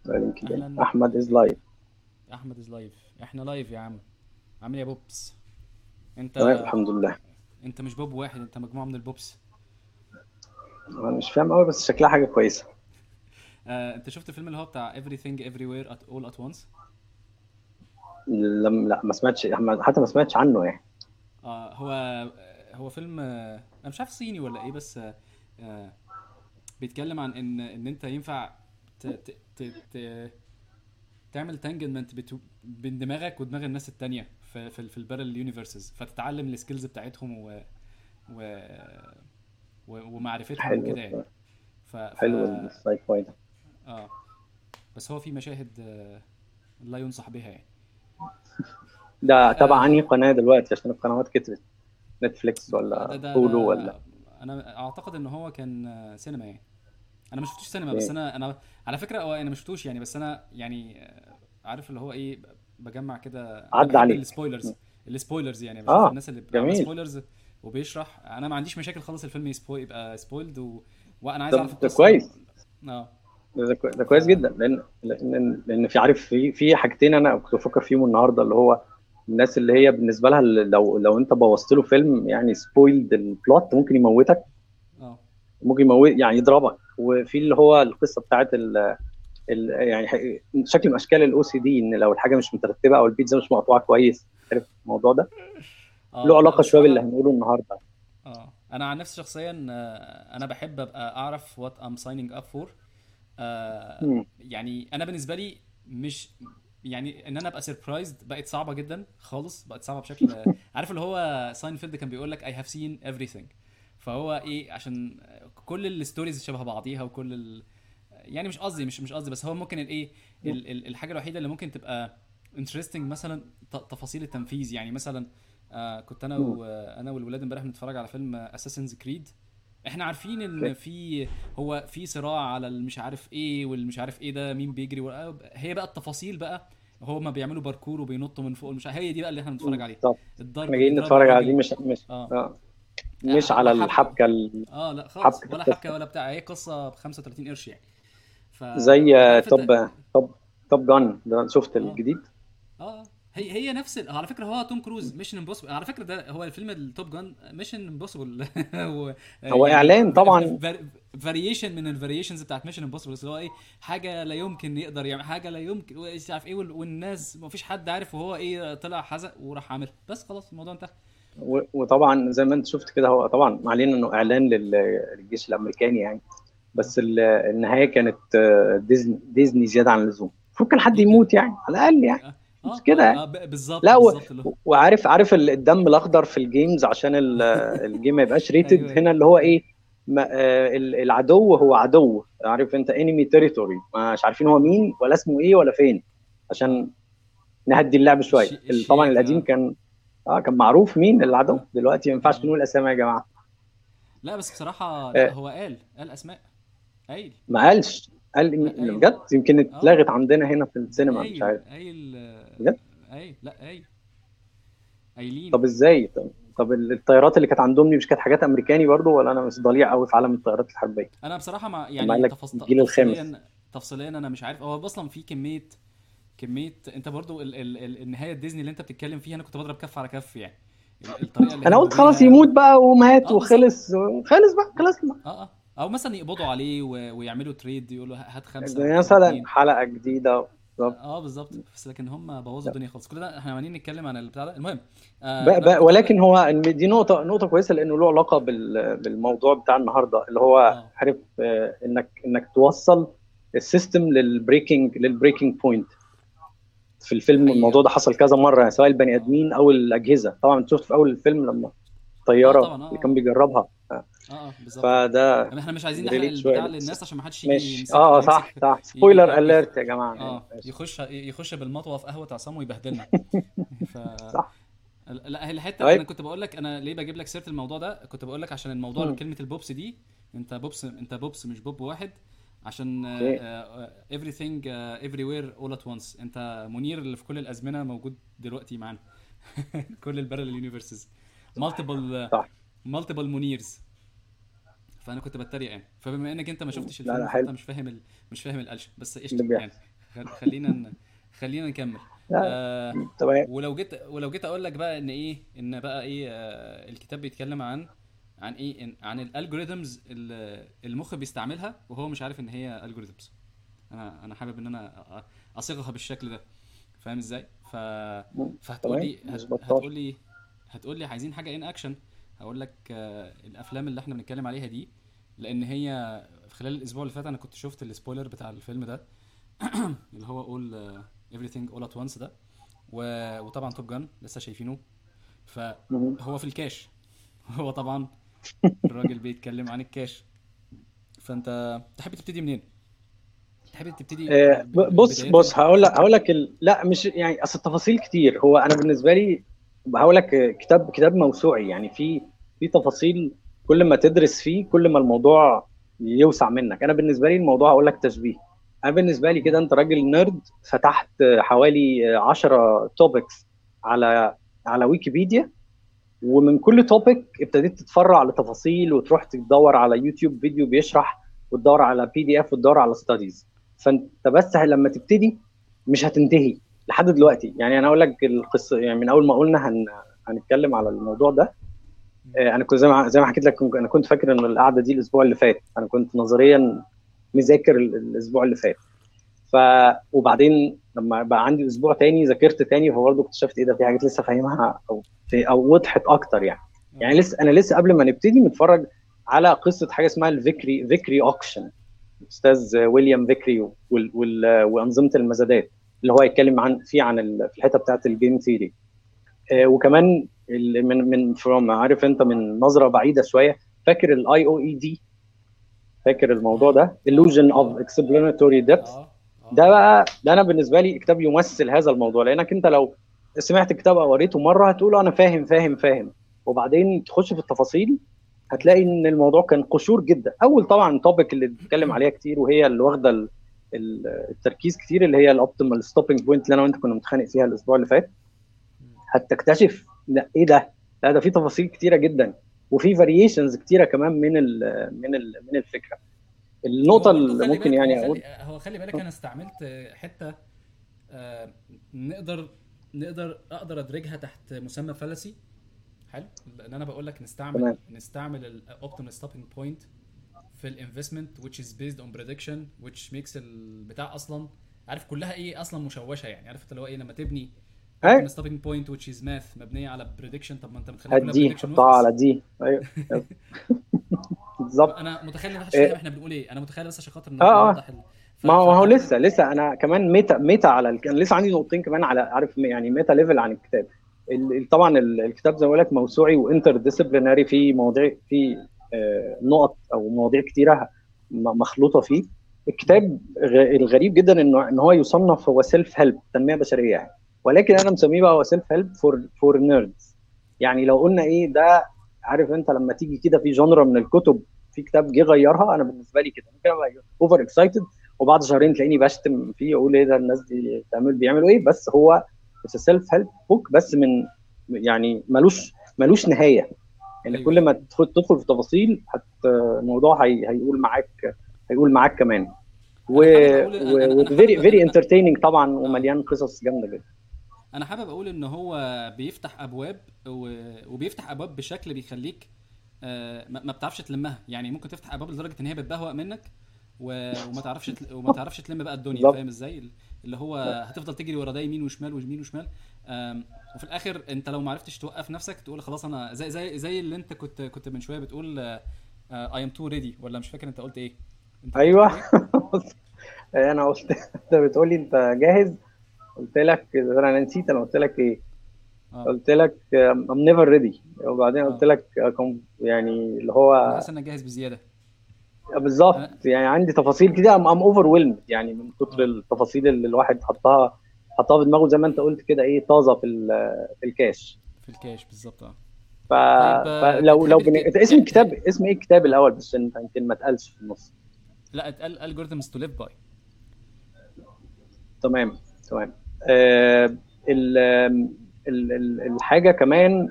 يمكن اهلا احمد از لايف احمد از لايف احنا لايف يا عم عامل إيه يا بوبس انت تمام الحمد لله انت مش بوب واحد انت مجموعه من البوبس انا مش فاهم قوي بس شكلها حاجه كويسه آه، انت شفت الفيلم اللي هو بتاع everything everywhere at all at once لم لا ما سمعتش حتى ما سمعتش عنه يعني آه هو هو فيلم آه، انا مش عارف صيني ولا ايه بس آه، آه، بيتكلم عن ان ان انت ينفع ت ت ت ت تعمل تانجمنت بين دماغك ودماغ الناس التانية في في, في البارل يونيفرسز فتتعلم السكيلز بتاعتهم و و و- ومعرفتهم حلو وكده يعني ف... ف... حلو الساي فاي ده اه بس هو في مشاهد آه، لا ينصح بها يعني ده تبع آه. انهي قناه دلوقتي عشان القنوات كترت نتفليكس ده ولا ده هولو ده ولا انا اعتقد ان هو كان آه، سينما يعني انا ما شفتوش سينما بس اوكي. انا انا على فكره هو انا ما شفتوش يعني بس انا يعني آه، عارف اللي هو ايه ب- بجمع كده أنا عدى بحب عليك. السبويلرز السبويلرز يعني بشوف آه، الناس اللي بتعمل جميل. سبويلرز وبيشرح انا ما عنديش مشاكل خالص الفيلم يسبوي يبقى سبويلد و... وانا عايز ده- اعرف ده القصه كويس. اه ده كو- ده كويس جدا لان لان لان في عارف في في حاجتين انا كنت بفكر فيهم النهارده اللي هو الناس اللي هي بالنسبه لها لو لو انت بوظت له فيلم يعني سبويلد البلوت ممكن يموتك اه ممكن يموت يعني يضربك وفي اللي هو القصه بتاعت ال ال يعني ح- شكل من اشكال الاو سي دي ان لو الحاجه مش مترتبه او البيتزا مش مقطوعه كويس عارف الموضوع ده اه له علاقه بس شويه أنا- باللي هنقوله النهارده اه انا عن نفسي شخصيا آه، انا بحب ابقى اعرف وات ام سايننج اب فور مم. يعني انا بالنسبه لي مش يعني ان انا ابقى سربرايزد بقت صعبه جدا خالص بقت صعبه بشكل عارف اللي هو ساينفيلد كان بيقول لك اي هاف سين everything فهو ايه عشان كل الستوريز شبه بعضيها وكل ال... يعني مش قصدي مش مش قصدي بس هو ممكن الايه ال- ال- الحاجه الوحيده اللي ممكن تبقى انترستنج مثلا ت- تفاصيل التنفيذ يعني مثلا آه كنت انا وانا والولاد امبارح بنتفرج على فيلم اساسنز كريد احنا عارفين ان اوكي. في هو في صراع على المش عارف ايه والمش عارف ايه ده مين بيجري ورا- هي بقى التفاصيل بقى هما بيعملوا باركور وبينطوا من فوق المش عارف هي دي بقى اللي احنا بنتفرج عليه بالظبط الضرب احنا جايين بيضربوا نتفرج على الراجل. دي مش مش اه آه. مش آه، على حبكة. الحبكه ال- اه لا خالص حبكة ولا القصة. حبكه ولا بتاع هي قصه ب 35 قرش يعني ف زي آه، عارف أنت- توب توب توب جان ده شفت آه. الجديد اه هي هي نفس ال... على فكره هو توم كروز ميشن امبوسيبل على فكره ده هو الفيلم التوب جان ميشن امبوسيبل هو إعلان طبعاً. فاريشن من الفاريشنز بتاعت ميشن امبوسيبل اللي هو ايه حاجه لا يمكن يقدر يعمل حاجه لا يمكن مش عارف ايه وال- والناس ما فيش حد عارف وهو ايه طلع حزق وراح عامل بس خلاص الموضوع انتهى و- وطبعا زي ما انت شفت كده هو طبعا ما علينا انه اعلان لل- للجيش الامريكاني يعني بس ال- النهايه كانت آه، ديزني ديزني زياده عن اللزوم المفروض كان حد يموت يعني على الاقل يعني اه مش كده آه ب- بالظبط لا و... بالظبط اللي هو- وعارف عارف ال- الدم الاخضر في الجيمز عشان ال- الجيم ما يبقاش ريتد أيوة. هنا اللي هو ايه ما آه، ال- العدو هو عدو عارف انت انمي تيريتوري مش عارفين هو مين ولا اسمه ايه ولا فين عشان نهدي اللعب شويه الشي- ال- طبعا الشياكة. القديم كان اه كان معروف مين العدو آه. دلوقتي ما ينفعش آه. نقول اسامي يا جماعه لا بس بصراحه لا آه. هو قال قال اسماء قايل ما قالش قال لا، قايل. بجد يمكن اتلغت عندنا هنا في السينما مش قايل عارف قايل بجد؟ قايل لا قايل قايلين طب ازاي طب, طب الطيارات اللي كانت عندهم دي مش كانت حاجات امريكاني برضو ولا انا مش ضليع قوي في عالم الطيارات الحربيه انا بصراحه ما قال يعني لك تفص... الجيل الخامس. تفصيليا تفصيليا انا مش عارف هو اصلا في كميه كميه انت برضو ال... ال... ال... النهايه الديزني اللي انت بتتكلم فيها انا كنت بضرب كف على كف يعني ال- الطريقه اللي انا هم قلت خلاص بيها- يموت بقى ومات آه، وخلص خلص بقى خلصنا اه اه او مثلا يقبضوا عليه و... ويعملوا تريد يقولوا هات خمسه يعني وخد مثلا اتنين. حلقه جديده بالظبط. اه بالظبط بس لكن هم بوظوا الدنيا خالص كل ده احنا عمالين نتكلم عن البتاع ده المهم آه بقى أنا بقى كنت ولكن هو دي نقطه نقطه كويسه لانه له علاقه بال- بالموضوع بتاع النهارده اللي هو آه. عارف آه، انك انك توصل السيستم للبريكنج للبريكنج بوينت في الفيلم حقيقة. الموضوع ده حصل كذا مره يعني سواء البني ادمين او الاجهزه طبعا انت شفت في اول الفيلم لما الطياره آه طبعاً، آه، اللي آه. كان بيجربها اه اه بالظبط فده احنا مش عايزين نحرق relate شوية البتاع بس. للناس عشان ما حدش يجي مش يمسك اه يمسك صح صح سبويلر ي- ي- اليرت يا جماعه اه ماشي. يخش يخش بالمطوه في قهوه عصام ويبهدلنا ف صح. لا هي الحته طيب. انا كنت بقول لك انا ليه بجيب لك سيره الموضوع ده كنت بقول لك عشان الموضوع مم. كلمه البوبس دي انت بوبس انت بوبس مش بوب واحد عشان اوكي. uh, everything uh, everywhere all at once انت منير اللي في كل الازمنه موجود دلوقتي معانا كل البارل يونيفرسز مالتيبل صح. مالتيبل منيرز فانا كنت بتريق يعني فبما انك انت ما شفتش لا، لا، الفيلم حلو. فانت مش فاهم ال... مش فاهم القلشه بس اللي قشطه بيحصل. يعني خل- خلينا ن- خلينا نكمل لا، آه تمام ولو جيت ولو جيت اقول لك بقى ان ايه ان بقى ايه آه الكتاب بيتكلم عن عن ايه إن عن الالجوريزمز المخ بيستعملها وهو مش عارف ان هي الجوريزمز انا انا حابب ان انا أ- اصيغها بالشكل ده فاهم ازاي ف فهتقول لي تمام، مش هت- بطال. هتقول لي هتقول لي عايزين حاجه ان اكشن هقول لك آه، الافلام اللي احنا بنتكلم عليها دي لان هي في خلال الاسبوع اللي فات انا كنت شفت السبويلر بتاع الفيلم ده اللي هو all uh, everything all at once ده و... وطبعا توب جان لسه شايفينه مهم. فهو في الكاش هو طبعا الراجل بيتكلم عن الكاش فانت تحب تبتدي منين؟ تحب تبتدي آه، ب- ب- بص بالبدايات؟ بص هقول لك هقول لك ال... لا مش يعني اصل التفاصيل كتير هو انا بالنسبه لي هقول لك آه، كتاب كتاب موسوعي يعني في في تفاصيل كل ما تدرس فيه كل ما الموضوع يوسع منك انا بالنسبه لي الموضوع هقول لك تشبيه انا بالنسبه لي كده انت راجل نيرد فتحت آه، حوالي 10 توبكس على على ويكيبيديا ومن كل توبيك ابتديت تتفرع لتفاصيل وتروح تدور على يوتيوب فيديو بيشرح وتدور على بي دي اف وتدور على ستاديز فانت بس لما تبتدي مش هتنتهي لحد دلوقتي يعني انا اقول لك القصه يعني من اول ما قلنا هن هنتكلم على الموضوع ده آه، انا كنت زي ما زي ما حكيت لك انا كنت فاكر ان القعده دي الاسبوع اللي فات انا كنت نظريا مذاكر ال- الاسبوع اللي فات ف وبعدين لما بقى عندي اسبوع تاني ذاكرت تاني فبرضه اكتشفت ايه ده في حاجات لسه فاهمها او في او وضحت اكتر يعني يعني لسه انا لسه قبل ما نبتدي متفرج على قصه حاجه اسمها الفيكري فيكري اوكشن استاذ ويليام فيكري وال وال وانظمه المزادات اللي هو يتكلم عن فيه عن ال- في الحته بتاعت الجيم ثيري وكمان ال- من من فروم عارف انت من نظره بعيده شويه فاكر الاي او اي دي فاكر الموضوع ده illusion of explanatory depth اه آه. ده بقى ده انا بالنسبه لي كتاب يمثل هذا الموضوع لانك انت لو سمعت الكتاب او قريته مره هتقول انا فاهم فاهم فاهم وبعدين تخش في التفاصيل هتلاقي ان الموضوع كان قشور جدا اول طبعا توبيك اللي بنتكلم عليها كتير وهي اللي واخده ال- ال- التركيز كتير اللي هي الاوبتيمال ستوبنج بوينت اللي انا وانت كنا متخانق فيها الاسبوع اللي فات هتكتشف لا ايه ده لا ده في تفاصيل كتيره جدا وفي فاريشنز كتيره كمان من ال من ال من الفكره النقطه هو برضه اللي خلي ممكن بالك- يعني هو اقول خلي, هو خلي بالك انا استعملت حته آه، نقدر نقدر اقدر ادرجها تحت مسمى فلسي حلو ان انا بقول لك نستعمل تمام. نستعمل الاوبتيمال ستوبنج بوينت في الانفستمنت which is based on prediction which makes البتاع اصلا عارف كلها ايه اصلا مشوشه يعني عارف انت اللي هو ايه لما تبني أي. optimal stopping point which is math مبنيه على prediction طب ما انت بتخليها كلها هدي prediction حطها وخلاص. على دي ايوه بالظبط انا متخيل ان محدش إيه. فاهم احنا بنقول ايه انا متخيل بس عشان خاطر آه، آه. نوضح ال... ف- ما هو ما هو فأنت- لسه لسه انا كمان ميتا ميتا على ال- كان لسه عندي نقطتين كمان على عارف يعني ميتا ليفل عن الكتاب ال- ال- طبعا ال- الكتاب زي ما بقول لك موسوعي وانتر ديسيبليناري في مواضيع في آه، نقط او مواضيع كتيره م- مخلوطه فيه الكتاب غ- الغريب جدا انه ان هو يصنف هو سيلف هيلب تنميه بشريه يعني ولكن انا مسميه بقى هو سيلف هيلب فور فور نيردز يعني لو قلنا ايه ده عارف انت لما تيجي كده في جنرا من الكتب في كتاب جه غيرها انا بالنسبه لي كده ممكن ابقى اوفر اكسايتد وبعد شهرين تلاقيني بشتم فيه اقول ايه ده الناس دي بتعمل بيعملوا ايه بس هو سيلف هيلب بوك بس من يعني ملوش ملوش نهايه يعني أيوة. كل ما تدخل تدخل في تفاصيل هت الموضوع هي هيقول معاك هيقول معاك كمان و أنا حابب أقول- أنا- أنا فيري حابب- فيري انترتيننج طبعا ومليان قصص جامده جدا انا حابب اقول ان هو بيفتح ابواب و- وبيفتح ابواب بشكل بيخليك آه، ما ما بتعرفش تلمها يعني ممكن تفتح ابواب لدرجه ان هي بتبهوأ منك و- وما تعرفش تل- وما تعرفش تلم بقى الدنيا بالظبط. فاهم ازاي اللي هو هتفضل تجري ورا ده يمين وشمال ويمين وشمال آم، وفي الاخر انت لو ما عرفتش توقف نفسك تقول خلاص انا زي زي زي اللي انت كنت كنت من شويه بتقول اي ام تو ريدي ولا مش فاكر انت قلت ايه انت كنت ايوه بتقول إيه؟ انا قلت انت بتقول لي انت جاهز قلت لك انا نسيت انا قلت لك ايه آه. قلت لك ام نيفر ريدي وبعدين قلت آه. لك uh, com- يعني اللي انا هو حاسس انك جاهز بزياده بالظبط يعني عندي تفاصيل كده ام اوفر ويلم يعني من كتر التفاصيل اللي الواحد حطها حطها في دماغه زي ما انت قلت كده ايه طازه في ال- في الكاش في الكاش بالظبط اه ف... طيب، آه، فلو لو تحب بن... الك- اسم الكتاب اسم ايه الكتاب الاول بس انت يمكن ما اتقالش في النص لا اتقال algorithms to live by تمام تمام آه ال... ال... ال... الحاجه كمان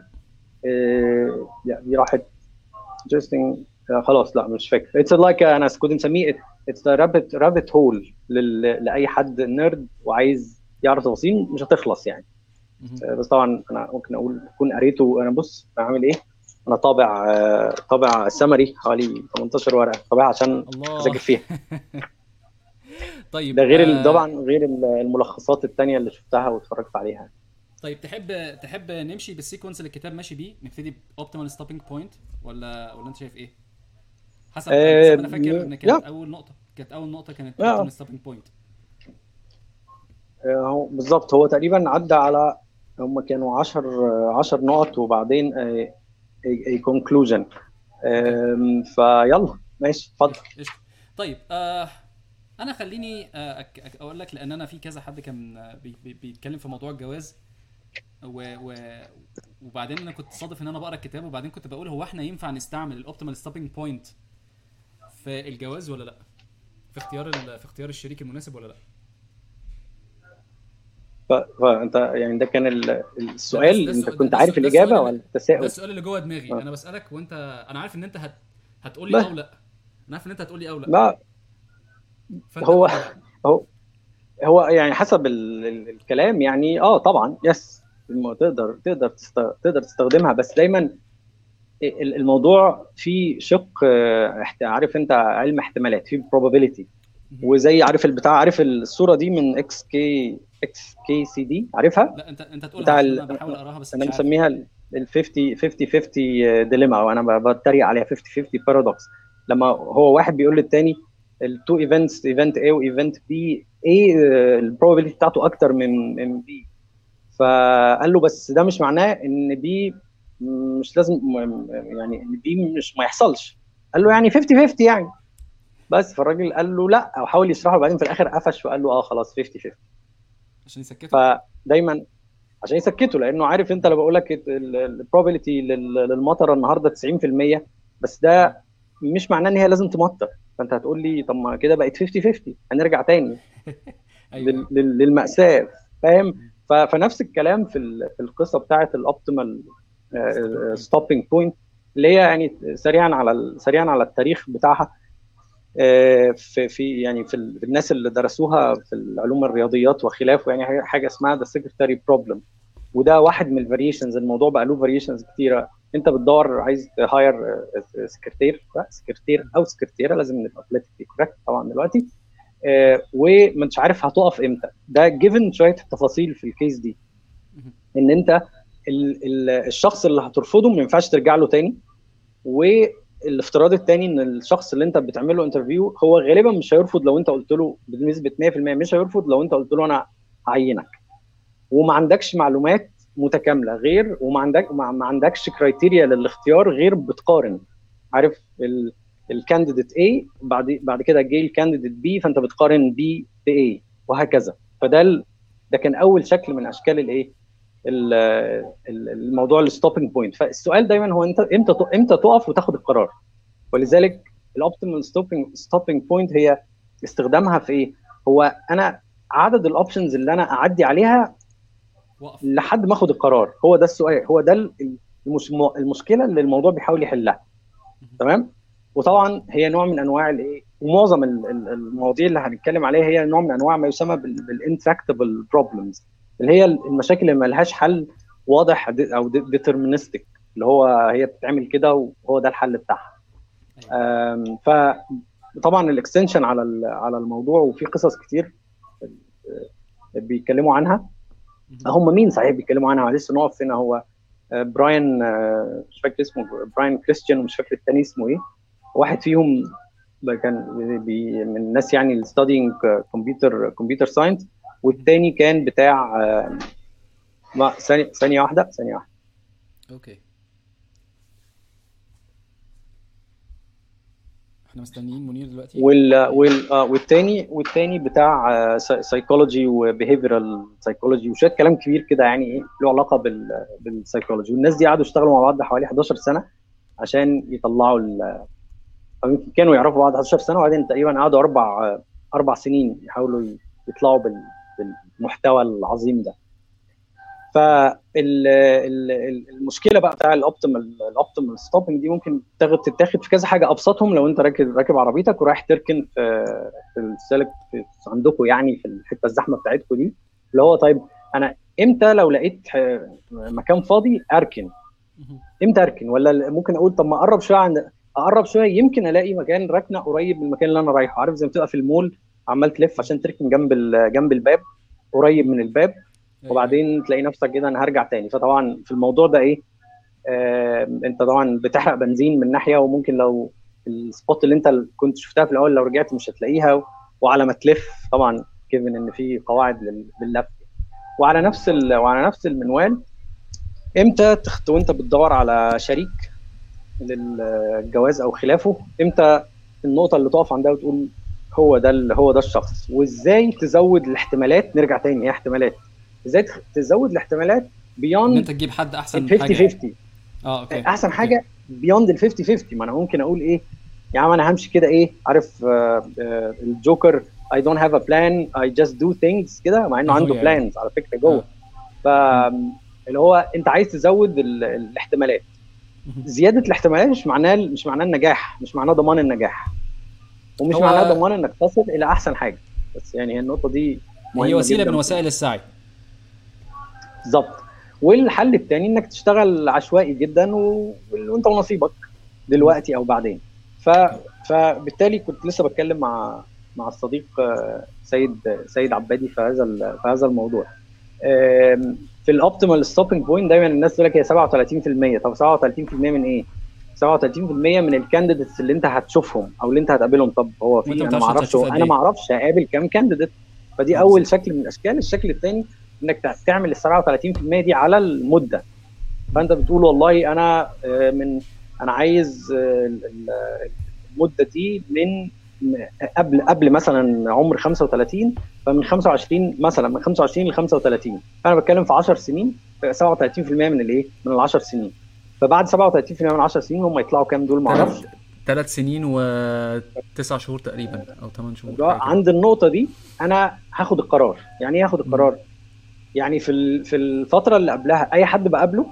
آه يعني دي راحت interesting آه خلاص لا مش فاكر اتس لايك انا كنت مسميه اتس رابت رابت هول لاي حد نيرد وعايز يعرف تفاصيل مش هتخلص يعني مهم. بس طبعا انا ممكن اقول اكون قريته انا بص بعمل ايه انا طابع آه، طابع سمري حوالي 18 ورقه طابعها عشان الله اذاكر فيها طيب ده غير ال- آه، طبعا غير ال- الملخصات التانية اللي شفتها واتفرجت عليها طيب تحب تحب نمشي بالسيكونس اللي الكتاب ماشي بيه نبتدي باوبتيمال ستوبينج بوينت ولا ولا انت شايف ايه حسب آه، حسب انا فاكر ان كانت لا. اول نقطه كانت اول نقطه كانت آه. اوبتيمال ستوبينج بوينت آه، هو بالظبط هو تقريبا عدى على هم كانوا 10 10 نقط وبعدين اي كونكلوجن فيلا ماشي اتفضل قشطة. طيب آه انا خليني آه أك أك اقول لك لان انا في كذا حد كان آه، بي بي بيتكلم في موضوع الجواز و و وبعدين انا كنت صادف ان انا بقرا الكتاب وبعدين كنت بقول هو احنا ينفع نستعمل الاوبتيمال ستوبينج بوينت في الجواز ولا لا في اختيار ال- في اختيار الشريك المناسب ولا لا ف- فانت يعني ده كان ال- السؤال ده انت السؤال- كنت ده عارف السؤال- ده الاجابه السؤال ولا اللي- ده التساؤل السؤال اللي جوه دماغي آه. انا بسالك وانت انا عارف ان انت هت هتقول لي لا. اه او لا انا عارف ان انت هتقول لي اه او لا لا فانت هو قول لي بقى. هو هو يعني حسب ال ال الكلام يعني اه طبعا يس الم- تقدر تقدر تست- تقدر تستخدمها بس دايما ال- الموضوع فيه شق آه، احت- عارف انت علم احتمالات فيه probability وزي عارف البتاع عارف الصوره دي من اكس كي اكس كي سي دي عارفها لا انت انت تقولها بتاع عشان ال- انا بحاول اقراها بس انا مش عارف مسميها ال 50 50 50 ديليما او انا ب- بتريق عليها 50 50 بارادوكس لما هو واحد بيقول للتاني التو ايفنتس ايفنت A وايفنت B ايه البروبابيلتي بتاعته اكتر من من B فقال له بس ده مش معناه ان B مش لازم م- يعني ان B مش ما يحصلش قال له يعني 50 50 يعني بس فالراجل قال له لا او حاول يشرحه وبعدين في الاخر قفش وقال له اه خلاص 50 50 عشان يسكتوا فدايما عشان يسكته لانه عارف انت لو بقول لك البروبابيلتي للمطر النهارده 90% بس ده مش معناه ان هي لازم تمطر فانت هتقول لي طب ما كده بقت 50 50 هنرجع تاني ايوه لل- لل- للمأساة فاهم ف- فنفس الكلام في ال- في القصه بتاعه الاوبتيمال ستوبينج بوينت اللي هي يعني سريعا على ال- سريعا على التاريخ بتاعها آه، في في يعني في ال- في الناس اللي درسوها في العلوم الرياضيات وخلافه يعني حاجة- حاجه اسمها ذا سكرتاري بروبلم وده واحد من الفاريشنز الموضوع بقى له فاريشنز كتيره انت بتدور عايز تهاير سكرتير لا، سكرتير او سكرتيره لازم نبقى بوليتيكلي كوريكت طبعا دلوقتي آه، ومش عارف هتقف امتى ده جيفن شويه تفاصيل في الكيس دي مهم. ان انت ال ال الشخص اللي هترفضه ما ينفعش ترجع له تاني والافتراض التاني ان الشخص اللي انت بتعمل له انترفيو هو غالبا مش هيرفض لو انت قلت له بنسبه 100% مش هيرفض لو انت قلت له انا هعينك وما عندكش معلومات متكامله غير وما عندك ما ما عندكش كرايتيريا للاختيار غير بتقارن عارف الكانديديت A بعد بعد كده جه الكانديديت B فانت بتقارن B ب A وهكذا فده ال- ده كان اول شكل من اشكال الايه ال- ال- الموضوع الستوبنج بوينت فالسؤال دايما هو انت امتى ت- امتى تقف وتاخد القرار ولذلك الاوبتيمال ستوبنج ستوبنج بوينت هي استخدامها في ايه هو انا عدد الاوبشنز اللي انا اعدي عليها وقف لحد ما اخد القرار هو ده السؤال هو ده ال- المش... المشكله اللي الموضوع بيحاول يحلها تمام وطبعا هي نوع من انواع الايه ومعظم ال- ال- المواضيع اللي هنتكلم عليها هي نوع من انواع ما يسمى بالانتراكتبل بروبلمز اللي هي المشاكل اللي ما لهاش حل واضح دي- او ديترمينستيك اللي هو هي بتتعمل كده وهو ده الحل بتاعها أيوة. أم، فطبعا الاكستنشن على ال- على الموضوع وفي قصص كتير أه، بيتكلموا عنها مهم. هم مين صحيح بيتكلموا عنها لسه نقف هنا هو آه، براين آه، مش فاكر اسمه براين كريستيان ومش فاكر التاني اسمه ايه واحد فيهم ده كان بي من الناس يعني الستادينج كمبيوتر كمبيوتر ساينس والتاني كان بتاع آه، ما ثانية ثانية واحدة ثانية واحدة اوكي احنا مستنيين منير دلوقتي وال وال آه، والتاني والتاني بتاع سايكولوجي وبيهيفيرال سايكولوجي وشويه كلام كبير كده يعني ايه له علاقه بال بالسايكولوجي والناس دي قعدوا يشتغلوا مع بعض حوالي 11 سنه عشان يطلعوا ال أو يمكن كانوا يعرفوا بعض 11 سنه وبعدين تقريبا قعدوا اربع اربع سنين يحاولوا يطلعوا بال- بالمحتوى العظيم ده فالمشكله بقى بتاع الاوبتيمال الاوبتيمال ستوبنج دي ممكن تاخد تتاخد في كذا حاجه ابسطهم لو انت راكب راكب عربيتك ورايح تركن في في السلك في عندكم يعني في الحته الزحمه بتاعتكم دي اللي هو طيب انا امتى لو لقيت مكان فاضي اركن امتى اركن ولا ممكن اقول طب ما اقرب شويه عند اقرب شويه يمكن الاقي مكان ركنه قريب من المكان اللي انا رايحه عارف زي ما تبقى في المول عمال تلف عشان تركن جنب جنب الباب قريب من الباب وبعدين تلاقي نفسك كده انا هرجع تاني فطبعا في الموضوع ده ايه آه انت طبعا بتحرق بنزين من ناحيه وممكن لو السبوت اللي انت كنت شفتها في الاول لو رجعت مش هتلاقيها وعلى ما تلف طبعا كيفن ان في قواعد لللف وعلى نفس وعلى نفس المنوال امتى تخت وانت بتدور على شريك للجواز او خلافه امتى النقطه اللي تقف عندها وتقول هو ده اللي هو ده الشخص وازاي تزود الاحتمالات نرجع تاني ايه احتمالات ازاي تزود الاحتمالات بيوند ان انت تجيب حد احسن 50 حاجة 50 اه اوكي احسن حاجه بيوند ال 50 50 ما انا ممكن اقول ايه يا عم انا همشي كده ايه عارف آه آه الجوكر I don't have a plan I just do things كده مع انه عنده بلانز على فكره جوه ف اللي هو انت عايز تزود الاحتمالات زياده الاحتمالات مش معناه مش معناه النجاح مش معناه ضمان النجاح ومش معناه ضمان انك تصل الى احسن حاجه بس يعني النقطه دي هي وسيله من وسائل السعي بالظبط والحل الثاني انك تشتغل عشوائي جدا و... وانت ونصيبك دلوقتي او بعدين ف... فبالتالي كنت لسه بتكلم مع مع الصديق سيد سيد عبادي في هذا في هذا الموضوع في الاوبتيمال ستوبنج بوينت دايما الناس تقول لك هي 37% طب 37% من ايه؟ 37% من الكانديديتس اللي انت هتشوفهم او اللي انت هتقابلهم طب هو في انا ما اعرفش انا ما اعرفش هقابل كام كانديديت فدي اول شكل من الاشكال الشكل الثاني انك تعمل ال 37% دي على المده فانت بتقول والله انا من انا عايز المده دي من قبل قبل مثلا عمر 35 فمن 25 مثلا من 25 ل 35 فانا بتكلم في 10 سنين 37% من الايه؟ من ال 10 سنين فبعد 37% من 10 سنين هم يطلعوا كام دول ما اعرفش ثلاث سنين وتسع شهور تقريبا او ثمان شهور عند النقطه دي انا هاخد القرار يعني ايه هاخد القرار يعني في في الفتره اللي قبلها اي حد بقابله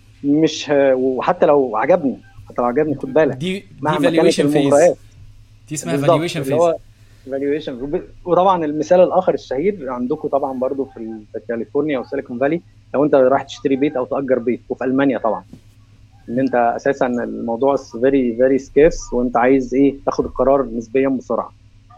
مش ه... وحتى لو عجبني حتى لو عجبني خد بالك دي دي فالويشن فيز دي اسمها فالويشن فيز فالويشن وطبعا المثال الاخر الشهير عندكم طبعا برضو في كاليفورنيا وسيليكون فالي لو انت رايح تشتري بيت او تاجر بيت وفي المانيا طبعا ان انت اساسا الموضوع فيري فيري سكيرس وانت عايز ايه تاخد القرار نسبيا بسرعه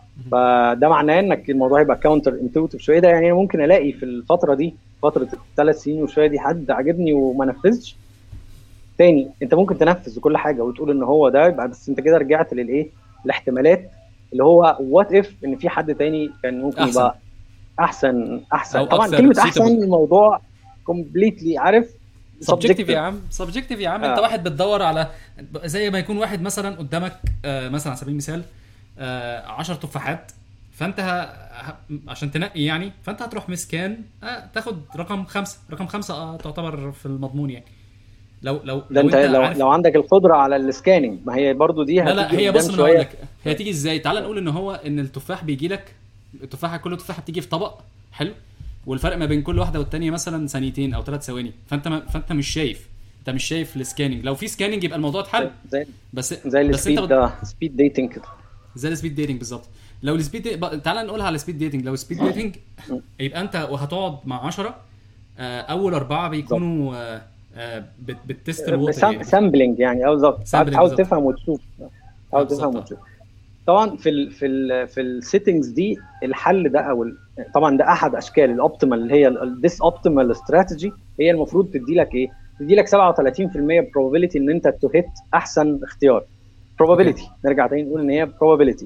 فده معناه انك الموضوع هيبقى كاونتر انتوتيف شويه ده يعني ممكن الاقي في الفتره دي فتره الثلاث سنين وشويه دي حد عجبني وما نفذش تاني انت ممكن تنفذ كل حاجه وتقول ان هو ده يبقى بس انت كده رجعت للايه الاحتمالات اللي هو وات اف ان في حد تاني كان ممكن أحسن. يبقى احسن احسن أو طبعا أكثر كلمه suitable. احسن الموضوع كومبليتلي عارف سبجكتيف subjective. يا عم سبجكتيف يا عم آه. انت واحد بتدور على زي ما يكون واحد مثلا قدامك آه، مثلا على سبيل المثال 10 تفاحات فانت ه... ه... عشان تنقي يعني فانت هتروح مسكان آه تاخد رقم خمسة رقم خمسة اه تعتبر في المضمون يعني لو لو ده انت لو, عارف- لو عندك القدره على السكاننج ما هي برضو دي لا لا هتيجي هي قدام بص من شوية. هقول لك هي تيجي ازاي تعال نقول ان هو ان التفاح بيجي لك التفاحه كل تفاحه بتيجي في طبق حلو والفرق ما بين كل واحده والتانيه مثلا ثانيتين او ثلاث ثواني فانت ما فانت مش شايف انت مش شايف السكاننج لو في سكاننج يبقى الموضوع اتحل زي بس زي بس انت السبيد بت- ده سبيد ديتنج كده زي السبيد ديتنج بالظبط لو السبيد دي... بق- تعال نقولها على السبيد ديتنج لو السبيد ديتنج يبقى انت وهتقعد مع 10 اول اربعه بيكونوا آه، آه، بت... بتست الووتر يعني سامبلنج يعني اه بالظبط Sampling عاوز بالظبط. تفهم وتشوف عاوز بالظبط. تفهم وتشوف طبعا في ال في ال في السيتنجز دي الحل ده او ال- طبعا ده احد اشكال الاوبتيمال اللي هي الديس اوبتيمال استراتيجي هي المفروض تدي لك ايه؟ تدي لك 37% probability ان انت تو هيت احسن اختيار probability نرجع تاني نقول ان هي probability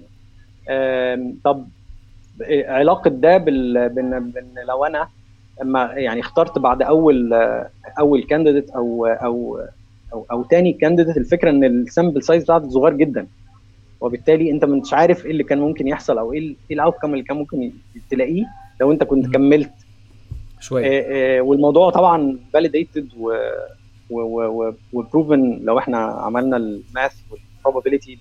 آم، طب إيه علاقه ده بال بان بان لو انا اما يعني اخترت بعد اول آه، اول كانديديت او او او او تاني كانديديت الفكره ان السامبل سايز بتاعته صغير جدا وبالتالي انت مش عارف ايه اللي كان ممكن يحصل او ايه ال- ايه الاوتكم اللي كان ممكن تلاقيه لو انت كنت مم. كملت شويه آه، آه، والموضوع طبعا فاليديتد وبروفن لو احنا عملنا الماث والبروبابيلتي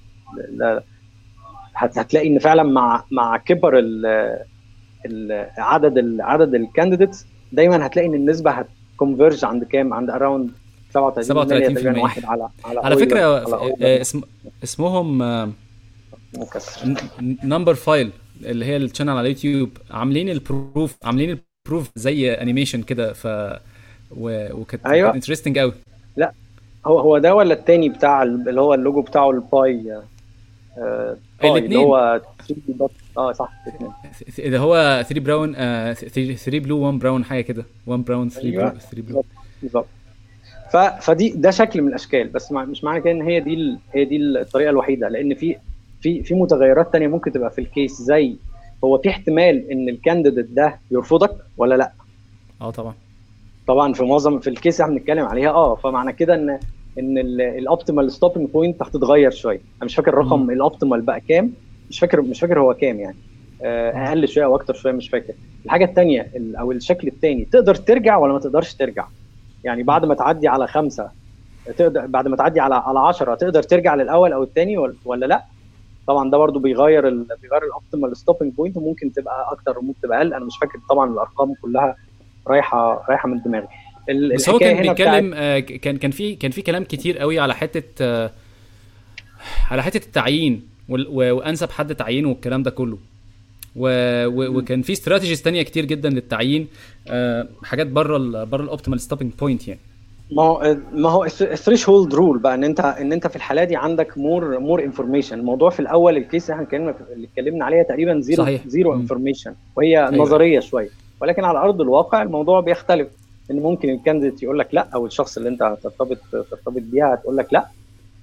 هتلاقي ان فعلا مع مع كبر ال ال عدد ال عدد الكانديديتس دايما هتلاقي ان النسبه هت كونفيرج عند كام عند اراوند 37 37% واحد على على على Euler- فكره على آه، Euler اسم اسمهم مكسر نمبر فايل اللي هي الشانل على اليوتيوب عاملين البروف عاملين البروف زي انيميشن كده ف و... وكانت أيوة. انترستنج قوي هو هو ده ولا التاني بتاع ال- اللي هو اللوجو بتاعه الباي آه، باي اللي الاتنين. هو 3 دوت اه صح الاثنين اللي هو 3 براون 3 بلو 1 براون حاجه كده 1 براون 3 أيوة. بلو 3 بلو بالظبط ف... فدي ده شكل من الاشكال بس مع... مش معنى كده ان هي دي ال... هي دي الطريقه الوحيده لان في في في متغيرات تانية ممكن تبقى في الكيس زي هو في احتمال ان الكانديديت ده يرفضك ولا لا اه طبعا طبعا في معظم في الكيس اللي احنا بنتكلم عليها اه فمعنى كده ان ان الاوبتيمال ستوبنج بوينت هتتغير شويه انا مش فاكر الرقم الاوبتيمال بقى كام مش فاكر مش فاكر هو كام يعني آه، اقل شويه او اكتر شويه مش فاكر الحاجه الثانيه او الشكل الثاني تقدر ترجع ولا ما تقدرش ترجع يعني بعد ما تعدي على خمسه تقدر بعد ما تعدي على على 10 تقدر ترجع للاول او الثاني ولا لا طبعا ده برضو بيغير ال بيغير الاوبتيمال ستوبنج بوينت وممكن تبقى اكتر وممكن تبقى اقل انا مش فاكر طبعا الارقام كلها رايحه رايحه من دماغي ال- بس هو الحكاية كان هنا بيتكلم آه، كان كان في كان في كلام كتير قوي على حته آه، على حته التعيين وال- و- وانسب حد تعيينه والكلام ده كله و... و... وكان في استراتيجيز تانية كتير جدا للتعيين آه، حاجات بره ال... بره الاوبتيمال ستوبنج بوينت يعني ما هو ما هو الثريش هولد رول بقى ان انت ان انت في الحاله دي عندك مور مور انفورميشن الموضوع في الاول الكيس اللي احنا اتكلمنا اللي اتكلمنا عليها تقريبا زيرو صحيح. زيرو مم. انفورميشن وهي أيوة. نظريه شويه ولكن على ارض الواقع الموضوع بيختلف ان ممكن الكانديديت يقول لك لا او الشخص اللي انت هترتبط ترتبط بيها هتقول لك لا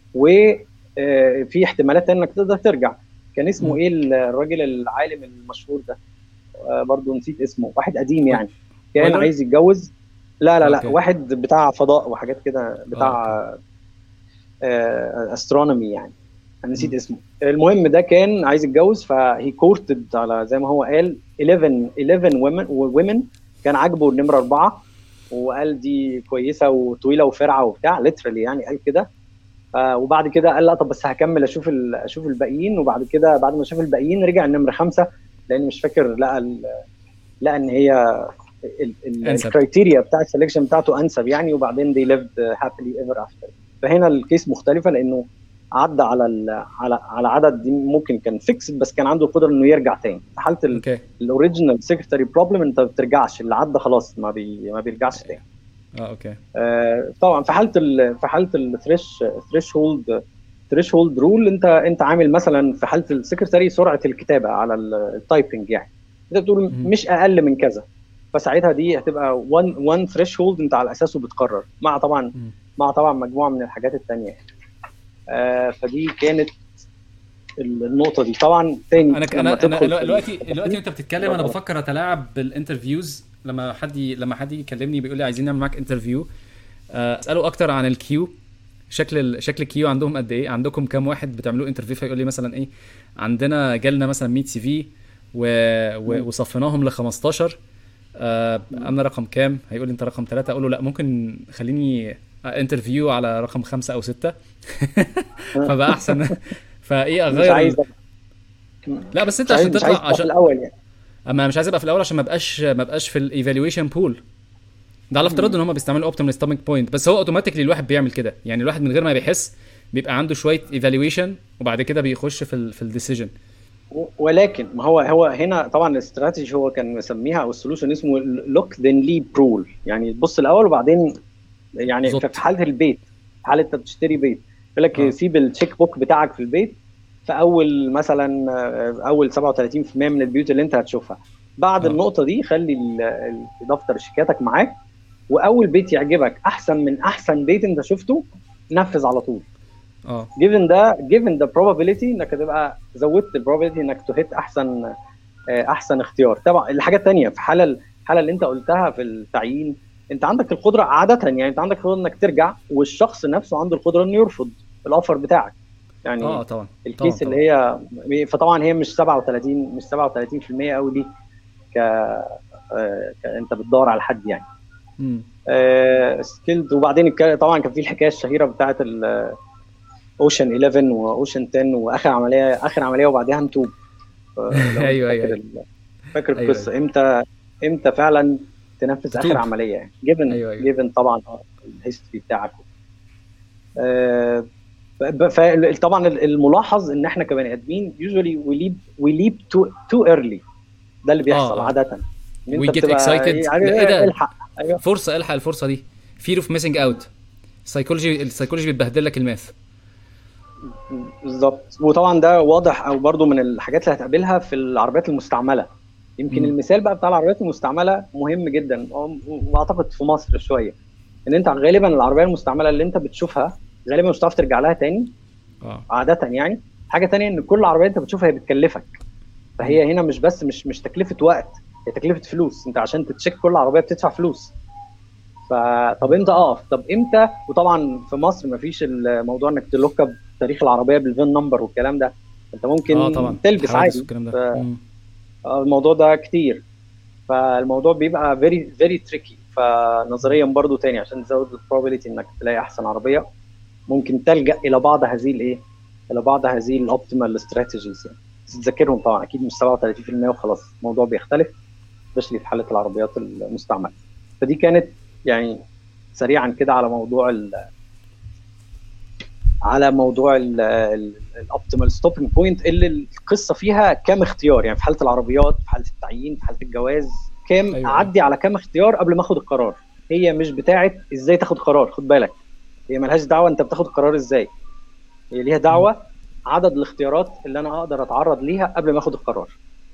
وفي احتمالات تانية انك تقدر ترجع كان اسمه مم. ايه الراجل العالم المشهور ده آه، برضو نسيت اسمه واحد قديم يعني كان ويلر؟ عايز يتجوز لا لا لا أوكي. واحد بتاع فضاء وحاجات كده بتاع استرونومي يعني انا نسيت مم. اسمه المهم ده كان عايز يتجوز فهي كورتد على زي ما هو قال 11 11 women women كان عاجبه النمره اربعه وقال دي كويسه وطويله وفرعه وبتاع ليترالي يعني قال كده آه وبعد كده قال لا طب بس هكمل اشوف ال- اشوف الباقيين وبعد كده بعد ما شاف الباقيين رجع النمره خمسه لان مش فاكر لقى ال- لقى ان هي أنسب. الكرايتيريا بتاع السلكشن بتاعته انسب يعني وبعدين they lived happily ever after فهنا الكيس مختلفه لانه عدى على ال- على على عدد دي ممكن كان فيكسد بس كان عنده القدره انه يرجع تاني في حاله اوكي الاوريجينال سكرتاري بروبلم انت ما بترجعش اللي عدى خلاص ما بي ما بيرجعش تاني اه اوكي آه، طبعا في حاله ال في حاله الثريش ثريش هولد ثريش هولد رول انت انت عامل مثلا في حاله السكرتاري سرعه الكتابه على التايبنج يعني انت بتقول مم. مش اقل من كذا فساعتها دي هتبقى 1 1 ثريش هولد انت على اساسه بتقرر مع طبعا مم. مع طبعا مجموعه من الحاجات الثانيه آه فدي كانت النقطه دي طبعا تاني انا لما انا انا تدخل في ال- دلوقتي دلوقتي وانت بتتكلم انا بفكر اتلاعب بالانترفيوز لما حد ي- لما حد يجي يكلمني بيقول لي عايزين نعمل معاك انترفيو اساله اكتر عن الكيو شكل ال- شكل الكيو عندهم قد ايه عندكم كام واحد بتعملوه انترفيو فيقول لي مثلا ايه عندنا جالنا مثلا 100 سي في و... و... وصفيناهم ل 15 آه انا رقم كام هيقول لي انت رقم ثلاثة اقول له لا ممكن خليني انترفيو على رقم خمسة او ستة فبقى احسن فايه مش اغير عايز لا بس انت مش عايز عشان مش عايز تطلع تبقى في عشان الاول يعني اما مش عايز ابقى في الاول عشان ما بقاش ما بقاش في الايفالويشن بول ده على افتراض ان هم بيستعملوا اوبتيمال ستومك بوينت بس هو اوتوماتيكلي الواحد بيعمل كده يعني الواحد من غير ما بيحس بيبقى عنده شويه ايفالويشن وبعد كده بيخش في ال في الديسيجن و- ولكن ما هو هو هنا طبعا الاستراتيجي هو كان مسميها او السولوشن اسمه لوك ذن لي برول يعني تبص الاول وبعدين يعني بالظبط. في حاله البيت في حاله انت بتشتري بيت يقول لك آه. سيب التشيك بوك بتاعك في البيت في اول مثلا آه، اول 37% من البيوت اللي انت هتشوفها بعد آه. النقطه دي خلي ال- ال- دفتر شيكاتك معاك واول بيت يعجبك احسن من احسن بيت انت شفته نفذ على طول اه given ده given the probability انك هتبقى زودت ال probability انك تهت احسن آه، احسن اختيار طبعا الحاجه الثانيه في حاله الحاله اللي انت قلتها في التعيين انت عندك القدره عاده يعني انت عندك القدره انك ترجع والشخص نفسه عنده القدره انه يرفض الاوفر بتاعك يعني اه طبعا الكيس طبعاً، اللي هي فطبعا هي مش 37 مش 37% قوي دي ك... آه، ك... انت بتدور على حد يعني مم. سكيلد وبعدين الك- طبعا كان في الحكايه الشهيره بتاعت اوشن 11 واوشن 10 واخر عمليه اخر عمليه وبعدها نتوب آه، لو أيوة، فاكر أيوة. ال- فاكر أيوة، القصه امتى امتى فعلا تنفذ تتوب. اخر عمليه يعني جيفن أيوة، أيوة. جيفن طبعا آه، الهيستوري بتاعك آه، ب- ف- طبعا الملاحظ ان احنا كبني ادمين usually we leap we leap too too early ده اللي بيحصل آه. عاده إن We أنت get بتبقى excited. يعني لا، إيه ده؟ الحق ايوه فرصه الحق الفرصه دي fear of missing out السايكولوجي السايكولوجي بيتبهدل لك الماث بالظبط وطبعا ده واضح او برضو من الحاجات اللي هتقابلها في العربيات المستعمله يمكن مم. المثال بقى بتاع العربيات المستعمله مهم جدا واعتقد في مصر شويه ان انت غالبا العربيه المستعمله اللي انت بتشوفها غالبا مش هتعرف ترجع لها تاني اه عاده يعني حاجه تانية ان كل عربيه انت بتشوفها هي بتكلفك فهي هنا مش بس مش مش تكلفه وقت هي تكلفه فلوس انت عشان تتشيك كل عربيه بتدفع فلوس فطب امتى اقف طب امتى وطبعا في مصر مفيش الموضوع انك تلوك اب تاريخ العربيه بالفين نمبر والكلام ده انت ممكن اه طبعا تلبس حوادث عادي والكلام ده ف- مم. آه، الموضوع ده كتير فالموضوع بيبقى فيري فيري تريكي فنظريا برضو تاني عشان تزود البروبابيلتي انك تلاقي احسن عربيه ممكن تلجا الى بعض هذه الايه الى بعض هذه الاوبتيمال استراتيجيز يعني بس تذاكرهم طبعا اكيد مش 37% وخلاص الموضوع بيختلف سبيشلي في حاله العربيات المستعمله فدي كانت يعني سريعا كده على موضوع ال على موضوع الاوبتيمال ستوبنج بوينت اللي القصه فيها كام اختيار يعني في حاله العربيات في حاله التعيين في حاله الجواز كام أيوة. أيوة. اعدي على كام اختيار قبل ما اخد القرار هي مش بتاعه ازاي تاخد قرار خد بالك هي ملهاش دعوه انت بتاخد قرار ازاي هي ليها دعوه عدد الاختيارات اللي انا اقدر اتعرض ليها قبل ما اخد القرار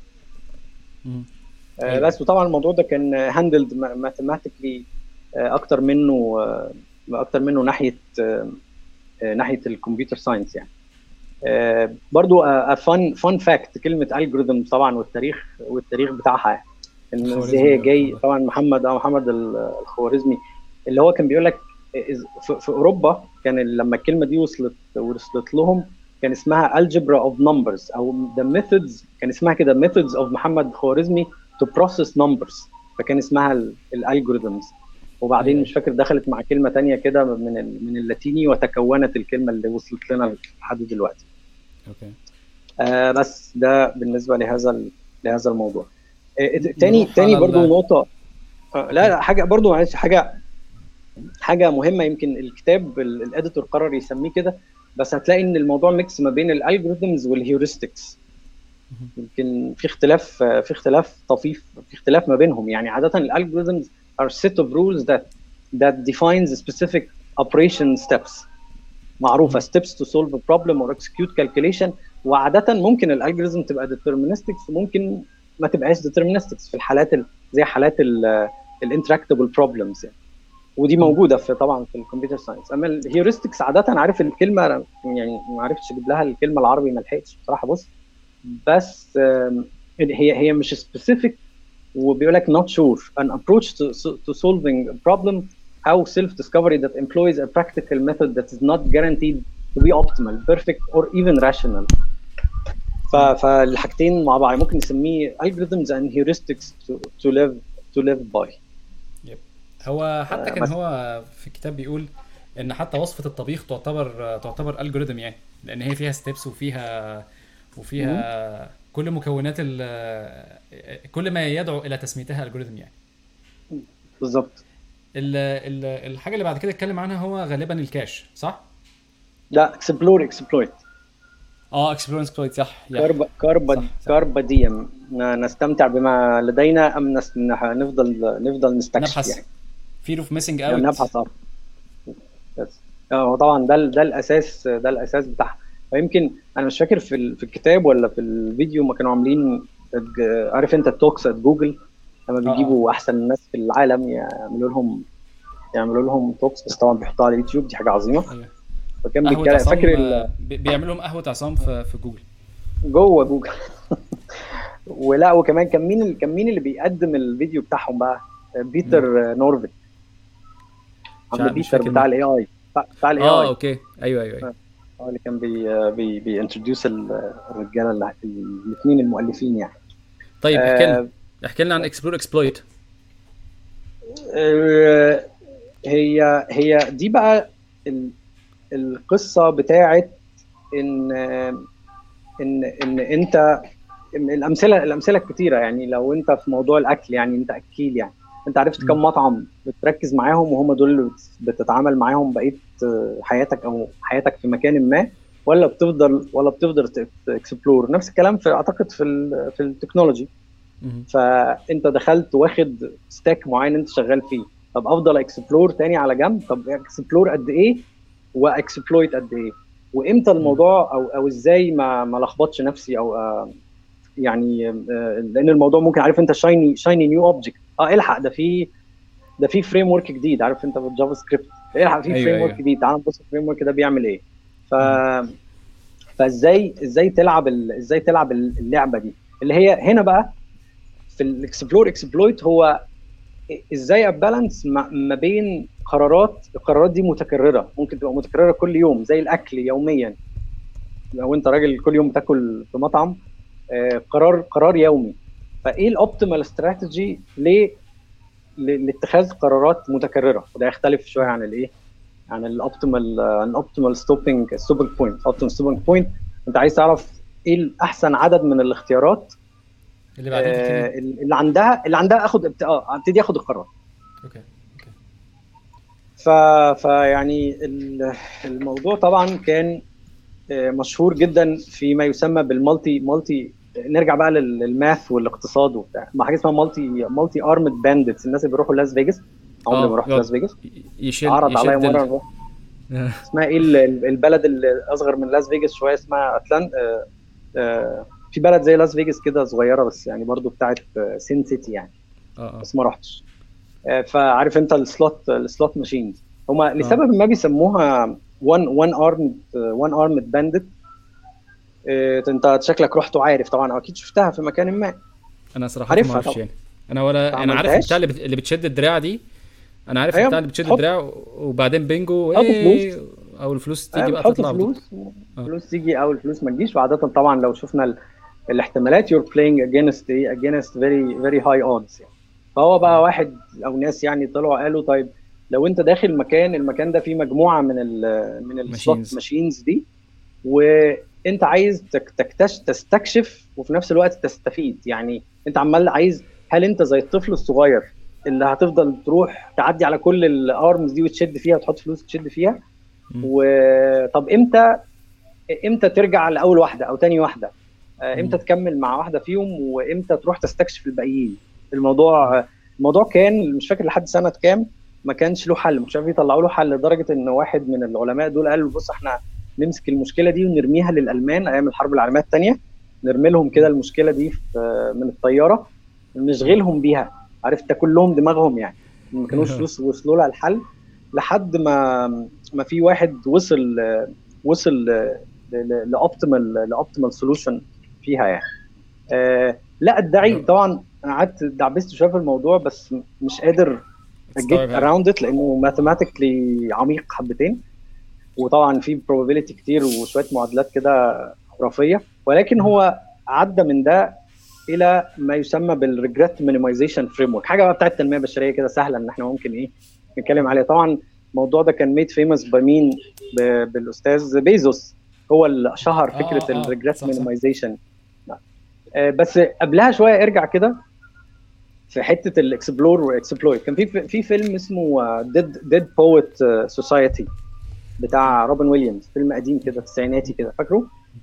مم. آه، أيوة. بس وطبعا الموضوع ده كان هاندلد ماثيماتيكلي اكتر منه آه، اكتر منه ناحيه آه، آه، ناحيه الكمبيوتر ساينس يعني آه، برضو فن فن فاكت كلمه الجوريثم طبعا والتاريخ والتاريخ بتاعها ان ازاي الخوارزمي هي ده. جاي طبعا محمد اه محمد ال- الخوارزمي اللي هو كان بيقول لك إز- في في اوروبا كان ال- لما الكلمه دي وصلت وصلت لهم كان اسمها algebra of numbers او the methods كان اسمها كده methods of محمد خوارزمي to process numbers فكان اسمها الالجوريثمز وبعدين أيوة. مش فاكر دخلت مع كلمه تانية كده من ال- من اللاتيني وتكونت الكلمه اللي وصلت لنا لحد دلوقتي اوكي آه بس ده بالنسبه لهذا ال- لهذا الموضوع آه تاني نروح تاني على برضو ال- نقطه آه لا لا حاجه برضو معلش حاجه حاجه مهمه يمكن الكتاب ال- الاديتور قرر يسميه كده بس هتلاقي ان الموضوع ميكس ما بين الالجوريثمز والهيورستكس يمكن في اختلاف آه، في اختلاف طفيف في اختلاف ما بينهم يعني عاده الالجوريثمز are set of rules that that defines specific operation steps معروفه steps to solve a problem or execute calculation وعاده ممكن الالجوريزم تبقى deterministics وممكن ما تبقاش deterministics في الحالات ال- زي حالات الانتراكتبل بروبلمز يعني ودي موجوده في طبعا في الكمبيوتر ساينس اما الهيورستكس عاده عارف الكلمه أنا يعني ما عرفتش اجيب لها الكلمه العربي ما لحقتش بصراحه بص بس آم، هي هي مش سبيسيفيك وبيقول لك not sure an approach to, to solving a problem او self discovery that employs a practical method that is not guaranteed to be optimal perfect or even rational ف, فالحاجتين مع بعض ممكن نسميه algorithms and heuristics to, to live to live by هو حتى آه، كان بس- هو في الكتاب بيقول ان حتى وصفه الطبيخ تعتبر تعتبر الجوريثم يعني لان هي فيها ستيبس وفيها وفيها كل مكونات ال كل ما يدعو الى تسميتها الجوريثم يعني بالظبط ال ال الحاجه اللي بعد كده اتكلم عنها هو غالبا الكاش صح؟ لا explore exploit اه اكسبلورنس كويت صح يا. كاربا كاربا صح، صح. كاربا ديم ن- نستمتع بما لدينا ام نس... نح- نفضل نفضل نستكشف نبحث يعني fear of missing يعني out نبحث أكتر. بس اه طبعا ده ال- ده الاساس ده الاساس بتاعها ويمكن انا مش فاكر في ال- في الكتاب ولا في الفيديو ما كانوا عاملين الج- عارف انت التوكس ات جوجل لما آه. بيجيبوا احسن الناس في العالم يعملوا لهم يعملوا لهم توكس بس طبعا بيحطوها على اليوتيوب دي حاجه عظيمه أيوة. فكان قهوه بيتكلم عصام فاكر ال- آه، بي- بيعملوا لهم قهوه عصام في في جوجل جوه جوجل ولا وكمان كان مين كان مين اللي بيقدم الفيديو بتاعهم بقى بيتر نورفيك مش عم عارف- مش بيتر فاكر بتاع مين. الاي اي بتاع الاي اه اي اوكي ايوه ايوه ايوه هو اللي كان بي بي بينتروديوس الرجاله اللي- الاثنين المؤلفين يعني طيب احكي لنا آه، احكي لنا عن اكسبلور اكسبلويت آه، هي هي دي بقى ال- القصه بتاعت ان ان ان انت الامثله الامثله كتيره يعني لو انت في موضوع الاكل يعني انت اكيل يعني انت عرفت كم مطعم بتركز معاهم وهم دول اللي بتتعامل معاهم بقيه حياتك او حياتك في مكان ما ولا بتفضل ولا بتفضل تكسبلور نفس الكلام في اعتقد في في التكنولوجي فانت دخلت واخد ستاك معين انت شغال فيه طب افضل اكسبلور تاني على جنب طب اكسبلور قد ايه واكسبلويت قد ايه وامتى الموضوع او او ازاي ما ما لخبطش نفسي او آه يعني آه لان الموضوع ممكن عارف انت شايني شايني نيو اوبجكت اه الحق ده في ده في فريم ورك جديد عارف انت بالجافا سكريبت الحق في أيوة، فريم ورك أيوة. جديد تعال نبص الفريم ورك ده بيعمل ايه ف فازاي ازاي تلعب ال... ازاي تلعب اللعبه دي اللي هي هنا بقى في الاكسبلور اكسبلويت هو ازاي ابالانس ما ما بين قرارات القرارات دي متكرره ممكن تبقى متكرره كل يوم زي الاكل يوميا لو انت راجل كل يوم بتاكل في مطعم آه، قرار قرار يومي فايه الاوبتيمال استراتيجي ل ل- لاتخاذ قرارات متكرره وده يختلف شويه عن الايه عن الاوبتيمال عن الاوبتيمال ستوبنج ستوبنج بوينت اوبتيمال ستوبنج بوينت انت عايز تعرف ايه الاحسن عدد من الاختيارات اللي بعدين تبتدي آه، اللي عندها اللي عندها اخد ابت- اه ابتدي اخد القرار اوكي اوكي ف... فيعني ال- الموضوع طبعا كان آه، مشهور جدا فيما يسمى بالمالتي مالتي نرجع بقى لل- للماث والاقتصاد وبتاع ما حاجه اسمها مالتي مالتي ارمد باندتس الناس اللي بيروحوا لاس فيجاس عمري آه، ما رحت يقعد لاس فيجاس يشد عرض عليا يشد مره ال- نروح اسمها ايه ال- ال- البلد اللي اصغر من لاس فيجاس شويه اسمها اتلانت آه، آه، في بلد زي لاس فيجاس كده صغيره بس يعني برضو بتاعت آه، سين سيتي يعني اه اه بس ما رحتش آه، فعارف انت السلوت السلوت ماشينز هما لسبب ما بيسموها وان وان ارمد وان ارمد باندت انت شكلك رحت وعارف طبعا أو اكيد شفتها في مكان ما انا صراحه عارفها ما اعرفش طبعا. يعني انا ولا ما انا عارف عملتهاش؟ بتاع اللي, بت... اللي بتشد الدراع دي انا عارف أيوة، بتاع اللي بتشد حط- الدراع وبعدين بينجو حط ايه فلوس. او الفلوس تيجي أيوة، بقى بتحط تطلع فلوس آه. فلوس تيجي او الفلوس ما تجيش وعاده طبعا لو شفنا ال- الاحتمالات you're playing against ايه against very very high odds يعني فهو بقى واحد او ناس يعني طلعوا قالوا طيب لو انت داخل مكان المكان ده فيه مجموعه من ال من السلوت Machines. ماشينز دي وانت عايز تك- تكتشف تستكشف وفي نفس الوقت تستفيد يعني انت عمال عايز هل انت زي الطفل الصغير اللي هتفضل تروح تعدي على كل الارمز دي وتشد فيها وتحط فلوس تشد فيها مم. وطب امتى امتى ترجع لاول واحده او تاني واحده آه، امتى مم. تكمل مع واحده فيهم وامتى تروح تستكشف الباقيين الموضوع الموضوع كان مش فاكر لحد سنه كام ما كانش له حل مش عارف يطلعوا له حل لدرجه ان واحد من العلماء دول قال بص احنا نمسك المشكله دي ونرميها للالمان ايام الحرب العالميه الثانيه نرمي لهم كده المشكله دي في من الطياره نشغلهم بيها عارف تاكل لهم دماغهم يعني ما كانوش وص- وصلوا لها الحل لحد ما ما في واحد وصل وصل لاوبتيمال لاوبتيمال سولوشن فيها يعني آه لا ادعي طبعا انا قعدت دعبست شويه في الموضوع بس مش قادر تستوعب جيت يعني. اراوند ات لانه ماثيماتيكلي عميق حبتين وطبعا في probability كتير وشويه معادلات كده خرافيه ولكن هو عدى من ده الى ما يسمى بالريجريت مينيمايزيشن فريم ورك حاجه بقى بتاعت التنميه البشريه كده سهله ان احنا ممكن ايه نتكلم عليها طبعا الموضوع ده كان ميد فيموس بمين ب- بالاستاذ بيزوس هو اللي شهر آه، فكره آه، الريجريت صح، صح. مينيمايزيشن بس قبلها شويه ارجع كده في حته الاكسبلور واكسبلويت كان في في فيلم اسمه ديد ديد بويت سوسايتي بتاع روبن ويليامز فيلم قديم كده تسعيناتي كده فاكره؟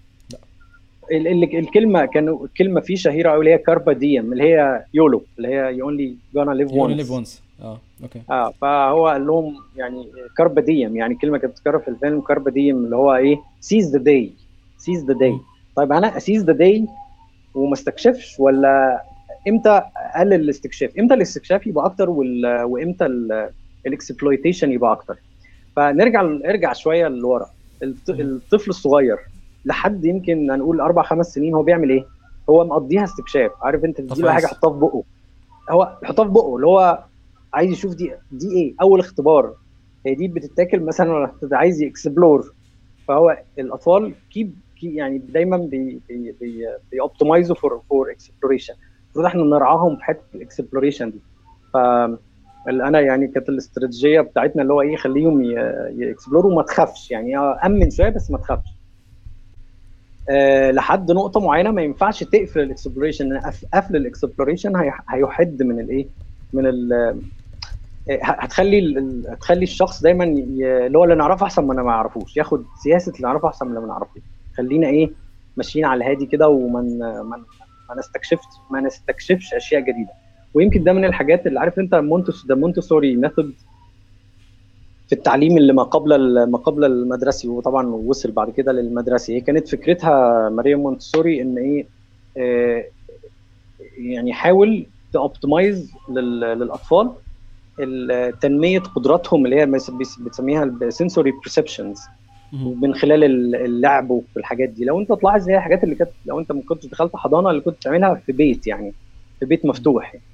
ال- ال- الكلمه كانوا الكلمه فيه شهيره قوي اللي هي كاربا ديم اللي هي يولو اللي هي يو اونلي جونا ليف You only live وانس once اه اوكي اه فهو قال لهم يعني كاربا ديم يعني كلمه كانت بتتكرر في الفيلم كاربا ديم اللي هو ايه سيز ذا داي سيز ذا داي مم. طيب انا اسيز ذا داي وما استكشفش ولا امتى اقلل الاستكشاف امتى الاستكشاف يبقى اكتر وال... وامتى الاكسبلويتيشن يبقى اكتر فنرجع ارجع شويه لورا الط... مم. الطفل الصغير لحد يمكن هنقول اربع خمس سنين هو بيعمل ايه؟ هو مقضيها استكشاف عارف انت تديله خلاص. حاجه يحطها في بقه هو يحطها في بقه اللي هو عايز يشوف دي دي ايه اول اختبار هي دي بتتاكل مثلا ولا عايز يكسبلور فهو الاطفال كيب يعني دايما بي بي بي بيوبتمايزوا فور فور اكسبلوريشن المفروض احنا نرعاهم في حته الاكسبلوريشن دي ف انا يعني كانت الاستراتيجيه بتاعتنا اللي هو ايه خليهم يكسبلوروا وما تخافش يعني امن شويه بس ما تخافش أه لحد نقطه معينه ما ينفعش تقفل الاكسبلوريشن قفل الاكسبلوريشن هيحد من الايه من ال هتخلي ال- هتخلي الشخص دايما ي- اللي هو اللي نعرفه احسن من اللي ما يعرفوش ياخد سياسه اللي نعرفه احسن من اللي ما نعرفوش خلينا ايه ماشيين على الهادي كده وما ن- ما ن- ما نستكشفش ما نستكشفش اشياء جديده ويمكن ده من الحاجات اللي عارف انت مونتوس ده مونتسوري ميثود في التعليم اللي ما قبل ال- ما قبل المدرسي وطبعا وصل بعد كده للمدرسي هي كانت فكرتها ماريا مونتسوري ان ايه آه، يعني حاول توبتمايز للاطفال ال- تنميه قدراتهم اللي هي مس- بيس- بتسميها السنسوري برسبشنز مهم. من خلال ال- اللعب والحاجات دي لو انت تلاحظ هي الحاجات اللي كانت لو انت ما كنت دخلت حضانه اللي كنت بتعملها في بيت يعني في بيت مفتوح يعني.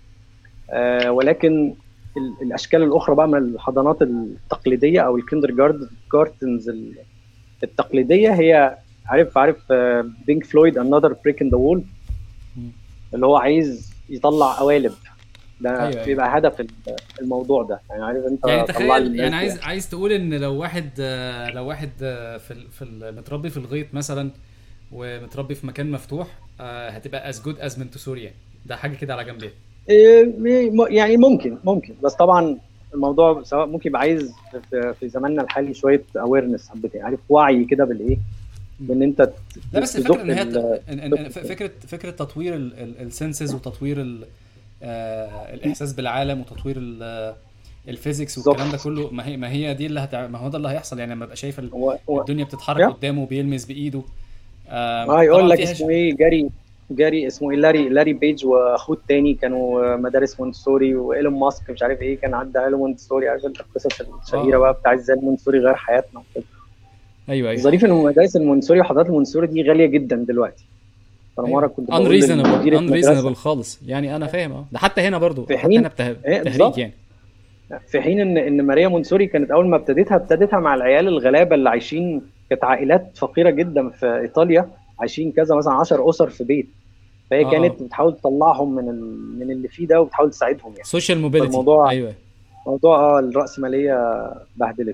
آه ولكن ال- الاشكال الاخرى بقى من الحضانات التقليديه او الكندر جارد جارتنز ال- التقليديه هي عارف عارف بينك فلويد انذر بريك ان ذا وول مم. اللي هو عايز يطلع قوالب ده أيوة، أيوة. بيبقى هدف ال- الموضوع ده يعني عارف انت يعني طلع تخيل الناس يعني عايز عايز تقول ان لو واحد آه، لو واحد آه، في ال- في ال- متربي في الغيط مثلا ومتربي في مكان مفتوح آه، هتبقى از جود از منتسوري يعني ده حاجه كده على جنب يعني. إيه، م- يعني ممكن ممكن بس طبعا الموضوع سواء ممكن يبقى عايز في, في زماننا الحالي شويه اويرنس حبتين عارف وعي كده بالايه بان انت ت- لا بس تزق الفكره ان هي ال- إن- إن- إن ف- فكره فكره تطوير السنسز وتطوير ال- آه، الاحساس بالعالم وتطوير ال- الفيزيكس بالظبط. والكلام ده كله ما هي ما هي دي اللي هتع... ما هو ده اللي هيحصل يعني لما ابقى شايف ال- هو هو الدنيا بتتحرك Yeah. قدامه وبيلمس بايده آه، اه يقول طبعاً لك فيها اسمه ايه جاري جاري اسمه ايه لاري لاري بيج واخوه التاني كانوا مدارس مونتسوري وايلون ماسك مش عارف ايه كان عدى ايلون مونتسوري عارف انت القصص الشهيره آه. بقى بتاع ازاي المونتسوري غير حياتنا وكده ايوه ايوه الظريف ان مدارس المونتسوري وحضارات المونتسوري دي غاليه جدا دلوقتي فانا مره كنت بقول unreasonable لمديرة مدرسة- unreasonable خالص يعني انا فاهم اه ده حتى هنا برضو في حتى حين- هنا بته... إيه، تهريج بالظبط. يعني في حين ان ان ماريا مونسوري كانت اول ما ابتدتها ابتدتها مع العيال الغلابه اللي عايشين كانت عائلات فقيره جدا في ايطاليا عايشين كذا مثلا 10 اسر في بيت فهي آه. كانت بتحاول تطلعهم من ال... من اللي فيه ده وبتحاول تساعدهم يعني سوشيال موبيليتي فالموضوع- ايوه موضوع اه الراسماليه بهدلت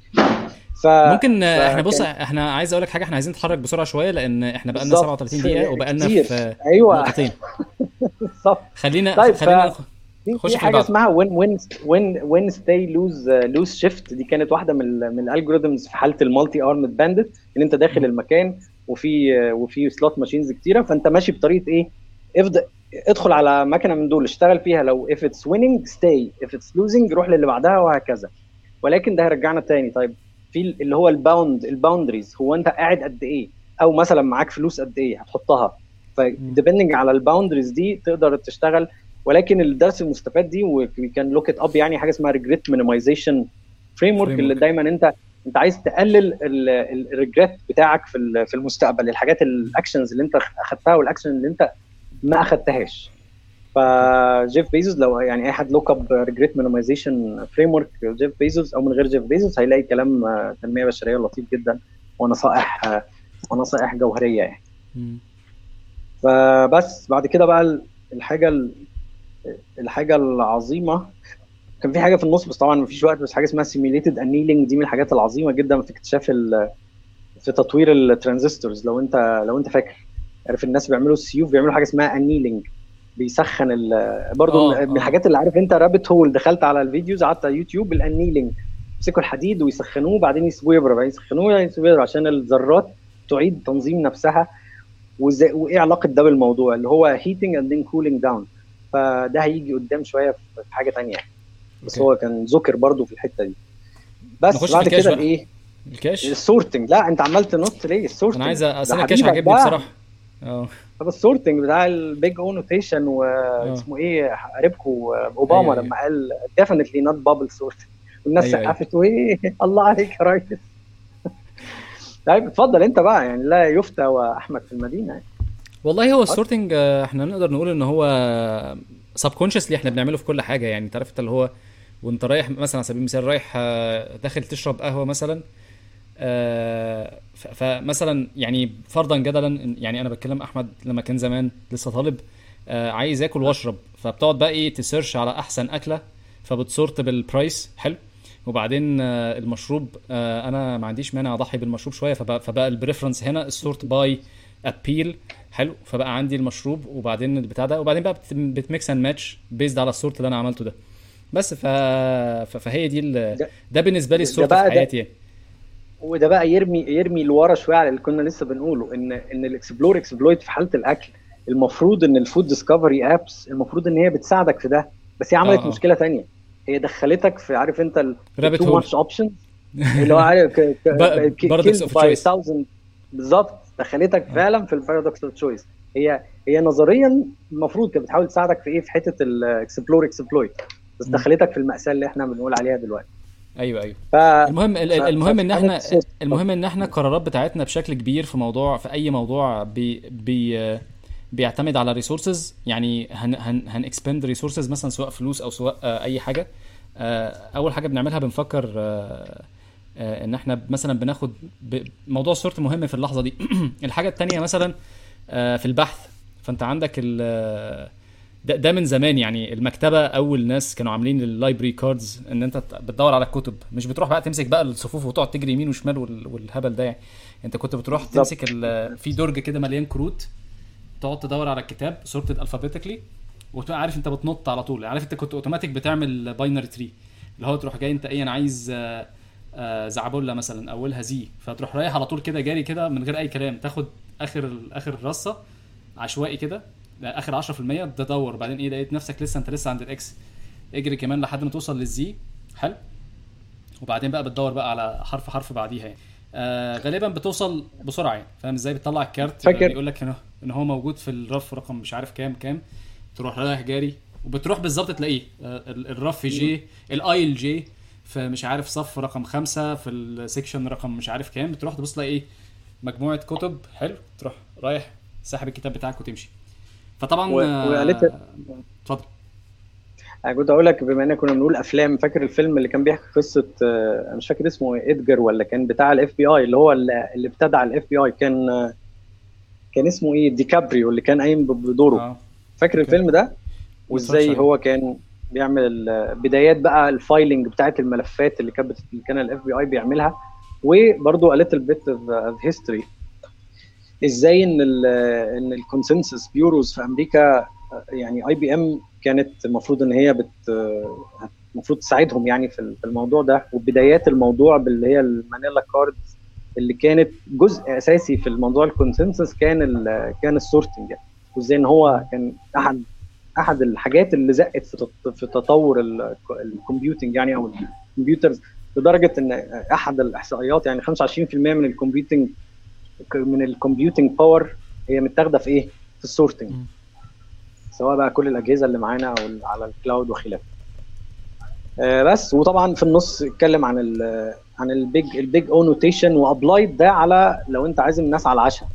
ف ممكن آه، فكان- احنا بص احنا عايز اقول لك حاجه احنا عايزين نتحرك بسرعه شويه لان احنا بقالنا بالظبط. 37 دقيقه وبقالنا كتير. في ايوه نقطتين بالظبط خلينا طيب، خلينا ف- في خش في في حاجه بعض. اسمها وين وين وين وين ستاي لوز لوز شيفت دي كانت واحده من ال من الالجوريزمز في حاله المالتي ارمد باندت ان انت داخل المكان وفي آه، وفي سلوت ماشينز كتيره فانت ماشي بطريقه ايه افضل ادخل على مكنه من دول اشتغل فيها لو if it's winning stay if it's losing روح للي بعدها وهكذا ولكن ده هيرجعنا تاني طيب في ال- اللي هو الباوند الباوندريز هو انت قاعد قد ايه او مثلا معاك فلوس قد ايه هتحطها فديبندنج على الباوندريز دي تقدر تشتغل ولكن الدرس المستفاد دي وكان لوك ات اب يعني حاجه اسمها ريجريت مينيمايزيشن فريم ورك اللي Framework. دايما انت انت عايز تقلل الريجريت بتاعك في ال- في المستقبل الحاجات الاكشنز اللي انت اخدتها والاكشن اللي انت ما اخدتهاش فجيف بيزوس لو يعني اي حد لوك اب ريجريت مينيمايزيشن فريم ورك جيف بيزوس او من غير جيف بيزوس هيلاقي كلام آه، تنميه بشريه لطيف جدا ونصائح آه، ونصائح جوهريه يعني مم. فبس بعد كده بقى ال- الحاجه ال- الحاجه العظيمه كان في حاجه في النص بس طبعا مفيش وقت بس حاجه اسمها سيميوليتد انيلينج دي من الحاجات العظيمه جدا في اكتشاف ال- في تطوير الترانزستورز لو انت لو انت فاكر عارف الناس بيعملوا السيوف بيعملوا حاجه اسمها انيلينج بيسخن ال- برضو آه، من آه. الحاجات اللي عارف انت رابت هول دخلت على الفيديوز قعدت على يوتيوب الانيلينج يمسكوا الحديد ويسخنوه بعدين يسيبوه يبرد بعدين يسخنوه يسيبوه يبرد عشان الذرات تعيد تنظيم نفسها وازاي وايه علاقه ده بالموضوع اللي هو هيتنج اند then كولينج داون فده هيجي قدام شويه في في حاجه تانية يعني. بس أوكي. هو كان ذكر برضو في الحته دي بس نخش في بعد الكاش كده بقى. الايه الكاش السورتنج لا انت عمال تنط ليه السورتنج انا عايز ده اصل أنا الكاش حبيبك عاجبني بقى. بصراحه اه طب السورتنج بتاع البيج او نوتيشن واسمه ايه قريبكم اوباما أيوة، أيوة. لما قال definitely not bubble sorting والناس أيوة، أيوة. سقفت وايه الله عليك يا ريس طيب اتفضل انت بقى يعني لا يفتى واحمد في المدينه يعني. والله هو السورتنج آه، احنا نقدر نقول ان هو سبكونشسلي احنا بنعمله في كل حاجه يعني انت عارف انت اللي هو وانت رايح مثلا على سبيل المثال رايح آه، داخل تشرب قهوه مثلا آه، ف- فمثلا يعني فرضا جدلا إن- يعني انا بتكلم احمد لما كان زمان لسه طالب آه، عايز اكل واشرب فبتقعد بقى ايه تسيرش على احسن اكله فبتسورت بالبرايس حلو وبعدين آه، المشروب آه، انا ما عنديش مانع اضحي بالمشروب شويه فبقى, فبقى البريفرنس هنا السورت باي ابيل حلو فبقى عندي المشروب وبعدين البتاع ده وبعدين بقى بت- بتميكس اند ماتش بيزد على السورت اللي انا عملته ده بس ف... ف- فهي دي ال... ده- ده بالنسبه لي ده السورت بقى في ده- حياتي يعني وده بقى يرمي يرمي لورا شويه على اللي كنا لسه بنقوله ان ان الاكسبلور اكسبلويت في حاله الاكل المفروض ان الفود ديسكفري ابس المفروض ان هي بتساعدك في ده بس هي عملت آه، آه. مشكله تانية هي دخلتك في عارف انت Rabbit تو hole. ماتش اوبشن اللي هو عارف ك- ك- ب- ك- paradox killed of by choice. thousand بالظبط دخلتك فعلا في البارادوكس اوف تشويس هي هي نظريا المفروض كانت بتحاول تساعدك في ايه في حته الاكسبلور اكسبلويت بس مم. دخلتك في المأساة اللي احنا بنقول عليها دلوقتي ايوه ايوه ف المهم ال- ال- ف- المهم ان احنا فكانت- المهم ان احنا القرارات بتاعتنا بشكل كبير في موضوع في اي موضوع بي بي بيعتمد على ريسورسز يعني هن هن هن اكسبند ريسورسز مثلا سواء فلوس او سواء آه، اي حاجه آه، اول حاجه بنعملها بنفكر آه، آه، ان احنا مثلا بناخد ب- موضوع السورت مهم في اللحظه دي الحاجه التانية مثلا آه، في البحث فانت عندك ال ده, ده من زمان يعني المكتبه اول ناس كانوا عاملين اللايبرري كاردز ان انت بتدور على الكتب مش بتروح بقى تمسك بقى الصفوف وتقعد تجري يمين وشمال وال- والهبل ده يعني انت كنت بتروح بالظبط. تمسك ال- في درج كده مليان كروت تقعد تدور على الكتاب سورتد الفابيتيكلي وتبقى عارف انت بتنط على طول عارف انت كنت اوتوماتيك بتعمل باينري تري اللي هو تروح جاي انت ايه انا عايز آه، آه، زعبله مثلا اولها زي فتروح رايح على طول كده جاري كده من غير اي كلام تاخد اخر اخر الرصه عشوائي كده اخر 10% تدور وبعدين ايه لقيت نفسك لسه انت لسه عند الاكس اجري كمان لحد ما توصل للزي حلو وبعدين بقى بتدور بقى على حرف حرف بعديها يعني آه غالبا بتوصل بسرعه يعني فاهم ازاي بتطلع الكارت فاكر- يقول لك ان ان هو موجود في الرف رقم مش عارف كام كام تروح رايح جاري وبتروح بالظبط تلاقيه آه ال- الرف جي الايل جي في مش عارف صف رقم خمسة في السكشن رقم مش عارف كام بتروح تبص تلاقي ايه مجموعه كتب حلو تروح رايح ساحب الكتاب بتاعك وتمشي فطبعا و- آه، وقالت- اتفضل انا كنت اقول لك بما ان كنا بنقول افلام فاكر الفيلم اللي كان بيحكي قصه آه، انا مش فاكر اسمه إيه، ادجر ولا كان بتاع الاف بي اي اللي هو اللي اللي ابتدع الاف بي اي كان آه، كان اسمه ايه ديكابريو اللي كان قايم ب- بدوره اه فاكر أوكي. الفيلم ده اتفرجتش وازاي عليه. هو كان بيعمل ال- بدايات بقى الفايلنج بتاعت الملفات اللي كانت بت- اللي كان الاف بي اي بيعملها وبرضه قالت البيت اوف هيستوري ازاي ان ال ان الكونسنسس بيوروز في امريكا آه، يعني اي بي ام كانت المفروض ان هي بت آه، المفروض تساعدهم يعني في في الموضوع ده وبدايات الموضوع باللي هي المانيلا كاردز اللي كانت جزء اساسي في الموضوع الكونسنسس كان ال كان السورتنج يعني وازاي ان هو كان احد احد الحاجات اللي زقت في تط- في تطور ال- الكمبيوتنج يعني او الكمبيوترز لدرجه ان احد الاحصائيات يعني 25% من الكمبيوتنج من الكمبيوتنج باور هي متاخده في ايه؟ في السورتنج مم. سواء بقى كل الاجهزه اللي معانا او على الكلاود وخلافه. آه، بس وطبعا في النص اتكلم عن ال عن البيج البيج او نوتيشن وابلايد ده على لو انت عايز الناس على العشاء.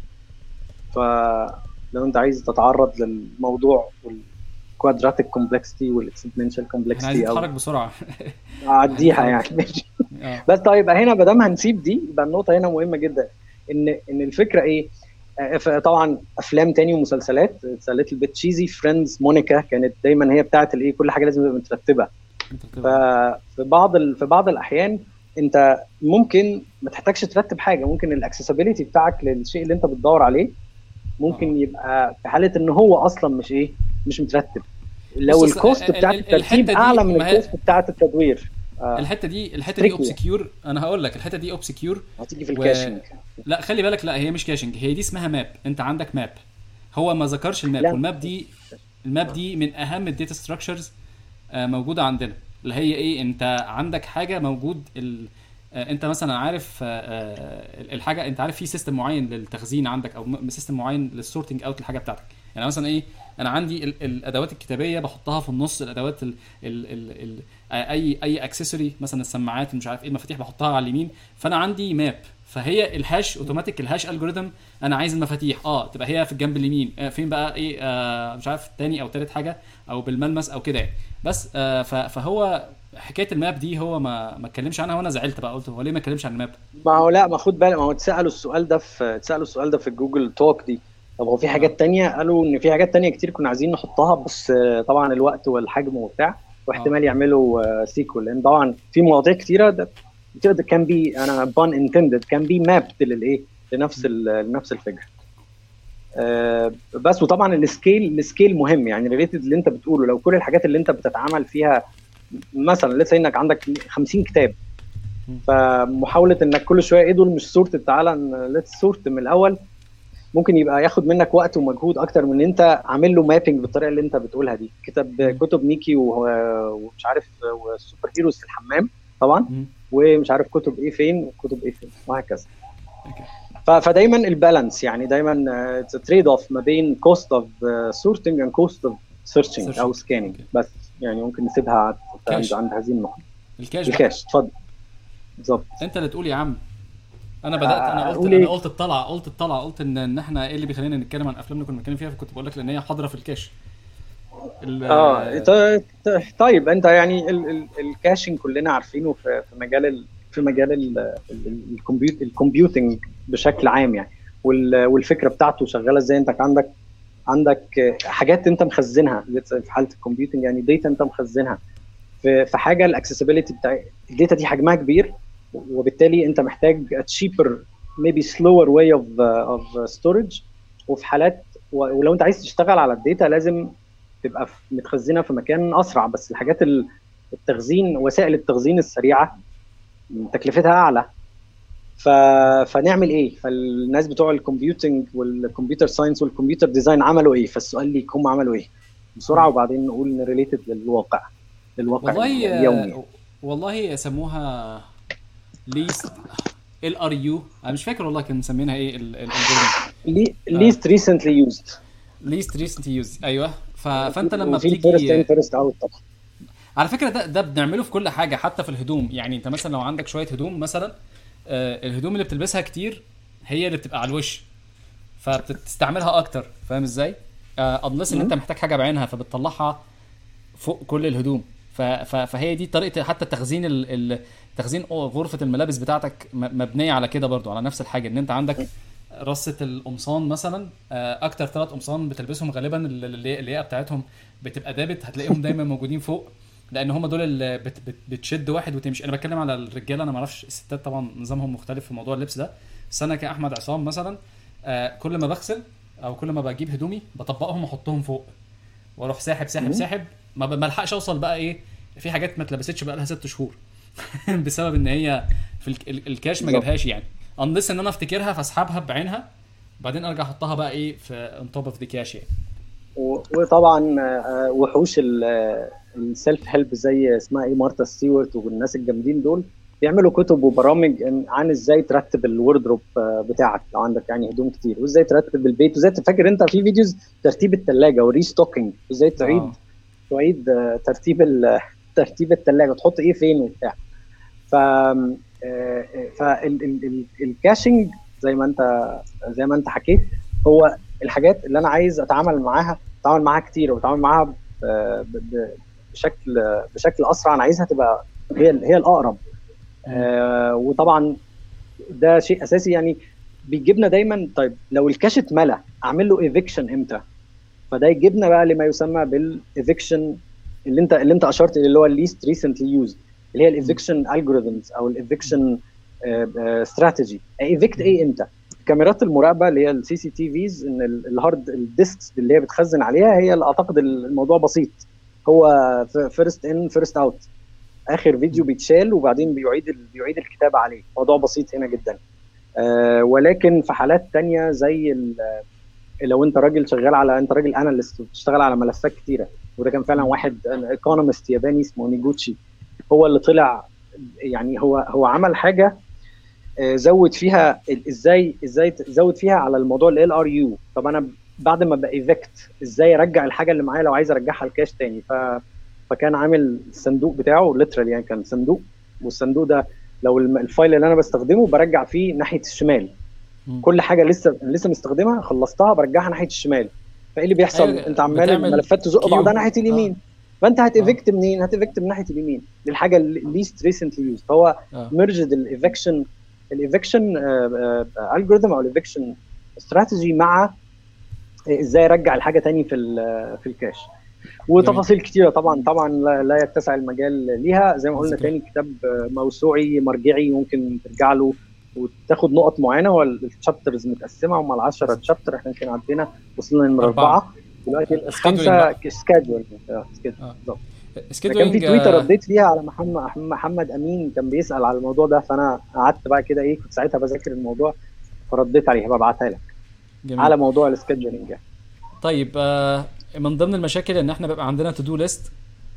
فلو انت عايز تتعرض للموضوع والكوادراتيك كومبلكسيتي والاكسبوننشال احنا عايزين كومبلكسيتي او نتحرك بسرعه اعديها يعني ماشي اه بس طيب هنا ما دام هنسيب دي يبقى النقطه هنا مهمه جدا ان ان الفكره ايه آه، ف- طبعا افلام تاني ومسلسلات ليتل بيت تشيزي فريندز مونيكا كانت دايما هي بتاعت الايه كل حاجه لازم تبقى مترتبه انت بتبقى ففي بعض ال... في بعض الاحيان انت ممكن ما تحتاجش ترتب حاجه ممكن الاكسسبيليتي بتاعك للشيء اللي انت بتدور عليه ممكن يبقى في حاله ان هو اصلا مش ايه مش مترتب لو بص، أصل الكوست ال- بتاعت ال- الترتيب الحتة دي اعلى من ما هي- الكوست بتاعت التدوير آه، الحته دي الحته دي tricky. اوبسكيور انا هقول لك الحته دي اوبسكيور هتيجي في و- الكاشنج لا خلي بالك لا هي مش كاشنج هي دي اسمها ماب انت عندك ماب هو ما ذكرش الماب لا. والماب دي الماب دي من اهم الداتا ستراكشرز موجوده عندنا اللي هي ايه انت عندك حاجه موجود ال... آه، انت مثلا عارف آه، آه، الحاجه انت عارف في سيستم معين للتخزين عندك او سيستم معين للسورتنج اوت الحاجه بتاعتك يعني مثلا ايه انا عندي ال- الادوات الكتابيه بحطها في النص الادوات ال ال ال ال اي اي اكسسوري مثلا السماعات مش عارف ايه المفاتيح بحطها على اليمين فانا عندي ماب فهي الهاش اوتوماتيك الهاش الجوريثم انا عايز المفاتيح اه تبقى هي في الجنب اليمين آه فين بقى ايه آه مش عارف تاني او تالت حاجه او بالملمس او كده يعني بس آه ف- فهو حكايه الماب دي هو ما ما اتكلمش عنها وانا زعلت بقى قلت هو ليه ما اتكلمش عن الماب ما هو لا ما خد بالك ما هو اتسالوا السؤال ده في اتسالوا السؤال ده في جوجل توك دي طب هو في حاجات تانية قالوا ان في حاجات تانية كتير كنا عايزين نحطها بس آه، طبعا الوقت والحجم وبتاع واحتمال يعملوا سيكول لان طبعا في مواضيع كتيره ده كان بي انا بان انتندد كان بي مابد للايه لنفس ال- لنفس الفكره آه، بس وطبعا السكيل السكيل مهم يعني ريليتد اللي انت بتقوله لو كل الحاجات اللي انت بتتعامل فيها مثلا لسه انك عندك 50 كتاب فمحاوله انك كل شويه ايه دول مش سورت تعالى ليتس سورت من الاول ممكن يبقى ياخد منك وقت ومجهود اكتر من ان انت عامل له مابنج بالطريقه اللي انت بتقولها دي كتاب كتب ميكي ومش عارف والسوبر هيروز في الحمام طبعا ومش عارف كتب ايه فين وكتب ايه فين وهكذا فدايما البالانس يعني دايما تريد اوف ما بين كوست اوف سورتنج اند كوست اوف سيرشنج او سكاننج بس يعني ممكن نسيبها عند عند هذه النقطه الكاش الكاش اتفضل بالظبط انت اللي تقول يا عم انا بدات انا قلت انا قلت الطلعه قلت الطلعه قلت ان ان احنا ايه اللي بيخلينا نتكلم عن الافلام اللي كنا بنتكلم فيها فكنت بقول لك لان هي حاضره في الكاش اه طيب انت يعني الكاشنج كلنا عارفينه في مجال في مجال الكمبيوتنج بشكل عام يعني والفكره بتاعته شغاله ازاي انت عندك عندك حاجات انت مخزنها في حاله الكمبيوتنج يعني داتا انت مخزنها في في حاجه الاكسسبيلتي بتاع الداتا دي حجمها كبير وبالتالي انت محتاج تشيبر maybe slower way of uh, of storage وفي حالات ولو انت عايز تشتغل على الداتا لازم تبقى متخزنه في مكان اسرع بس الحاجات التخزين وسائل التخزين السريعه تكلفتها اعلى ف... فنعمل ايه فالناس بتوع الكمبيوتنج والكمبيوتر ساينس والكمبيوتر ديزاين عملوا ايه فالسؤال ليك هم عملوا ايه بسرعه وبعدين نقول ريليتد للواقع للواقع والله اليومي والله سموها ليست ال ار يو انا مش فاكر والله كان مسمينها ايه ليست ريسنتلي يوزد ليست ريسنتلي يوزد ايوه ف... فانت لما بتيجي فيرست اوت طبعا على فكره ده ده بنعمله في كل حاجه حتى في الهدوم يعني انت مثلا لو عندك شويه هدوم مثلا آه الهدوم اللي بتلبسها كتير هي اللي بتبقى على الوش فبتستعملها اكتر فاهم ازاي؟ آه ان انت محتاج حاجه بعينها فبتطلعها فوق كل الهدوم فهي دي طريقه حتى تخزين ال... تخزين غرفه الملابس بتاعتك مبنيه على كده برضو على نفس الحاجه ان انت عندك رصه القمصان مثلا اكتر ثلاث قمصان بتلبسهم غالبا اللي بتاعتهم بتبقى دابت هتلاقيهم دايما موجودين فوق لان هم دول اللي بت بت بتشد واحد وتمشي انا بتكلم على الرجاله انا ما اعرفش الستات طبعا نظامهم مختلف في موضوع اللبس ده بس انا كاحمد عصام مثلا آه كل ما بغسل او كل ما بجيب هدومي بطبقهم واحطهم فوق واروح ساحب ساحب ساحب ما بلحقش اوصل بقى ايه في حاجات ما اتلبستش بقى لها ست شهور بسبب ان هي في الكاش ما جابهاش يعني انلس ان انا افتكرها فاسحبها بعينها بعدين ارجع احطها بقى ايه في اون توب اوف ذا كاش يعني وطبعا وحوش السيلف هيلب زي اسمها ايه مارتا ستيوارت والناس الجامدين دول بيعملوا كتب وبرامج عن ازاي ترتب الوردروب بتاعك لو عندك يعني هدوم كتير وازاي ترتب البيت وازاي تفكر انت في فيديوز ترتيب الثلاجه وريستوكينج ازاي تعيد آه. تعيد ترتيب ترتيب الثلاجه تحط ايه فين وبتاع ف فالكاشنج زي ما انت زي ما انت حكيت هو الحاجات اللي انا عايز اتعامل معاها اتعامل معاها كتير واتعامل معاها بشكل بشكل اسرع انا عايزها تبقى هي هي الاقرب آه وطبعا ده شيء اساسي يعني بيجيبنا دايما طيب لو الكاش اتملى اعمل له ايفيكشن امتى؟ فده يجيبنا بقى لما يسمى بالايفيكشن اللي انت اللي انت اشرت اللي هو الليست ريسنتلي يوزد اللي هي الايفيكشن الجوريزمز او الايفيكشن استراتيجي ايفيكت ايه امتى؟ كاميرات المراقبه اللي هي السي سي تي فيز ان الهارد الديسكس اللي هي بتخزن عليها هي اللي اعتقد الموضوع بسيط هو فيرست ان فيرست اوت اخر فيديو بيتشال وبعدين بيعيد بيعيد الكتابه عليه موضوع بسيط هنا جدا آه ولكن في حالات تانية زي لو انت راجل شغال على انت راجل اناليست وبتشتغل على ملفات كتيره وده كان فعلا واحد ايكونومست ياباني اسمه نيجوتشي هو اللي طلع يعني هو هو عمل حاجه زود فيها ازاي ازاي زود فيها على الموضوع ال ار يو طب انا بعد ما بايفكت ازاي ارجع الحاجه اللي معايا لو عايز ارجعها الكاش تاني ف فكان عامل الصندوق بتاعه ليترال يعني كان صندوق والصندوق ده لو الفايل اللي انا بستخدمه برجع فيه ناحيه الشمال م. كل حاجه لسه لسه مستخدمها خلصتها برجعها ناحيه الشمال فايه اللي بيحصل أيوة انت عمال الملفات تزق بعضها ناحيه اليمين آه. فانت هتيفكت آه. منين هتيفكت من ناحيه اليمين للحاجه الليست ريسنتلي يوز فهو آه. ميرجد الايفكشن الايفكشن الجوريثم او الايفكشن استراتيجي مع ازاي ارجع الحاجه تاني في في الكاش وتفاصيل كتيره طبعا طبعا لا يتسع المجال ليها زي ما قلنا تاني كتاب موسوعي مرجعي ممكن ترجع له وتاخد نقط معينه والشابترز متقسمه هم ال 10 تشابتر احنا يمكن عدينا وصلنا لنمره أربعة. اربعه دلوقتي Scheduling الخمسه بقى. سكادول آه. بالظبط كان في سكيدولينج تويتر ابديت ليها على محمد محمد امين كان بيسال على الموضوع ده فانا قعدت بقى كده ايه كنت ساعتها بذاكر الموضوع فرديت عليه ببعتها لك على موضوع السكادجولينج يعني طيب آه، من ضمن المشاكل ان احنا بيبقى عندنا تو دو ليست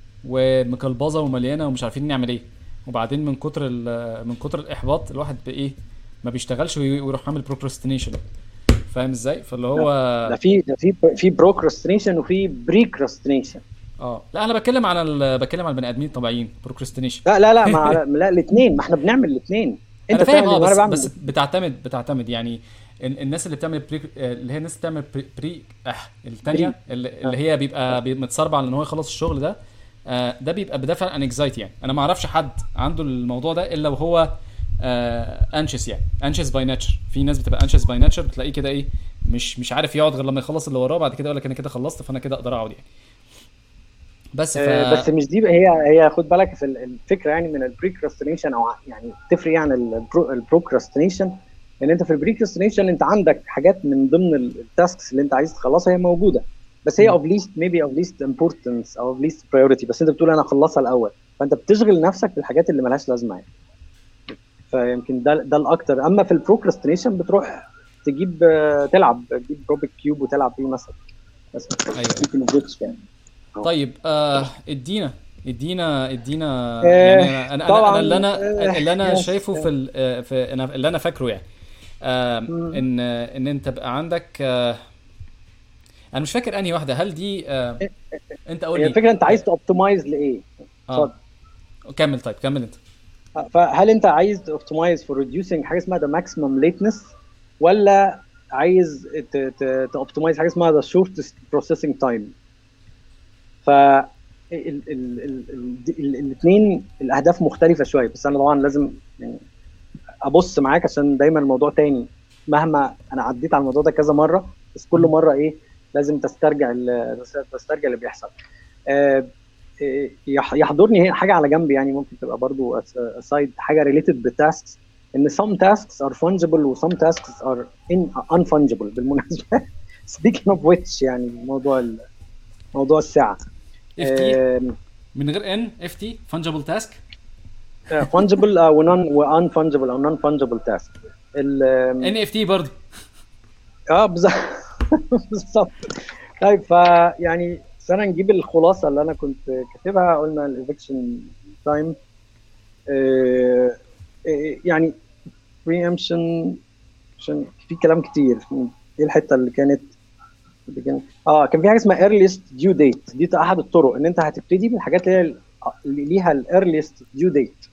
ومكلبظه ومليانه ومش عارفين نعمل ايه وبعدين من كتر ال- من كتر الاحباط الواحد بايه ما بيشتغلش وي- ويروح عامل بروكراستينيشن فاهم ازاي فاللي هو ده في ده في في بروكراستينيشن وفي بريكراستينيشن اه لا انا بتكلم على ال- بتكلم على البني ادمين الطبيعيين بروكراستينيشن لا لا لا مع لا الاثنين ما احنا بنعمل الاثنين انت انا فاهم بتعمل اه وانا بس بعمل بس بتعتمد بتعتمد يعني ال- الناس اللي بتعمل بري اللي هي الناس اللي بتعمل بري, بري اه الثانيه اللي, اللي هي بيبقى بي- متصاربه على ان هو يخلص الشغل ده آه ده بيبقى بدافع عن انكزايتي يعني انا ما اعرفش حد عنده الموضوع ده الا وهو انشس يعني انشس باي ناتشر في ناس بتبقى انشس باي ناتشر بتلاقيه كده ايه مش مش عارف يقعد غير لما يخلص اللي وراه بعد كده يقول لك انا كده خلصت فانا كده اقدر اقعد يعني بس ف... آه، بس مش دي هي هي خد بالك في ال- الفكره يعني من البريكراستينيشن او يعني تفرق يعني عن البروكراستينيشن ان انت في البريكراستينيشن انت عندك حاجات من ضمن التاسكس اللي انت عايز تخلصها هي موجوده بس هي مم. اوف ليست ميبي اوف ليست امبورتنس او اوف ليست برايورتي بس انت بتقول انا اخلصها الاول فانت بتشغل نفسك بالحاجات اللي ملهاش لازمه يعني فيمكن ده ده الاكتر اما في البروكراستينيشن بتروح تجيب آه، تلعب تجيب روبيك كيوب وتلعب بيه مثلا بس ايوه ممكن الجوتش يعني طيب آه ادينا ادينا ادينا آه، يعني انا انا, طبعاً، أنا اللي انا آه، اللي انا يس. شايفه في ال- آه، في انا اللي انا فاكره يعني آه مم. ان ان انت بقى عندك آه انا مش فاكر انهي واحده هل دي آه انت قول هي لي الفكره انت عايز توبتمايز لايه؟ اه كمل طيب كمل انت فهل انت عايز اوبتمايز فور ريديوسينج حاجه اسمها ذا ماكسيمم ليتنس ولا عايز توبتمايز حاجه اسمها ذا شورتست بروسيسنج تايم ف الاثنين الاهداف مختلفه شويه بس انا طبعا لازم يعني ابص معاك عشان دايما الموضوع تاني مهما انا عديت على الموضوع ده كذا مره بس كل مره ايه لازم تسترجع ال- تسترجع اللي بيحصل آه، إيه، يح- يحضرني هنا حاجه على جنب يعني ممكن تبقى برضو سايد حاجه ريليتد بالتاسكس ان some tasks are fungible و some tasks are in unfungible بالمناسبه speaking of which يعني موضوع ال- موضوع الساعه اف تي من غير ان اف تي فانجبل تاسك fungible و non و unfungible او non fungible task ال- ان اف تي برضه اه بالظبط بالظبط طيب فيعني سنة نجيب الخلاصة اللي أنا كنت كاتبها قلنا الإيفكشن تايم يعني بريمشن عشان في كلام كتير ايه الحتة اللي كانت اللي كانت اه كان في حاجة اسمها earliest due date دي أحد الطرق إن أنت هتبتدي بالحاجات اللي هي اللي ليها الايرليست ديو ديت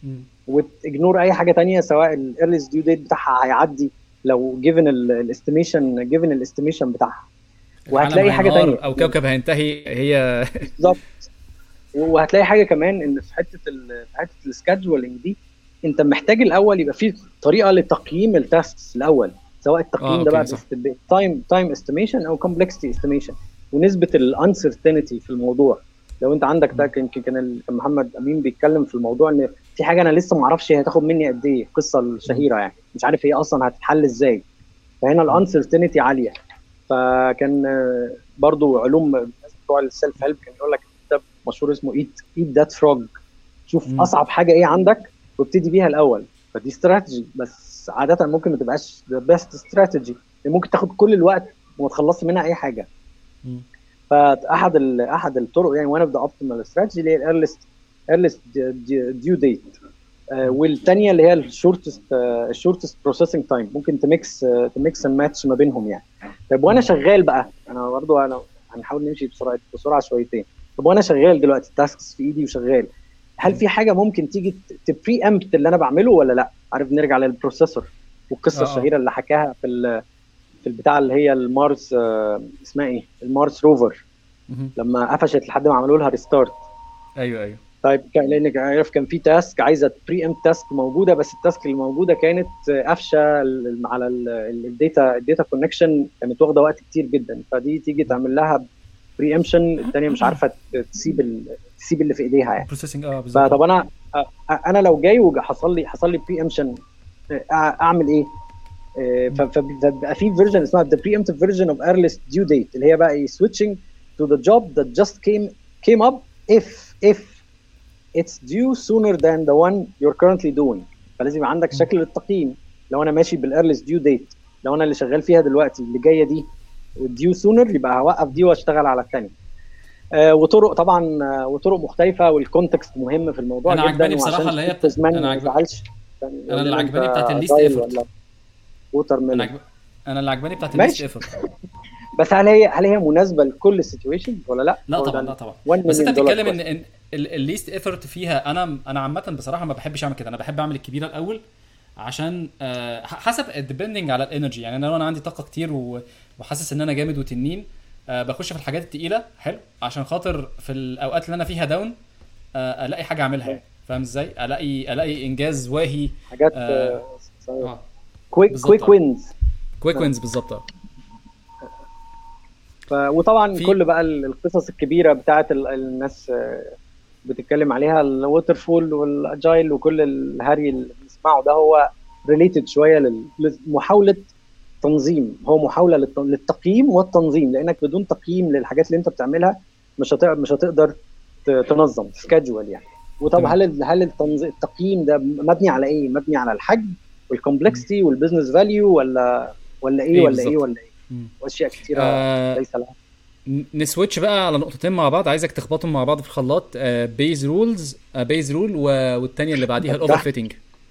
وتجنور اي حاجه تانية سواء الايرليست ديو ديت بتاعها هيعدي لو جيفن الاستيميشن جيفن الاستيميشن بتاعها وهتلاقي حاجه العالم تانية هينهار او كوكب هينتهي هي بالظبط وهتلاقي حاجه كمان ان في حته ال في حته السكادجولينج دي انت محتاج الاول يبقى في طريقه لتقييم التاسكس الاول سواء التقييم آه، ده بقى أوكي، صح. تايم تايم استيميشن او كومبلكسيتي استيميشن ونسبه الانسرتينتي في الموضوع لو انت عندك ده كان كان ال- كان محمد امين بيتكلم في الموضوع ان في حاجه انا لسه ما اعرفش هي هتاخد مني قد ايه القصه الشهيره يعني مش عارف هي اصلا هتتحل ازاي فهنا الانسرتينتي عاليه فكان آه، برضو علوم الناس بتوع السيلف هيلب كان يقول لك كتاب مشهور اسمه ايت ايت ذات فروج شوف مم. اصعب حاجه ايه عندك وابتدي بيها الاول فدي استراتيجي بس عاده ممكن ما تبقاش ذا بيست استراتيجي ممكن تاخد كل الوقت وما تخلصش منها اي حاجه مم. فاحد ال- احد الطرق يعني وانا اوف ذا اوبتيمال استراتيجي اللي هي الايرليست ايرليست ديو ديت والثانيه اللي هي الشورتست الشورتست بروسيسنج تايم ممكن تميكس تميكس اند ماتش ما بينهم يعني طب وانا شغال بقى انا برضو انا هنحاول نمشي بسرعه بسرعه شويتين طب وانا شغال دلوقتي التاسكس في ايدي وشغال هل في حاجه ممكن تيجي تبري امبت اللي انا بعمله ولا لا عارف نرجع للبروسيسور والقصه آه، آه. الشهيره اللي حكاها في ال- في البتاع اللي هي المارس آه، اسمها ايه المارس روفر مهم. لما قفشت لحد ما عملوا لها ريستارت ايوه ايوه طيب كان- لانك عارف كان في تاسك عايزه بري ام تاسك موجوده بس التاسك اللي موجوده كانت قافشه ال- على الداتا الداتا كونكشن كانت واخده وقت كتير جدا فدي تيجي تعمل لها بري امشن الثانيه مش عارفه تسيب ال- تسيب اللي في ايديها يعني بروسيسنج اه بالظبط فطب انا أ- انا لو جاي وحصل لي حصل لي بري امشن اعمل ايه آه، فبقى في فيرجن اسمها the preemptive version of earliest due date اللي هي بقى ايه switching to the job that just came came up if if it's due sooner than the one you're currently doing فلازم يبقى عندك شكل للتقييم لو انا ماشي بالايرليست ديو ديت لو انا اللي شغال فيها دلوقتي اللي جايه دي ديو سونر يبقى هوقف دي واشتغل على الثانيه آه وطرق طبعا آه وطرق مختلفه والكونتكست مهم في الموضوع انا جدا عجباني بصراحه وعشان اللي هي تكتب زمان انا ما عجب... يزعلش انا اللي عجباني بتاعت الليست ايفورت ووتر انا ميلون عجب... انا اللي عجباني بتاعت الليست ماشي ايفورت بس هل هي هل هي مناسبه لكل السيتويشن ولا لا؟ لا هو طبعا ده لا طبعا 1 بس انت million dollar بتتكلم ان question. ان الليست ايفورت فيها انا انا عامه بصراحه ما بحبش اعمل كده انا بحب اعمل الكبيره الاول عشان آه، حسب ديبندنج على الانرجي يعني انا لو انا عندي طاقه كتير و- وحاسس ان انا جامد وتنين آه، بخش في الحاجات التقيله حلو عشان خاطر في الاوقات اللي انا فيها داون آه، الاقي حاجه اعملها يعني. فاهم ازاي الاقي الاقي انجاز واهي حاجات آه، آه كويك بالظبط. كويك وينز كويك وينز بالظبط آه. ف... وطبعا في- كل بقى ال- القصص الكبيره بتاعت ال... الناس آه، بتتكلم عليها الووتر فول والاجايل وكل الهري اللي بنسمعه ده هو ريليتد شويه لل- لمحاوله تنظيم هو محاوله للت... للتقييم والتنظيم لانك بدون تقييم للحاجات اللي انت بتعملها مش هت... مش هتقدر ت... تنظم سكادجول يعني وطب تمام. هل ال... هل التنظ... التقييم ده مبني على ايه؟ مبني على الحجم والكومبلكسيتي والبزنس فاليو ولا ولا ايه إيه ولا بالظبط. ايه ولا ايه؟ مم. واشياء كتيره آه، ليس لها ن- نسويتش بقى على نقطتين مع بعض عايزك تخبطهم مع بعض في الخلاط بيز رولز بيز رول والثانيه اللي بعديها الاوفر فيتنج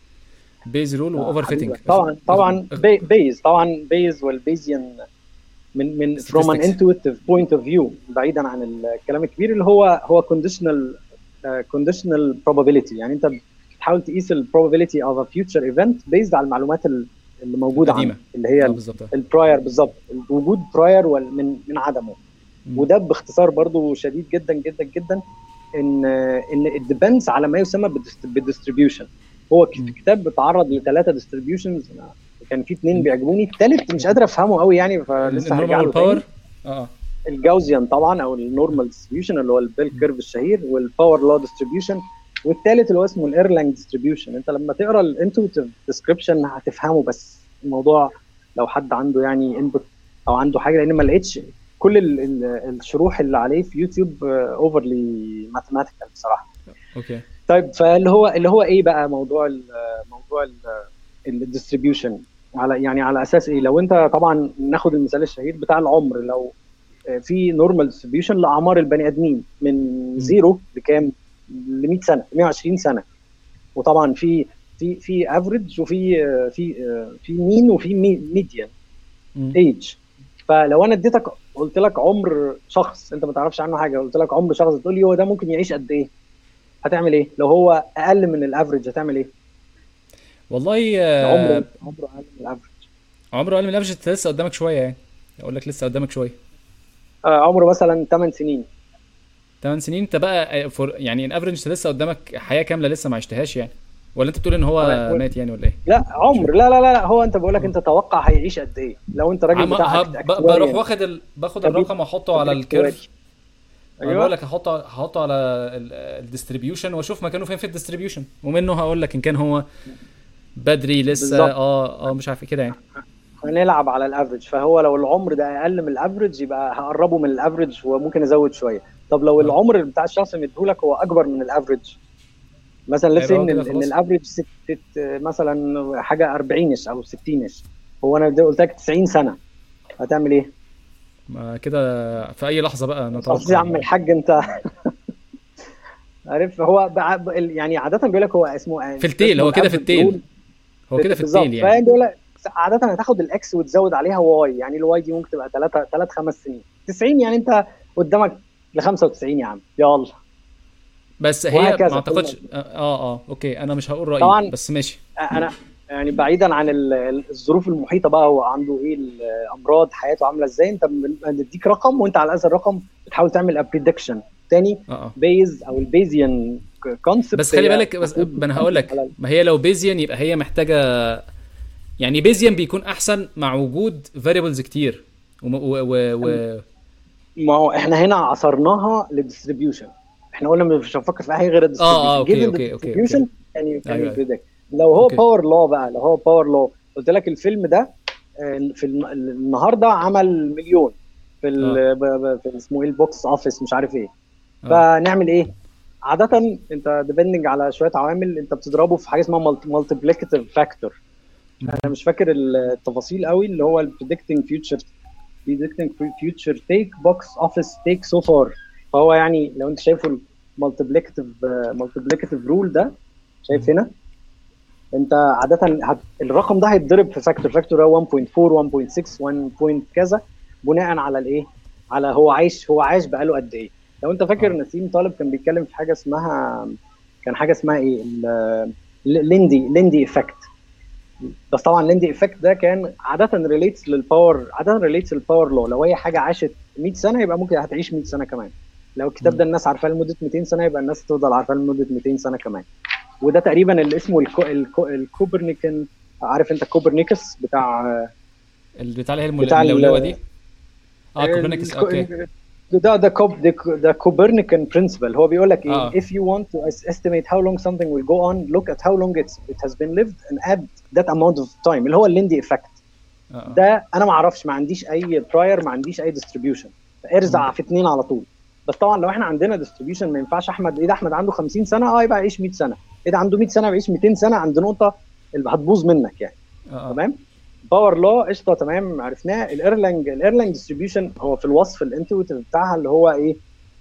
بيز رول واوفر فيتنج طبعا طبعا بي- بيز طبعا بيز والبيزيان من من from an Statistics. intuitive point of view بعيدا عن الكلام الكبير اللي هو هو conditional uh, conditional probability يعني انت بتحاول تقيس ال probability of a future event based على المعلومات ال- اللي موجوده القديمة. عنك اللي هي آه، ال- بالظبط آه. البراير بالظبط وجود براير من من عدمه مم. وده باختصار برضو شديد جدا جدا جدا ان ان الديبندز على ما يسمى بالديستريبيوشن هو ك- مم. كتاب بيتعرض لثلاثه ديستريبيوشنز كان في اثنين بيعجبوني الثالث مش قادر افهمه قوي يعني فلسه هرجع النورمال له باور تاني اه الجاوزيان طبعا او النورمال ديستريبيوشن اللي هو البيل كيرف الشهير والباور لو ديستريبيوشن والثالث اللي هو اسمه الايرلانج ديستريبيوشن انت لما تقرا الانتويتيف ديسكربشن هتفهمه بس الموضوع لو حد عنده يعني انبوت او عنده حاجه لان ما لقيتش كل ال- ال- الشروح اللي عليه في يوتيوب اوفرلي ماثيماتيكال بصراحه اوكي طيب فاللي هو اللي هو ايه بقى موضوع ال موضوع الديستريبيوشن على يعني على اساس ايه لو انت طبعا ناخد المثال الشهير بتاع العمر لو في نورمال ديستريبيوشن لاعمار البني ادمين من زيرو لكام ل 100 سنه 120 سنه وطبعا في في في افريج وفي في في مين وفي ميديان مم. ايج فلو انا اديتك قلت لك عمر شخص انت ما تعرفش عنه حاجه قلت لك عمر شخص تقول لي هو ده ممكن يعيش قد ايه هتعمل ايه لو هو اقل من الافريج هتعمل ايه والله آه، عمره عمره اقل من الافريج عمره اقل من الافرج انت لسه قدامك شويه يعني اقول لك لسه قدامك شويه آه عمره مثلا 8 سنين 8 سنين انت بقى فور يعني الافرج انت لسه قدامك حياه كامله لسه ما عشتهاش يعني ولا انت بتقول ان هو آه، مات يعني ولا ايه؟ لا عمر لا لا لا لا، هو انت بقول لك انت توقع هيعيش قد ايه لو انت راجل عم- بتاع ه- أكت- ب- actuarian. بروح واخد ال... باخد طبيب- الرقم واحطه على طبيب الكيرف أيوة. انا بقول لك هحطه هحطه على الديستريبيوشن واشوف مكانه فين في الديستريبيوشن ومنه هقول لك ان كان هو بدري لسه بالظبط. اه اه مش عارف إيه كده يعني هنلعب على الافريج فهو لو العمر ده اقل من الافريج يبقى هقربه من الافريج وممكن ازود شويه طب لو العمر بتاع الشخص اللي مديهولك هو اكبر من الافريج مثلا لسه هيبقى ان, هو كده إن خلاص. الافريج ست ست مثلا حاجه 40 او 60 هو انا قلت لك 90 سنه هتعمل ايه؟ ما كده في اي لحظه بقى خلاص يا عم نتوقع الحاج انت عارف هو بع- يعني عاده بيقول لك هو اسمه في التيل هو كده في التيل هو كده في بالظبط. التيل يعني فاهم بيقول لك عاده هتاخد الاكس وتزود عليها واي يعني الواي دي ممكن تبقى 3 3 5 سنين 90 يعني انت قدامك ل 95 يا عم يلا بس هي وهكذا. ما اعتقدش اه اه اوكي انا مش هقول رايي طبعاً. بس ماشي انا يعني بعيدا عن ال- ال- الظروف المحيطه بقى هو عنده ايه الامراض حياته عامله ازاي انت بنديك رقم وانت على اساس الرقم بتحاول تعمل بريدكشن تاني اه اه بيز او البيزيان كونسبت بس خلي بالك بس ما انا هقول لك ما هي لو بيزيان يبقى هي محتاجه يعني بيزيان بيكون احسن مع وجود فاريبلز كتير وم- و و و ما هو احنا هنا عصرناها للديستريبيوشن احنا قلنا مش هنفكر في اي حاجه غير آه، أوكي، الديستريبيوشن أوكي، أوكي، أوكي. يعني كان أيوة، أيوة. يبريدكت لو هو أوكي. باور لو بقى لو هو باور لو قلت لك الفيلم ده آه، في الن- النهارده عمل مليون في ال- ب- ب- في اسمه ايه البوكس اوفيس مش عارف ايه آه. فنعمل ايه؟ عادة انت ديبندنج على شوية عوامل انت بتضربه في حاجة اسمها مالتيبليكاتيف فاكتور انا مش فاكر التفاصيل قوي اللي هو البريدكتنج فيوتشر predicting future take box office take so far فهو يعني لو انت شايفه المالتيبليكاتيف مالتيبليكاتيف رول ده شايف هنا انت عاده هت... الرقم ده هيتضرب في فاكتور فاكتور هو 1.4 1.6 1 point كذا بناء على الايه على هو عايش هو عايش بقاله قد ايه لو انت فاكر آه. نسيم طالب كان بيتكلم في حاجه اسمها كان حاجه اسمها ايه ال- ليندي ليندي افكت بس طبعا ليندي افكت ده كان عاده ريليتس للباور عاده ريليتس للباور لو لو هي حاجه عاشت 100 سنه يبقى ممكن هتعيش 100 سنه كمان لو الكتاب ده الناس عارفاه لمده 200 سنه يبقى الناس تفضل عارفاه لمده 200 سنه كمان وده تقريبا اللي اسمه الكو... الكو... الكوبرنيكن عارف انت كوبرنيكس بتاع البتاع اللي هي بتاع ال- الملولوه دي اه كوبرنيكس الكو- اوكي ده ده كوب ده ده كوبرنيكان برنسبل هو بيقول لك ايه آه. if you want to es- estimate how long something will go on look at how long it's it has been lived and add that amount of time اللي هو الليندي افكت آه. ده انا ما اعرفش ما عنديش اي براير ما عنديش اي ديستريبيوشن ارزع في اتنين على طول بس طبعا لو احنا عندنا ديستريبيوشن ما ينفعش احمد ايه ده احمد عنده 50 سنه اه يبقى يعيش 100 سنه ايه ده عنده 100 سنه يعيش 200 سنه عند نقطه اللي هتبوظ منك يعني آه. آه. تمام باور لو قشطه تمام عرفناه الايرلانج الايرلانج ديستريبيوشن هو في الوصف الانتويتيف بتاعها اللي هو ايه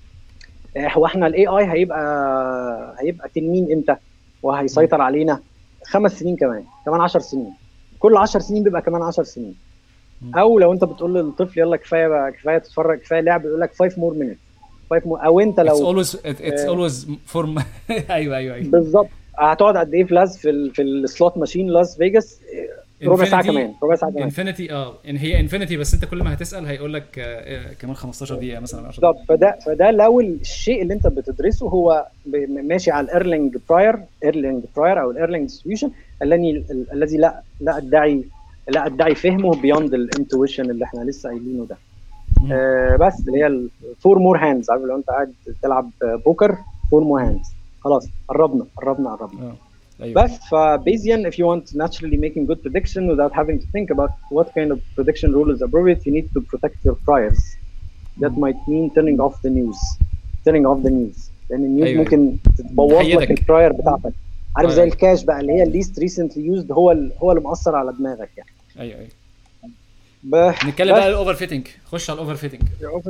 آه، هو احنا الاي اي هيبقى هيبقى تنين امتى وهيسيطر علينا خمس سنين كمان كمان 10 سنين كل 10 سنين بيبقى كمان 10 سنين مم. او لو انت بتقول للطفل يلا كفايه بقى كفايه تتفرج كفايه لعب يقول لك 5 مور مينيت 5 مور او انت It's لو always it- it's آه. always for ايوه ايوه ايوه بالظبط هتقعد قد ايه في لاس في ال في السلوت ماشين لاس فيجاس ربع ساعه Infinity- كمان ربع ساعه كمان انفينيتي اه ان هي انفينيتي بس انت كل ما هتسال هيقول لك آه، آه، كمان 15 دقيقه مثلا 10 بالظبط فده فده لو الشيء اللي انت بتدرسه هو ب- ماشي على الايرلينج براير ايرلينج براير او الايرلينج ديستريبيوشن الذي ال- الذي لا لا ادعي لا ادعي فهمه بيوند الانتويشن اللي احنا لسه قايلينه ده مم. آه بس اللي هي الفور مور هاندز عارف لو انت قاعد تلعب بوكر فور مور هاندز خلاص قربنا قربنا قربنا اه ايوه بس فبيزيان if you want naturally making good prediction without having to think about what kind of prediction rule is appropriate you need to protect your priors that might mean turning off the news turning off the news لان النيوز أيوة. ممكن تبوظ لك تحيدك. البراير بتاعتك عارف أيوة. زي الكاش بقى اللي هي الليست ريسنتلي يوزد هو ال- هو اللي مأثر على دماغك يعني ايوه ايوه ب- نتكلم بس. بقى الاوفر فيتنج خش على الاوفر فيتنج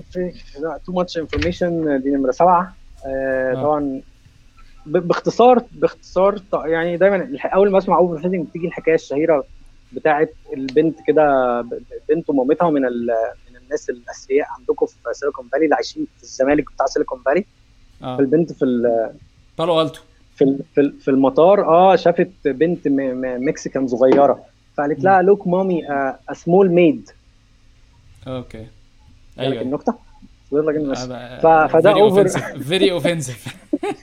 تو ماتش انفورميشن دي نمره سبعه آه آه. طبعا ب- باختصار باختصار ط- يعني دايما الح- اول ما اسمع اوفر فيتنج بتيجي الحكايه الشهيره بتاعت البنت كده ب- بنت ومامتها من ال- من الناس الاثرياء عندكم في سيليكون فالي اللي عايشين في الزمالك بتاع سيليكون فالي اه فالبنت في ال- بالو التو في ال- في ال- في المطار اه شافت بنت م- م- مكسيكان صغيره فقالت لها لوك مامي ا سمول ميد اوكي ايوه ايوه النقطه وصلت لك المس- ف- فده over. فيري اوفنسيف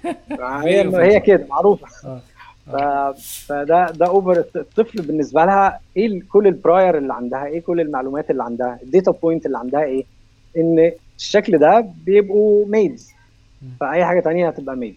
هي Very هي كده معروفه آه. ف- فده ده اوفر الطفل بالنسبه لها ايه ال- كل البراير اللي عندها ايه كل المعلومات اللي عندها الداتا بوينت اللي عندها ايه ان الشكل ده بيبقوا ميدز فاي حاجه تانية هتبقى ميد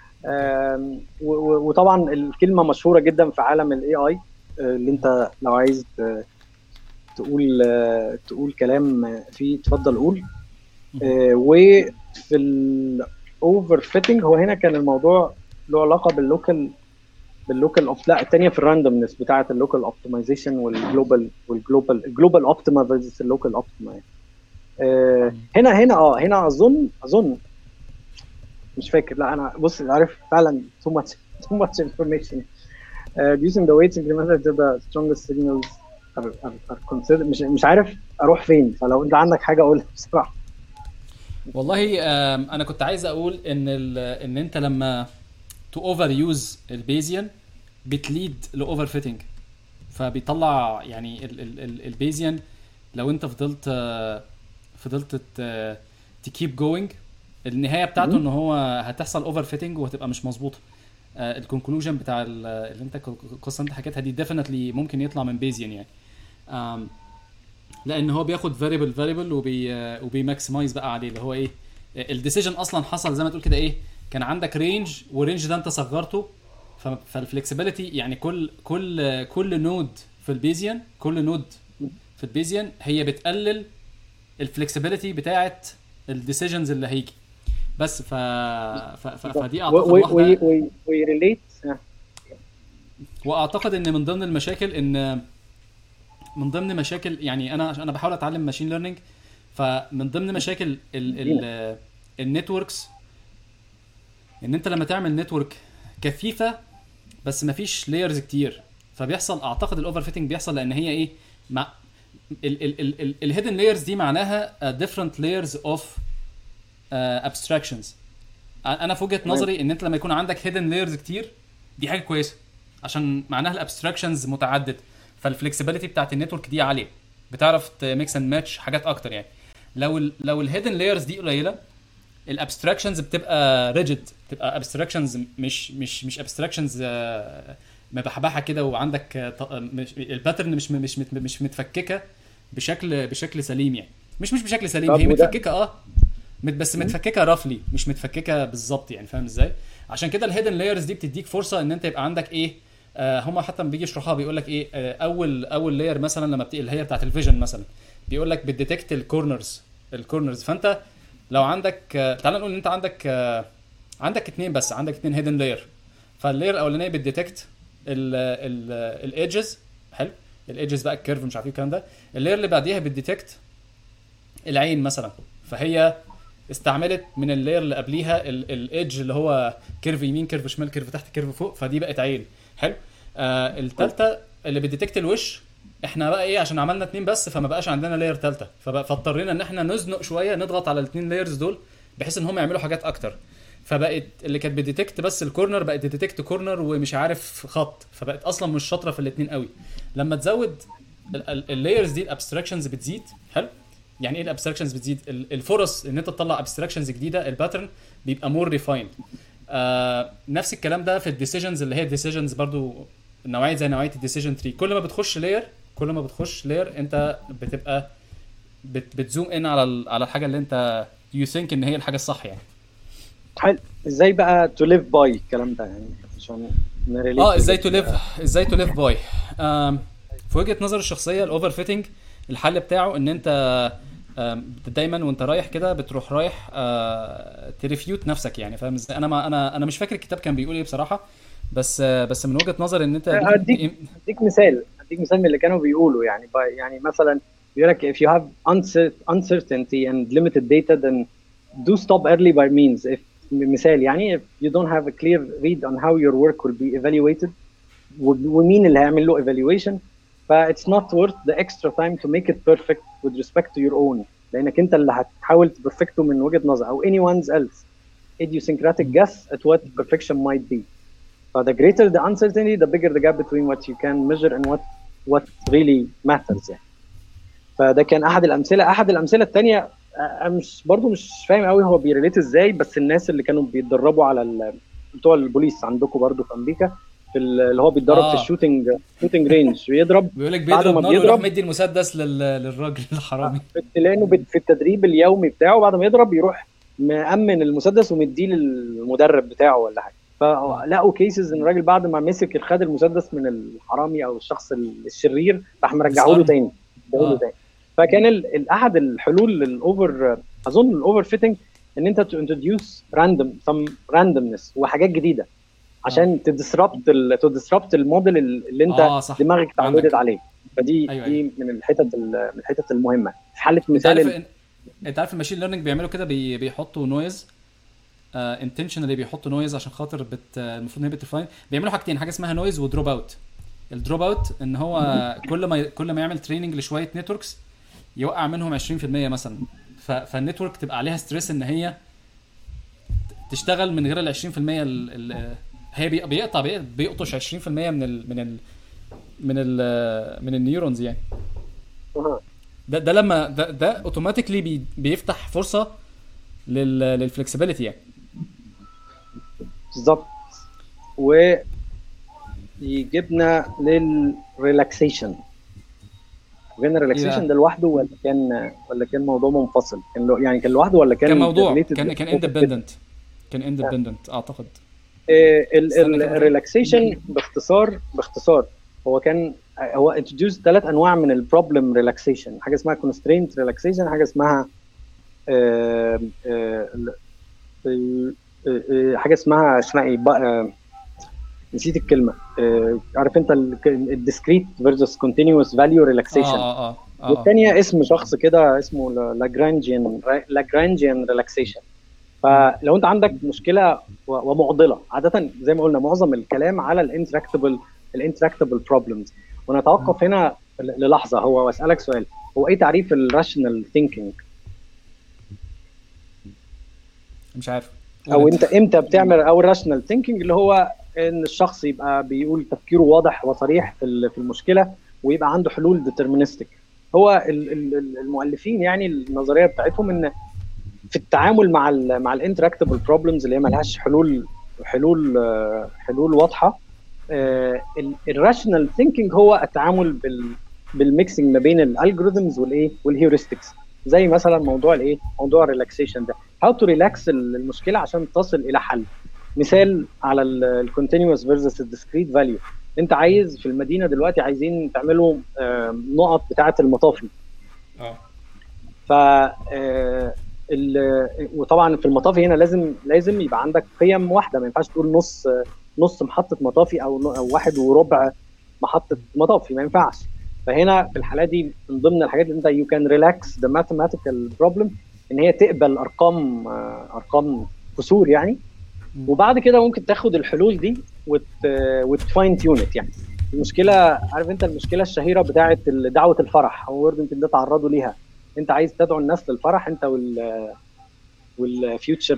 وطبعا الكلمه مشهوره جدا في عالم الاي اي اللي انت لو عايز ت- تقول آه، تقول كلام فيه اتفضل قول آه، وفي الاوفر فيتنج هو هنا كان الموضوع له علاقه باللوكال باللوكال أوب... لا الثانيه في الراندومنس بتاعه اللوكال اوبتمايزيشن والجلوبال والجلوبال الجلوبال اوبتيما فيرسس اللوكال اوبتيما هنا هنا اه هنا اظن اظن مش فاكر لا انا بص عارف فعلا too much too much information uh, using the weights incremental to the strongest signals are, are, are considered مش مش عارف اروح فين فلو انت عندك حاجه قولها بصراحه والله آم، انا كنت عايز اقول ان ال- ان انت لما تو اوفر يوز البيزيان بتليد لاوفر فيتنج فبيطلع يعني ال- ال- ال- البيزيان لو انت فضلت آه، فضلت تكيب جوينج النهايه بتاعته ان هو هتحصل اوفر فيتنج وهتبقى مش مظبوطه الكونكلوجن بتاع ال- اللي انت القصه اللي انت حكيتها دي ديفينتلي ممكن يطلع من بيزيان يعني آم، لان هو بياخد فاريبل فاريبل وبي وبيماكسمايز بقى عليه اللي هو ايه الديسيجن اصلا حصل زي ما تقول كده ايه كان عندك رينج والرينج ده انت صغرته فالفلكسبيليتي يعني كل كل كل نود في البيزيان كل نود في البيزيان هي بتقلل الفلكسبيليتي بتاعه الديسيجنز اللي هيجي بس ف... ف... ف... فدي اعتقد واحده ويريليت واعتقد ان من ضمن المشاكل ان من ضمن مشاكل يعني انا انا بحاول اتعلم ماشين ليرنينج فمن ضمن مشاكل النتوركس ان انت لما تعمل نتورك كثيفه بس مفيش لايرز كتير فبيحصل اعتقد الاوفر فيتنج بيحصل لان هي ايه مع الهيدن لايرز دي معناها different layers of uh, abstractions انا في وجهه نظري ان انت لما يكون عندك هيدن لايرز كتير دي حاجه كويسه عشان معناها الابستراكشنز متعدد فالفلكسبيليتي بتاعت النتورك دي عاليه بتعرف تميكس اند ماتش حاجات اكتر يعني لو ال لو الهيدن لايرز دي قليله الابستراكشنز بتبقى ريجيد بتبقى ابستراكشنز مش مش مش ابستراكشنز مبحبحه كده وعندك مش الباترن مش مش مش متفككه بشكل بشكل سليم يعني مش مش بشكل سليم هي متفككه اه بس متفككه رفلي مش متفككه بالظبط يعني فاهم ازاي عشان كده الهيدن لايرز دي بتديك فرصه ان انت يبقى عندك ايه آه هم حتى لما بيجي يشرحوها بيقول لك ايه آه اول اول لاير مثلا لما بتيجي اللي هي بتاعت الفيجن مثلا بيقول لك بتديتكت الكورنرز الكورنرز فانت لو عندك آه تعال نقول ان انت عندك آه عندك اثنين بس عندك اثنين هيدن لاير فاللاير الاولانيه بتديتكت الايدجز حلو الايدجز بقى الكيرف مش عارف ايه الكلام ده اللاير اللي بعديها بتديتكت العين مثلا فهي استعملت من اللاير اللي قبليها الايدج اللي هو كيرف يمين كيرف شمال كيرف تحت كيرف فوق فدي بقت عين حلو آه الثالثه اللي بتديتكت الوش احنا بقى ايه عشان عملنا اتنين بس فما بقاش عندنا لاير ثالثه فاضطرينا ان احنا نزنق شويه نضغط على الاثنين لايرز دول بحيث ان هم يعملوا حاجات اكتر فبقت اللي كانت بتديتكت بس الكورنر بقت بتديتكت كورنر ومش عارف خط فبقت اصلا مش شاطره في الاثنين قوي لما تزود اللايرز دي الابستراكشنز بتزيد حلو يعني ايه الابستراكشنز بتزيد الفرص ان انت تطلع ابستراكشنز جديده الباترن بيبقى مور ريفايند آه نفس الكلام ده في الديسيجنز اللي هي الديسيجنز برضو نوعيه زي نوعيه الديسيجن تري كل ما بتخش لاير كل ما بتخش لاير انت بتبقى بت بتزوم ان على على الحاجه اللي انت يو ثينك ان هي الحاجه الصح يعني حلو ازاي بقى تو ليف باي الكلام ده يعني عشان اه ازاي تو ليف ازاي تو ليف باي في وجهه نظري الشخصيه الاوفر فيتنج الحل بتاعه ان انت دايما وانت رايح كده بتروح رايح تريفيوت نفسك يعني فاهم ازاي انا ما انا انا مش فاكر الكتاب كان بيقول ايه بصراحه بس بس من وجهه نظري ان انت اديك اديك مثال اديك مثال من اللي كانوا بيقولوا يعني يعني مثلا بيقول لك if you have uncertainty and limited data then do stop early by means if مثال يعني if you don't have a clear read on how your work will be evaluated ومين اللي هيعمل له evaluation ف it's not worth the extra time to make it perfect with respect to your own لانك انت اللي هتحاول تبرفكته من وجهه نظر او anyone's else idiosyncratic guess at what perfection might be ف the greater the uncertainty the bigger the gap between what you can measure and what what really matters يعني فده كان احد الامثله احد الامثله الثانيه مش برضو مش فاهم قوي هو بيريليت ازاي بس الناس اللي كانوا بيتدربوا على بتوع البوليس عندكم برضو في امريكا في اللي هو بيتدرب آه. في الشوتنج شوتنج رينج بيضرب بيقول لك بيضرب نار ويروح مدي المسدس لل... للراجل الحرامي لانه في التدريب اليومي بتاعه بعد ما يضرب يروح مأمن المسدس ومديه للمدرب بتاعه ولا حاجه فلقوا كيسز ان الراجل بعد ما مسك خد المسدس من الحرامي او الشخص الشرير راح مرجعه له تاني له تاني فكان احد الحلول للاوفر اظن الاوفر فيتنج ان انت تو انتروديوس راندوم سم راندومنس وحاجات جديده عشان تدسربت تو ديسربت الموديل اللي انت آه صح. دماغك اتعودت عليه فدي أيوة دي أيوة. من الحتت من الحتت المهمه في حاله مثال انت عارف, انت عارف الماشين ليرنينج بيعملوا كده بي... بيحطوا نويز انتشنالي uh, بيحطوا نويز عشان خاطر بت... المفروض ان هي بترفاين بيعملوا حاجتين حاجه اسمها نويز ودروب اوت الدروب اوت ان هو كل ما كل ما يعمل تريننج لشويه نتوركس يوقع منهم 20% مثلا ف... فالنتورك تبقى عليها ستريس ان هي تشتغل من غير ال 20% ال... ال... هي بيقطع بيقطش 20% من ال من ال من ال من النيورونز يعني ده ده لما ده ده اوتوماتيكلي بي بيفتح فرصه لل للفلكسبيليتي يعني بالظبط و يجيبنا للريلاكسيشن كان الريلاكسيشن ده لوحده ولا كان ولا كان موضوع منفصل كان يعني كان لوحده ولا كان كان موضوع كان كان اندبندنت كان اندبندنت اعتقد الريلاكسيشن باختصار باختصار هو كان هو انتروديوس ثلاث انواع من البروبلم ريلاكسيشن حاجه اسمها كونسترينت ريلاكسيشن حاجه اسمها آه، آه، ال- آه، آه، حاجه اسمها اسمها ايه بقى- آه، نسيت الكلمه آه، عارف انت الديسكريت فيرسس كونتينوس فاليو ريلاكسيشن اه اه اه اه والثانيه اسم شخص كده اسمه لاجرانجيان لاجرانجيان ريلاكسيشن فلو انت عندك مشكله و- ومعضله عاده زي ما قلنا معظم الكلام على الانتراكتبل الانتراكتبل بروبلمز ونتوقف هنا ل- للحظه هو واسالك سؤال هو ايه تعريف الراشنال ثينكينج مش عارف او انت امتى بتعمل او الراشنال ثينكينج اللي هو ان الشخص يبقى بيقول تفكيره واضح وصريح في ال- في المشكله ويبقى عنده حلول ديترمينستيك هو ال- ال- ال- المؤلفين يعني النظريه بتاعتهم ان في التعامل مع ال مع الانتراكتبل بروبلمز اللي هي ملهاش حلول حلول آه، حلول واضحه الراشنال ثينكينج هو التعامل بال بالميكسنج ما بين الالجوريثمز والايه والهيورستكس زي مثلا موضوع الايه موضوع الريلاكسيشن ده هاو تو ريلاكس المشكله عشان تصل الى حل مثال على الكونتينوس فيرسس الديسكريت فاليو انت عايز في المدينه دلوقتي عايزين تعملوا آه، نقط بتاعه المطافي اه ف آه، ال- وطبعا في المطافي هنا لازم لازم يبقى عندك قيم واحده ما ينفعش تقول نص نص محطه مطافي او ن- او واحد وربع محطه مطافي ما ينفعش فهنا في الحاله دي من ضمن الحاجات اللي انت يو كان ريلاكس ذا ماثيماتيكال بروبلم ان هي تقبل ارقام آه، ارقام كسور يعني مم. وبعد كده ممكن تاخد الحلول دي وت وتفاين تيونت يعني المشكله عارف انت المشكله الشهيره بتاعه ال- دعوه الفرح هو برضه يمكن ده تعرضوا ليها انت عايز تدعو الناس للفرح انت وال والفيوتشر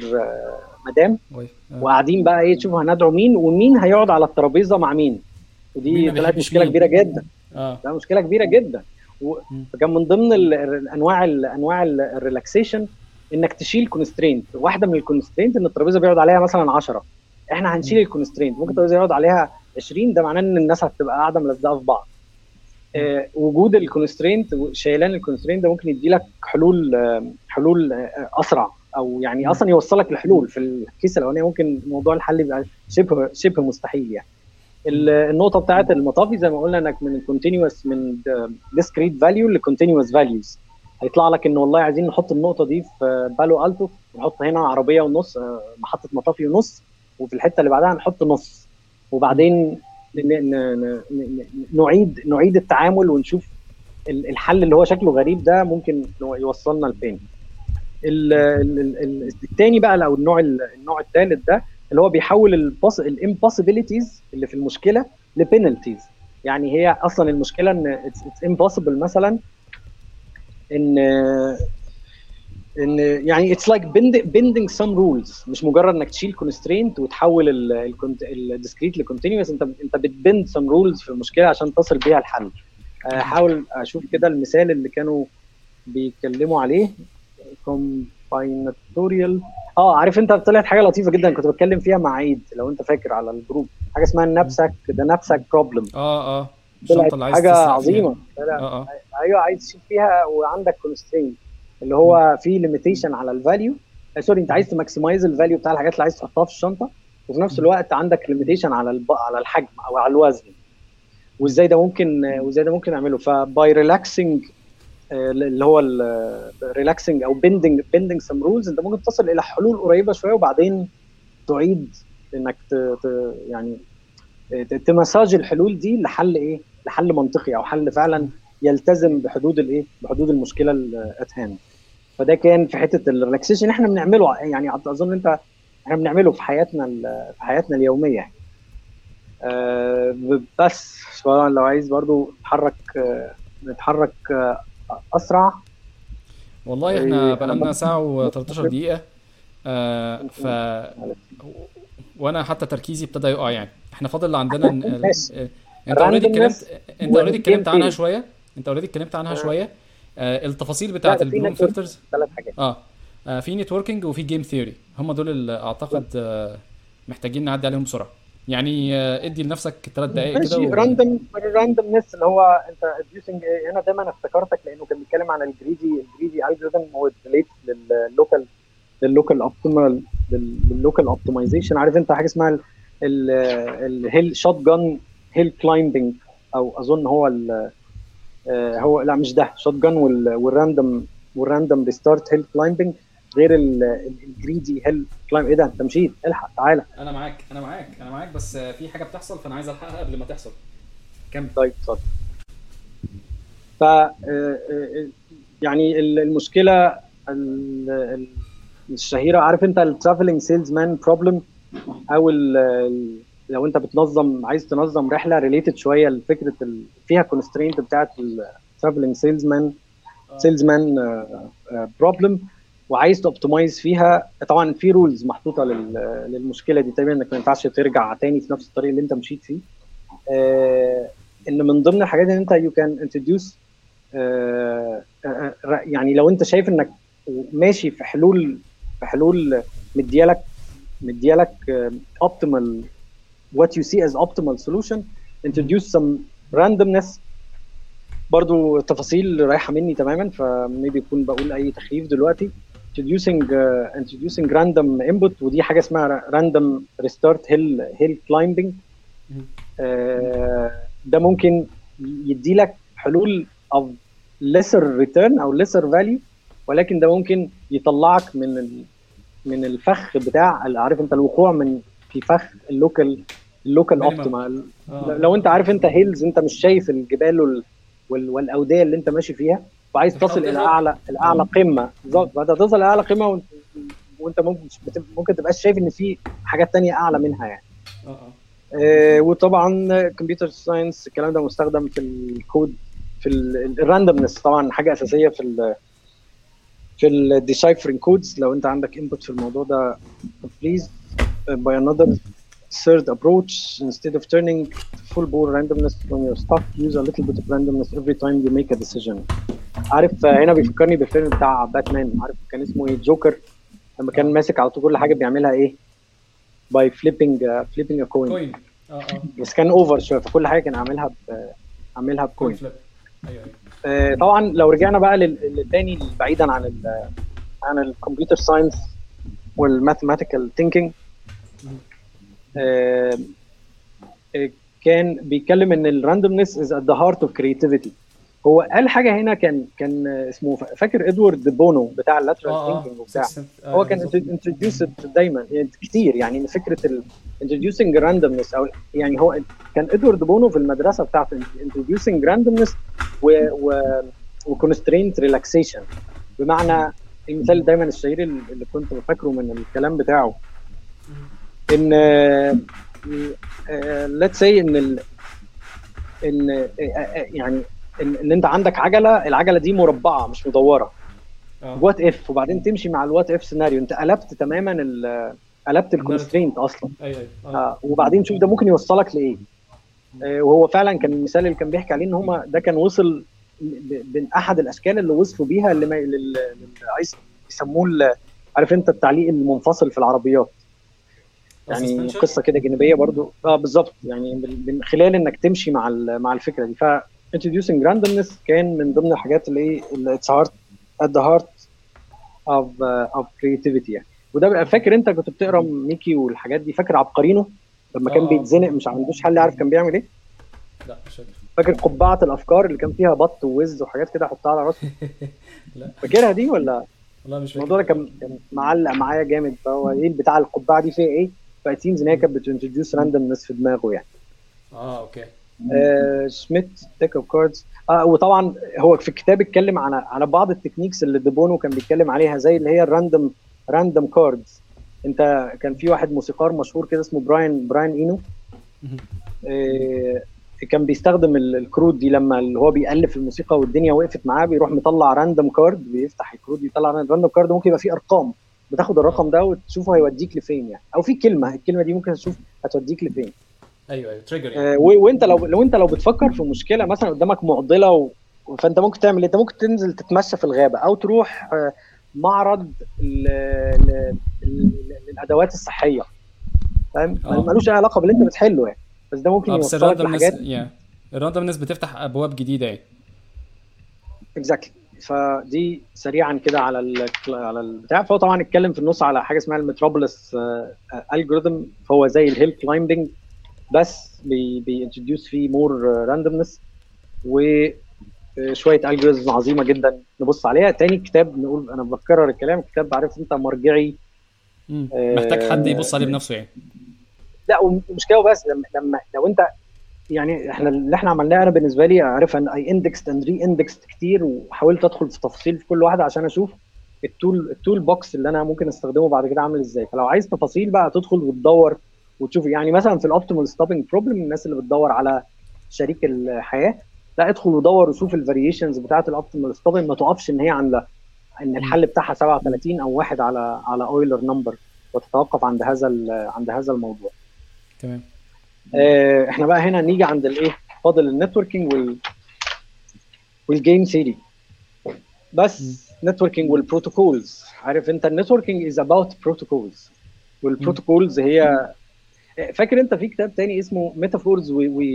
مدام وي. آه. وقاعدين بقى ايه تشوفوا هندعو مين ومين هيقعد على الترابيزه مع مين مين ودي ما طلعت بيحبش مشكله مين؟ كبيره جدا اه ده مشكله كبيره جدا و- مم. فكان من ضمن ال- ال- انواع ال- انواع ال- الريلاكسيشن انك تشيل كونسترينت واحده من الكونسترينت ان الترابيزه بيقعد عليها مثلا 10 احنا هنشيل الكونسترينت ممكن الترابيزه يقعد عليها 20 ده معناه ان الناس هتبقى قاعده ملزقه في بعض آه وجود الكونسترينت شيلان الكونسترينت ده ممكن يدي لك حلول آه حلول آه اسرع او يعني مم. اصلا يوصلك لحلول في الكيس الاولانيه ممكن موضوع الحل يبقى شبه شبه مستحيل يعني ال- النقطه بتاعت المطافي زي ما قلنا انك من الكونتينوس من ديسكريت فاليو لكونتينوس فاليوز هيطلع لك ان والله عايزين نحط النقطه دي في بالو التو نحط هنا عربيه ونص آه، محطه مطافي ونص وفي الحته اللي بعدها نحط نص وبعدين ن- ن- ن- ن- نعيد نعيد التعامل ونشوف ال- الحل اللي هو شكله غريب ده ممكن يوصلنا لفين ال- ال- ال- ال- التاني بقى او النوع ال- النوع الثالث ده اللي هو بيحول الامبوسيبيليتيز اللي في المشكله لبينالتيز يعني هي اصلا المشكله ان اتس امبوسيبل مثلا ان ان يعني اتس لايك بيندنج سم رولز مش مجرد انك تشيل كونسترينت وتحول الديسكريت لكونتينوس انت انت بتبند سم رولز في المشكله عشان تصل بيها الحل آه، احاول اشوف كده المثال اللي كانوا بيتكلموا عليه كومبايناتوريال اه عارف انت طلعت حاجه لطيفه جدا كنت بتكلم فيها مع عيد لو انت فاكر على الجروب حاجه اسمها النبسك ده نبسك بروبلم اه اه طلعت الشنطه اللي عايز حاجه تسرق فيها. عظيمه لا، اه اه ايوه عايز تشيل فيها وعندك كونسترين اللي هو في ليميتيشن على الفاليو سوري انت عايز تماكسمايز الفاليو بتاع الحاجات اللي عايز تحطها في الشنطه وفي نفس الوقت عندك ليميتيشن على الب... على الحجم او على الوزن وازاي ده ممكن وازاي ده ممكن نعمله فباي ريلاكسنج اللي هو ريلاكسنج او بيندنج بيندنج سم رولز انت ممكن تصل الى حلول قريبه شويه وبعدين تعيد انك ت... ت... يعني ت- تمساج الحلول دي لحل ايه؟ لحل منطقي او حل فعلا يلتزم بحدود الايه؟ بحدود المشكله ات هاند. فده كان في حته الريلاكسيشن احنا بنعمله يعني اظن انت احنا بنعمله في حياتنا ال- في حياتنا اليوميه يعني. آه، بس طبعا لو عايز برضو نتحرك آه، نتحرك آه، اسرع والله إيه، احنا أنا بقالنا برضه- ساعة و13 دقيقة آه ف وانا حتى تركيزي ابتدى يقع يعني احنا فاضل عندنا ن- ال- ماشي. آه، انت اوريدي اتكلمت Randomness انت اوريدي اتكلمت عنها والgameplay. شوية انت اوريدي اتكلمت عنها آه. شوية آه التفاصيل بتاعت ده في البلوم network. فلترز ثلاث حاجات اه آه، في نتوركينج وفي جيم ثيوري هم دول اللي اعتقد آه محتاجين نعدي عليهم بسرعة يعني آه ادي لنفسك ثلاث دقائق كده ماشي و... راندوم راندومنس اللي هو انت اديوسنج هنا دايما افتكرتك لانه كان بيتكلم عن الجريدي الجريدي الجوريثم هو ريليت لللوكال لللوكال اوبتيمال لللوكال اوبتمايزيشن عارف انت حاجه اسمها الهيل شوت جان هيل كلايمبنج او اظن هو ال آه، هو لا مش ده شوت جان والراندوم والراندوم ريستارت هيل كلايمبنج غير الجريدي هيل كلايم ايه ده انت مشيت الحق تعالى انا معاك انا معاك انا معاك بس في حاجه بتحصل فانا عايز الحقها قبل ما تحصل كمل طيب اتفضل ف آه، آه، يعني ال- المشكله ال- ال- الشهيره عارف انت الترافلنج سيلز مان بروبلم او ال- ال- لو انت بتنظم عايز تنظم رحله ريليتد شويه لفكره ال- فيها كونسترينت بتاعت الترافلنج سيلز مان سيلز مان بروبلم وعايز توبتمايز فيها طبعا في رولز محطوطه لل- للمشكله دي تقريبا انك ما ينفعش ترجع تاني في نفس الطريق اللي انت مشيت فيه آه، ان من ضمن الحاجات ان انت يو كان انتروديوس يعني لو انت شايف انك ماشي في حلول في حلول مديالك مديالك اوبتيمال what you see as optimal solution introduce some randomness برضو التفاصيل رايحه مني تماما فميبي يكون بقول اي تخفيف دلوقتي introducing uh, introducing random input ودي حاجه اسمها random restart hill hill climbing مم. آه، ده ممكن يدي لك حلول of lesser return او lesser value ولكن ده ممكن يطلعك من ال... من الفخ بتاع عارف انت الوقوع من في فخ اللوكال اللوكال Minimum. اوبتيمال آه. لو انت عارف انت هيلز انت مش شايف الجبال وال... وال... والاوديه اللي انت ماشي فيها وعايز تحاول تصل الى تهرب. اعلى الاعلى قمه بالظبط بعد توصل لاعلى قمه وانت, وانت ممكن بت- ممكن تبقاش شايف ان في حاجات تانية اعلى منها يعني اه اه آه، وطبعا كمبيوتر ساينس الكلام ده مستخدم في الكود في الراندومنس طبعا حاجه اساسيه في ال في الديسايفرنج كودز لو انت عندك انبوت في الموضوع ده بليز by another third approach instead of turning to full bore randomness when you're stuck use a little bit of randomness every time you make a decision عارف آه، هنا بيفكرني بالفيلم بتاع باتمان عارف كان اسمه ايه جوكر لما كان ماسك على طول كل حاجه بيعملها ايه by flipping uh, flipping a coin كوين اه اه بس كان اوفر شويه فكل حاجه كان عاملها ب عاملها كوين بكوين فليب ايوه ايوه آه، طبعا لو رجعنا بقى لل- للتاني بعيدا عن ال عن الكمبيوتر ساينس والماثيماتيكال ثينكينج كان بيتكلم ان الراندومنس از ات ذا هارت اوف كريتيفيتي هو قال حاجه هنا كان كان اسمه فاكر ادوارد بونو بتاع اللاترال اه ثينكينج اه وبتاع Sixth Sense. آه، هو كان بالظبط. انتروديوس دايما يعني كتير يعني إن فكره ال introducing randomness او يعني هو كان ادوارد بونو في المدرسه بتاعته introducing randomness و و وconstraint relaxation بمعنى المثال دايما الشهير اللي كنت فاكره من الكلام بتاعه ان ليتس سي ان ال ان آه، آه، يعني ان ان انت عندك عجله العجله دي مربعه مش مدوره اه وات اف وبعدين تمشي مع الوات اف سيناريو انت قلبت تماما ال- قلبت الكونسترينت اصلا ايوه ايوه اه آه وبعدين شوف ده ممكن يوصلك لايه آه وهو فعلا كان المثال اللي كان بيحكي عليه ان هم ده كان وصل ب- من احد الاشكال اللي وصلوا بيها اللي ما- لل- لل- عايز يسموه ال- عارف انت التعليق المنفصل في العربيات يعني Suspension. قصه كده جانبيه برضو اه بالظبط يعني من من خلال انك تمشي مع ال- مع الفكره دي ف introducing randomness كان من ضمن الحاجات اللي ايه اللي اتس هارت at the heart of uh, of creativity يعني وده بقى فاكر انت كنت بتقرا ميكي والحاجات دي فاكر عبقرينو لما كان آه. بيتزنق مش عندوش حل يعرف كان بيعمل ايه لا مش فاكر فاكر قبعه الافكار اللي كان فيها بط ووز وحاجات كده احطها على راسه لا فاكرها دي ولا والله مش فاكر الموضوع ده كان كان معلق معايا جامد فهو ايه بتاع القبعه دي فيها ايه فايتينز ان هي كانت بتنتروديوس راندومنس في دماغه يعني اه اوكي آه، سميث ديك اوف كاردز اه وطبعا هو في الكتاب اتكلم على على بعض التكنيكس اللي ديبونو كان بيتكلم عليها زي اللي هي الراندوم راندوم كاردز انت كان في واحد موسيقار مشهور كده اسمه براين براين اينو مهم. آه، كان بيستخدم ال- الكروت دي لما اللي هو بيألف الموسيقى والدنيا وقفت معاه بيروح مطلع راندوم كارد بيفتح الكروت دي يطلع راندوم كارد ممكن يبقى فيه ارقام بتاخد الرقم ده وتشوفه هيوديك لفين يعني او في كلمه الكلمه دي ممكن تشوف هتوديك لفين ايوه ايوه تريجر يعني آه، و- وانت لو لو انت لو بتفكر في مشكله مثلا قدامك معضله و... فانت ممكن تعمل إيه؟ انت ممكن تنزل تتمشى في الغابه او تروح آه، معرض ال- ال- ال- الادوات الصحيه فاهم آه. ملوش اي علاقه باللي انت بتحله يعني بس ده ممكن اه بس يوصلك الراندومنس لحاجات يا الراندومنس بتفتح ابواب جديده يعني اكزاكتلي فدي سريعا كده على ال على البتاع فهو طبعا اتكلم في النص على حاجه اسمها المتروبوليس الجوريثم فهو زي الهيل كلايمبنج بس بينتروديوس فيه مور راندومنس وشويه الجوريزم عظيمه جدا نبص عليها تاني كتاب نقول انا بكرر الكلام كتاب عارف انت مرجعي مم. محتاج حد يبص عليه بنفسه يعني لا ومش كده بس لما لما لو انت يعني احنا اللي احنا عملناه انا بالنسبه لي عارف ان اي اندكست اند ري اندكست كتير وحاولت ادخل في تفاصيل في كل واحده عشان اشوف التول التول بوكس اللي انا ممكن استخدمه بعد كده عامل ازاي فلو عايز تفاصيل بقى تدخل وتدور وتشوف يعني مثلا في الاوبتيمال ستوبنج بروبلم الناس اللي بتدور على شريك الحياه لا ادخل ودور وشوف الفاريشنز بتاعه الاوبتيمال ستوبنج ما تقفش ان هي عند ان الحل بتاعها 37 او واحد على على اويلر نمبر وتتوقف عند هذا عند هذا الموضوع تمام آه احنا بقى هنا نيجي عند الايه فاضل النتوركينج وال والجيم ثيري بس نتوركينج والبروتوكولز عارف انت النتوركينج از اباوت بروتوكولز والبروتوكولز هي فاكر انت في كتاب تاني اسمه ميتافورز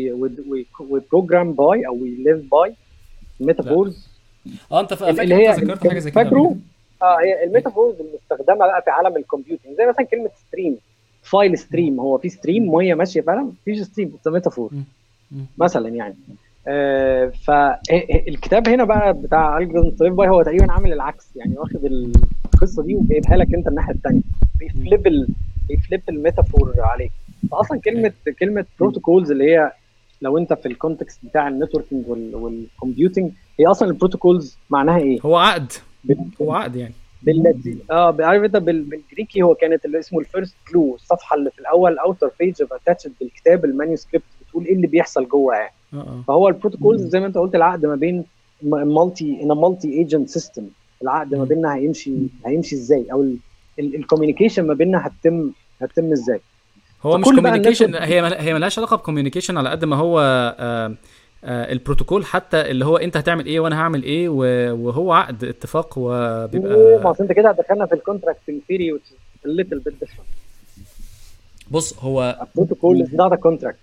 وبروجرام باي او وي ليف باي ميتافورز اه انت فاكر اللي هي ذكرت حاجه زي كده فاكره اه هي الميتافورز المستخدمه بقى في عالم الكمبيوتنج زي مثلا كلمه ستريم فايل ستريم هو في ستريم ميه ماشيه فعلا مفيش ستريم اتس ميتافور مثلا يعني آه فالكتاب هنا بقى بتاع الجوريثم ليف باي هو تقريبا عامل العكس يعني واخد القصه دي وجايبها لك انت الناحيه الثانيه بيفليب ال... بيفليب الميتافور عليك فاصلا كلمه كلمه بروتوكولز اللي هي لو انت في الكونتكست بتاع النتوركينج والكمبيوتنج هي اصلا البروتوكولز معناها ايه؟ هو عقد هو عقد يعني باللاتي اه عارف انت بالجريكي هو كانت اللي اسمه الفيرست كلو الصفحه اللي في الاول اوتر بيج اوف اتاتشد بالكتاب المانيوسكريبت بتقول ايه اللي بيحصل جوه يعني اه فهو البروتوكولز زي ما انت قلت العقد ما بين مالتي ان مالتي ايجنت سيستم العقد ما بيننا هيمشي هيمشي ازاي او الكوميونيكيشن ما بيننا هتتم هتتم ازاي هو مش فكل بقى كوميونيكيشن هي مل- هي ملهاش علاقه بكوميونيكيشن على قد ما هو آه آه البروتوكول حتى اللي هو انت هتعمل ايه وانا هعمل ايه و- وهو عقد اتفاق ما وبيبقى أصل انت كده دخلنا في الكونتراكتنج ثيري الليتل بيت ديفرنت بص هو بروتوكول از نوت ا كونتراكت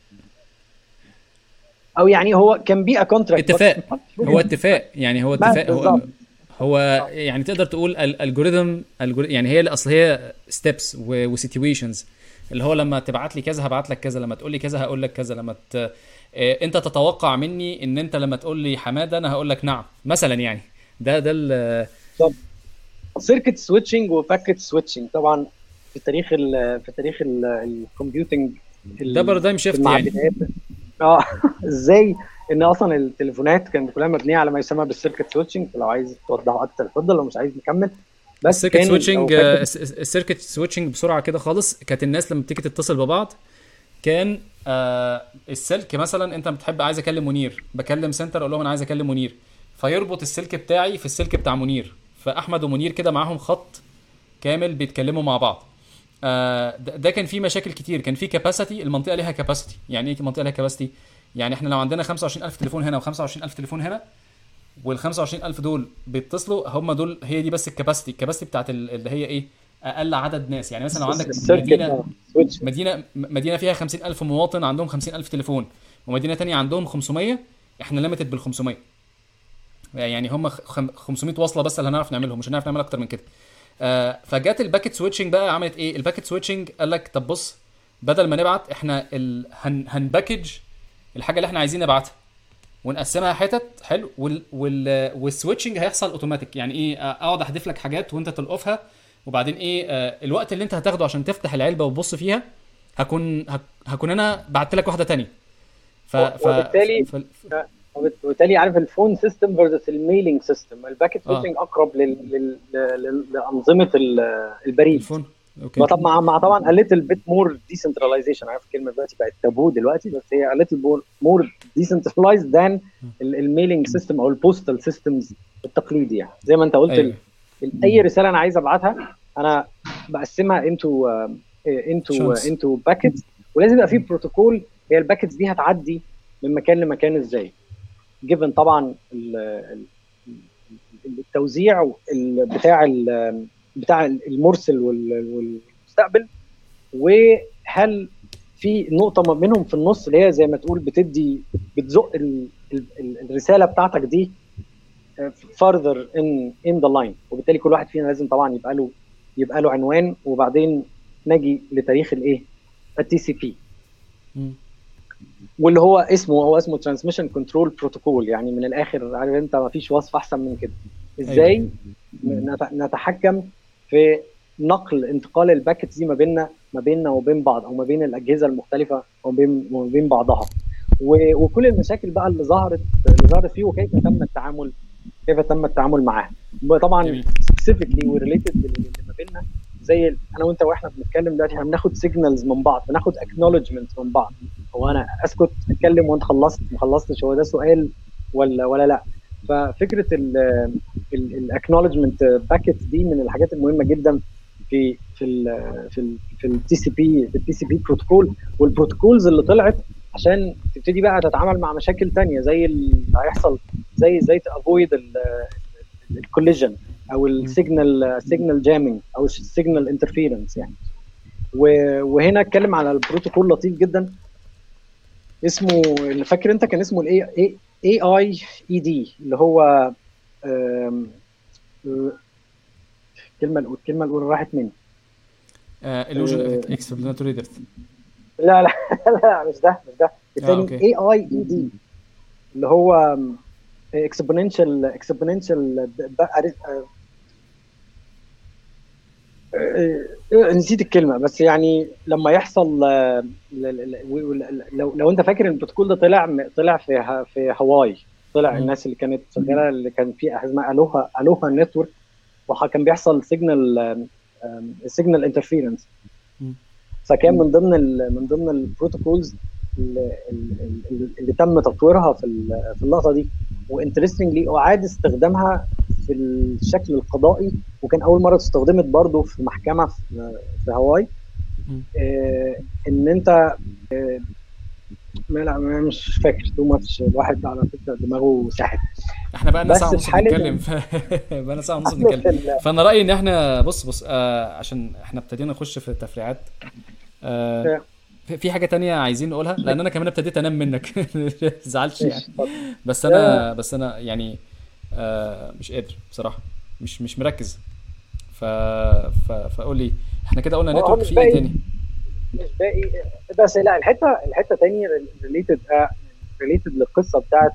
او يعني هو كان بي ا كونتراكت اتفاق هو اتفاق يعني هو بس اتفاق هو بالظبط. هو يعني تقدر تقول الالجوريثم يعني هي اصل هي ستيبس وسيتويشنز اللي هو لما تبعت لي كذا هبعت لك كذا لما تقول لي كذا هقول لك كذا لما ت... آه، انت تتوقع مني ان انت لما تقول لي حماده انا هقول لك نعم مثلا يعني ده ده ال- سيركت سويتشنج وباكيت سويتشنج طبعا في تاريخ ال في تاريخ الكمبيوتنج ده بارادايم شيفت يعني اه ازاي ان اصلا التليفونات كانت كلها مبنيه على ما يسمى بالسيركت سويتشنج لو عايز توضحه اكتر اتفضل لو مش عايز نكمل بس السيركت كان- سويتشنج أو فاكر- السيركت سويتشنج بسرعه كده خالص كانت الناس لما بتيجي تتصل ببعض كان آه السلك مثلا انت بتحب عايز اكلم منير بكلم سنتر اقول لهم انا عايز اكلم منير فيربط السلك بتاعي في السلك بتاع منير فاحمد ومنير كده معاهم خط كامل بيتكلموا مع بعض آه ده ده كان فيه مشاكل كتير كان فيه كاباسيتي المنطقه ليها كاباسيتي يعني ايه منطقه ليها كاباسيتي يعني احنا لو عندنا 25000 تليفون هنا و25000 تليفون هنا وال 25000 دول بيتصلوا هم دول هي دي بس الكاباسيتي الكاباسيتي بتاعت ال- اللي هي ايه اقل عدد ناس يعني مثلا لو عندك السيركت مدينه آه، سويتش مدينه م- مدينه فيها 50000 مواطن عندهم 50000 تليفون ومدينه تانية عندهم 500 احنا ليميتد بال 500 يعني هم خم- 500 وصله بس اللي هنعرف نعملهم مش هنعرف نعمل اكتر من كده آه فجت الباكيت سويتشنج بقى عملت ايه الباكيت سويتشنج قال لك طب بص بدل ما نبعت احنا ال... هن... هنباكج الحاجه اللي احنا عايزين نبعتها ونقسمها حتت حلو وال... وال... والسويتشنج هيحصل اوتوماتيك يعني ايه آه، اقعد احذف لك حاجات وانت تلقفها وبعدين ايه آه الوقت اللي انت هتاخده عشان تفتح العلبه وتبص فيها هكون هك... هكون انا بعت لك واحده تانية ف... ف... وبالتالي- ف... وبالتالي عارف الفون سيستم فيرسس الميلينج سيستم الباكيت آه. سويتشنج اقرب لل... لل... لل... لانظمه ال- البريد الفون اوكي ما طب مع مع طبعا a little bit more decentralization عارف الكلمه دلوقتي بقت تابو دلوقتي بس هي a little more, more decentralized than الميلينج سيستم او البوستال سيستمز التقليدي يعني زي ما انت قلت أيوة. ال- اي رساله انا عايز ابعتها انا بقسمها انتو انتو Chunks. انتو باكيتس ولازم يبقى في بروتوكول هي الباكيتس دي هتعدي من مكان لمكان ازاي جيفن طبعا ال- ال- ال- التوزيع ال- بتاع ال- بتاع المرسل وال- والمستقبل وهل في نقطه ما بينهم في النص اللي هي زي ما تقول بتدي بتزق ال- ال- ال- الرساله بتاعتك دي further in in the line وبالتالي كل واحد فينا لازم طبعا يبقى له يبقى له عنوان وبعدين نجي لتاريخ الايه التي سي بي مم. واللي هو اسمه هو اسمه ترانسميشن كنترول بروتوكول يعني من الاخر عارف انت ما فيش وصف احسن من كده ازاي نت- نتحكم في نقل انتقال الباكتس دي ما بيننا ما بيننا وبين بعض او ما بين الاجهزه المختلفه وما بين وما بين بعضها و- وكل المشاكل بقى اللي ظهرت اللي ظهرت فيه وكيف تم التعامل كيف تم التعامل معاها طبعا جميل. سبيسيفيكلي وريليتد اللي ما بيننا زي ال- انا وانت واحنا بنتكلم دلوقتي احنا بناخد سيجنالز من بعض بناخد اكنولجمنت من بعض هو انا اسكت اتكلم وانت خلصت ما خلصتش هو ده سؤال ولا ولا لا ففكره الاكنولجمنت باكيت دي من الحاجات المهمه جدا في في ال في ال في التي سي بي في التي سي بي بروتوكول والبروتوكولز اللي طلعت عشان تبتدي بقى تتعامل مع مشاكل تانية زي اللي هيحصل زي زي تافويد الكوليجن او السيجنال سيجنال جامينج او السيجنال انترفيرنس يعني و- وهنا اتكلم على البروتوكول لطيف جدا اسمه اللي فاكر انت كان اسمه الاي اي اي اي دي اللي هو آم، آه، الكلمه الأولى- الكلمه الاولى راحت مني illusion آه. explanatory depth لا لا لا مش ده مش ده الثاني أوكي. اي اي اي دي اللي هو اكسبوننشال اكسبوننشال نسيت الكلمه بس يعني لما يحصل آه، ل- ل- ل- لو لو انت فاكر ان البروتوكول ده طلع طلع في ه- في هاواي طلع مم. الناس اللي كانت شغاله اللي كان في حاجه اسمها الوها الوها نتورك وكان بيحصل سيجنال سيجنال انترفيرنس مم. فكان من ضمن ال من ضمن البروتوكولز اللي, اللي, اللي تم تطويرها في ال- في اللقطه دي وانترستنجلي اعاد استخدامها في الشكل القضائي وكان اول مره استخدمت برضه في محكمه في, في هاواي مم. آه ان انت آه ما لا ما- مش فاكر تو ماتش الواحد على فكره دماغه ساحت احنا بقى لنا بس ساعه في ونص حالة بنتكلم ف... بقى لنا ساعه ونص بنتكلم فانا رايي ان احنا بص بص آه عشان احنا ابتدينا نخش في التفريعات آه في في حاجه تانية عايزين نقولها لان انا كمان ابتديت انام منك ما تزعلش يعني بس انا بس انا يعني آه مش قادر بصراحه مش مش مركز ف... ف... فقول لي احنا كده قلنا هو- هو نتورك مش في باقي. ايه تاني مش باقي بس لا الحته الحته تاني ريليتد ريليتد للقصه بتاعت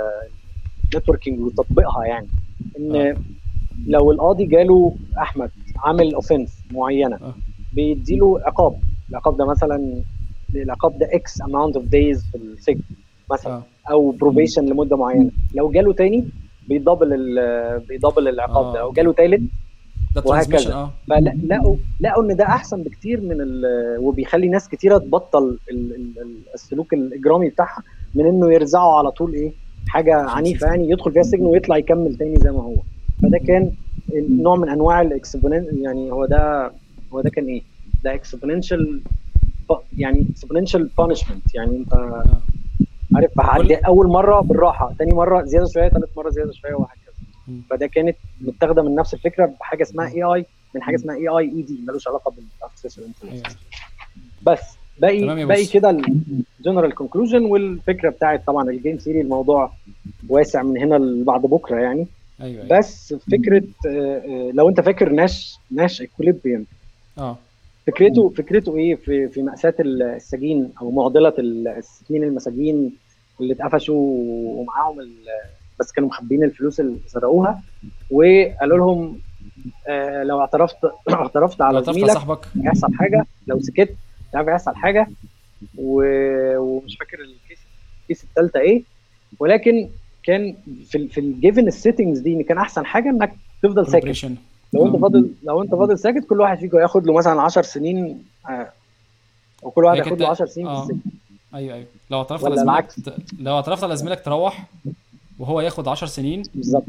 النتوركينج وتطبيقها يعني ان آه. لو القاضي جاله احمد عامل اوفنس معينه آه. بيديله عقاب العقاب ده مثلا العقاب ده اكس اماونت اوف دايز في السجن مثلا اه او بروبيشن لمده معينه لو جاله تاني بيدبل ال- بيدبل العقاب آه، ده لو أوكي. جاله تالت ده وهكذا. ترانسميشن اه فلقوا لقوا ان ده احسن بكتير من ال- وبيخلي ناس كتيره تبطل ال- ال- ال- السلوك الاجرامي بتاعها من انه يرزعوا على طول ايه حاجه عنيفه يعني يدخل فيها السجن ويطلع يكمل تاني زي ما هو فده كان نوع من انواع الاكسبوننت يعني هو ده هو ده كان ايه؟ ده اكسبوننشال يعني اكسبوننشال بانشمنت يعني انت آه. عارف هعدي اول مره بالراحه تاني مره زياده شويه ثالث مره زياده شويه وهكذا مم. فده كانت متاخده من نفس الفكره بحاجه اسمها اي اي من حاجه اسمها اي اي اي دي ملوش علاقه بالارتفيشال انتليجنس أيوة. بس باقي تمام يا باقي بص. كده الجنرال كونكلوجن والفكره بتاعت طبعا الجيم ثيري الموضوع واسع من هنا لبعد بكره يعني ايوه ايوه بس فكره آه، آه، لو انت فاكر ناش ناش ايكوليبريم اه فكرته فكرته ايه في في مأساة السجين او معضله السجين المساجين اللي اتقفشوا ومعاهم ال- بس كانوا مخبيين الفلوس اللي سرقوها وقالوا لهم آه لو اعترفت اعترفت لو على تعرف زميلك صاحبك هيحصل حاجه لو سكت مش عارف هيحصل حاجه و... ومش فاكر الكيس الكيس الثالثه ايه ولكن كان في ال في الجيفن السيتنجز دي ان كان احسن حاجه انك تفضل ساكت collaboration. لو انت آه. فاضل لو انت فاضل ساكت كل واحد فيكم ياخد له مثلا 10 سنين آه، وكل واحد هي ياخد كانت- له 10 سنين في آه. السجن ايوه ايوه لو اعترفت ولا على زميلك العكس. ت- لو اعترفت على زميلك تروح وهو ياخد 10 سنين بالظبط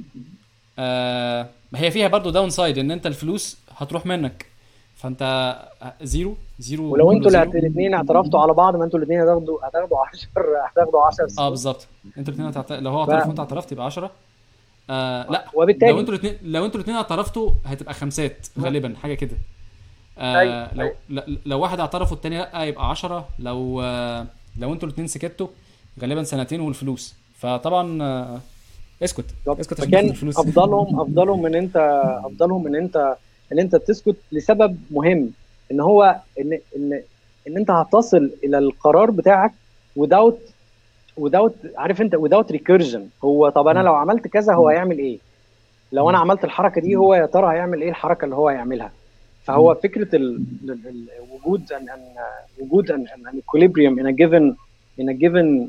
آه ما هي فيها برضو داون سايد ان انت الفلوس هتروح منك فانت زيرو زيرو ولو كله انتوا زيرو. الاثنين اعترفتوا على بعض ما انتوا الاثنين هتاخدوا هتاخدوا 10 هتاخدوا 10 اه سنين بالظبط انتوا الاثنين هتعت... لو هو اعترف وانت اعترفت يبقى 10 آه لا لو وبالتالي انتوا الاثنين لو انتوا الاثنين اعترفتوا هتبقى خمسات غالبا حاجه كده آه أيوة، لو أيوة. ل- لو واحد اعترف والتاني لا يبقى 10 لو آه لو انتوا الاثنين سكتوا غالبا سنتين والفلوس فطبعا آه اسكت بالظبط. اسكت عشان تاخد فكان الفلوس افضلهم افضلهم ان انت افضلهم ان انت ان انت تسكت لسبب مهم ان هو ان ان ان انت هتصل الى القرار بتاعك without without عارف انت without recursion هو طب انا مم. لو عملت كذا هو هيعمل ايه؟ لو انا مم. عملت الحركه دي هو يا ترى هيعمل ايه الحركه اللي هو هيعملها؟ فهو مم. فكره ال ال ال وجود ان ان وجود ان ان equilibrium in a given in a given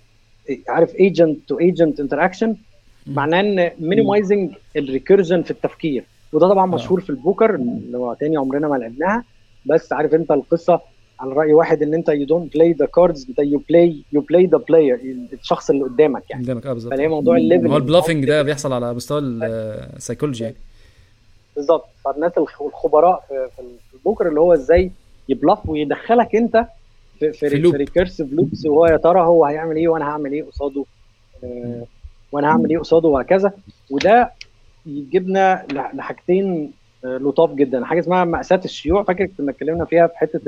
عارف agent to agent interaction مم. معناه ان minimizing الريكيرجن في التفكير وده طبعا آه. مشهور في البوكر اللي هو تاني عمرنا ما لعبناها بس عارف انت القصه على راي واحد ان انت you don't play the cards انت you play you play the player الشخص اللي قدامك يعني قدامك اه بالظبط فهي موضوع الليفل هو البلافنج ده بيحصل على مستوى السايكولوجي يعني بالظبط فالناس الخ- الخبراء في في البوكر اللي هو ازاي يبلف ويدخلك انت في في في, لوب. في ريكيرسيف لوبس وهو يا ترى هو هيعمل ايه وانا هعمل ايه قصاده آه، وانا هعمل ايه قصاده وهكذا وده يجيبنا لح- لحاجتين آه، لطاف جدا حاجه اسمها مأساة الشيوع فاكر كنا اتكلمنا فيها في حته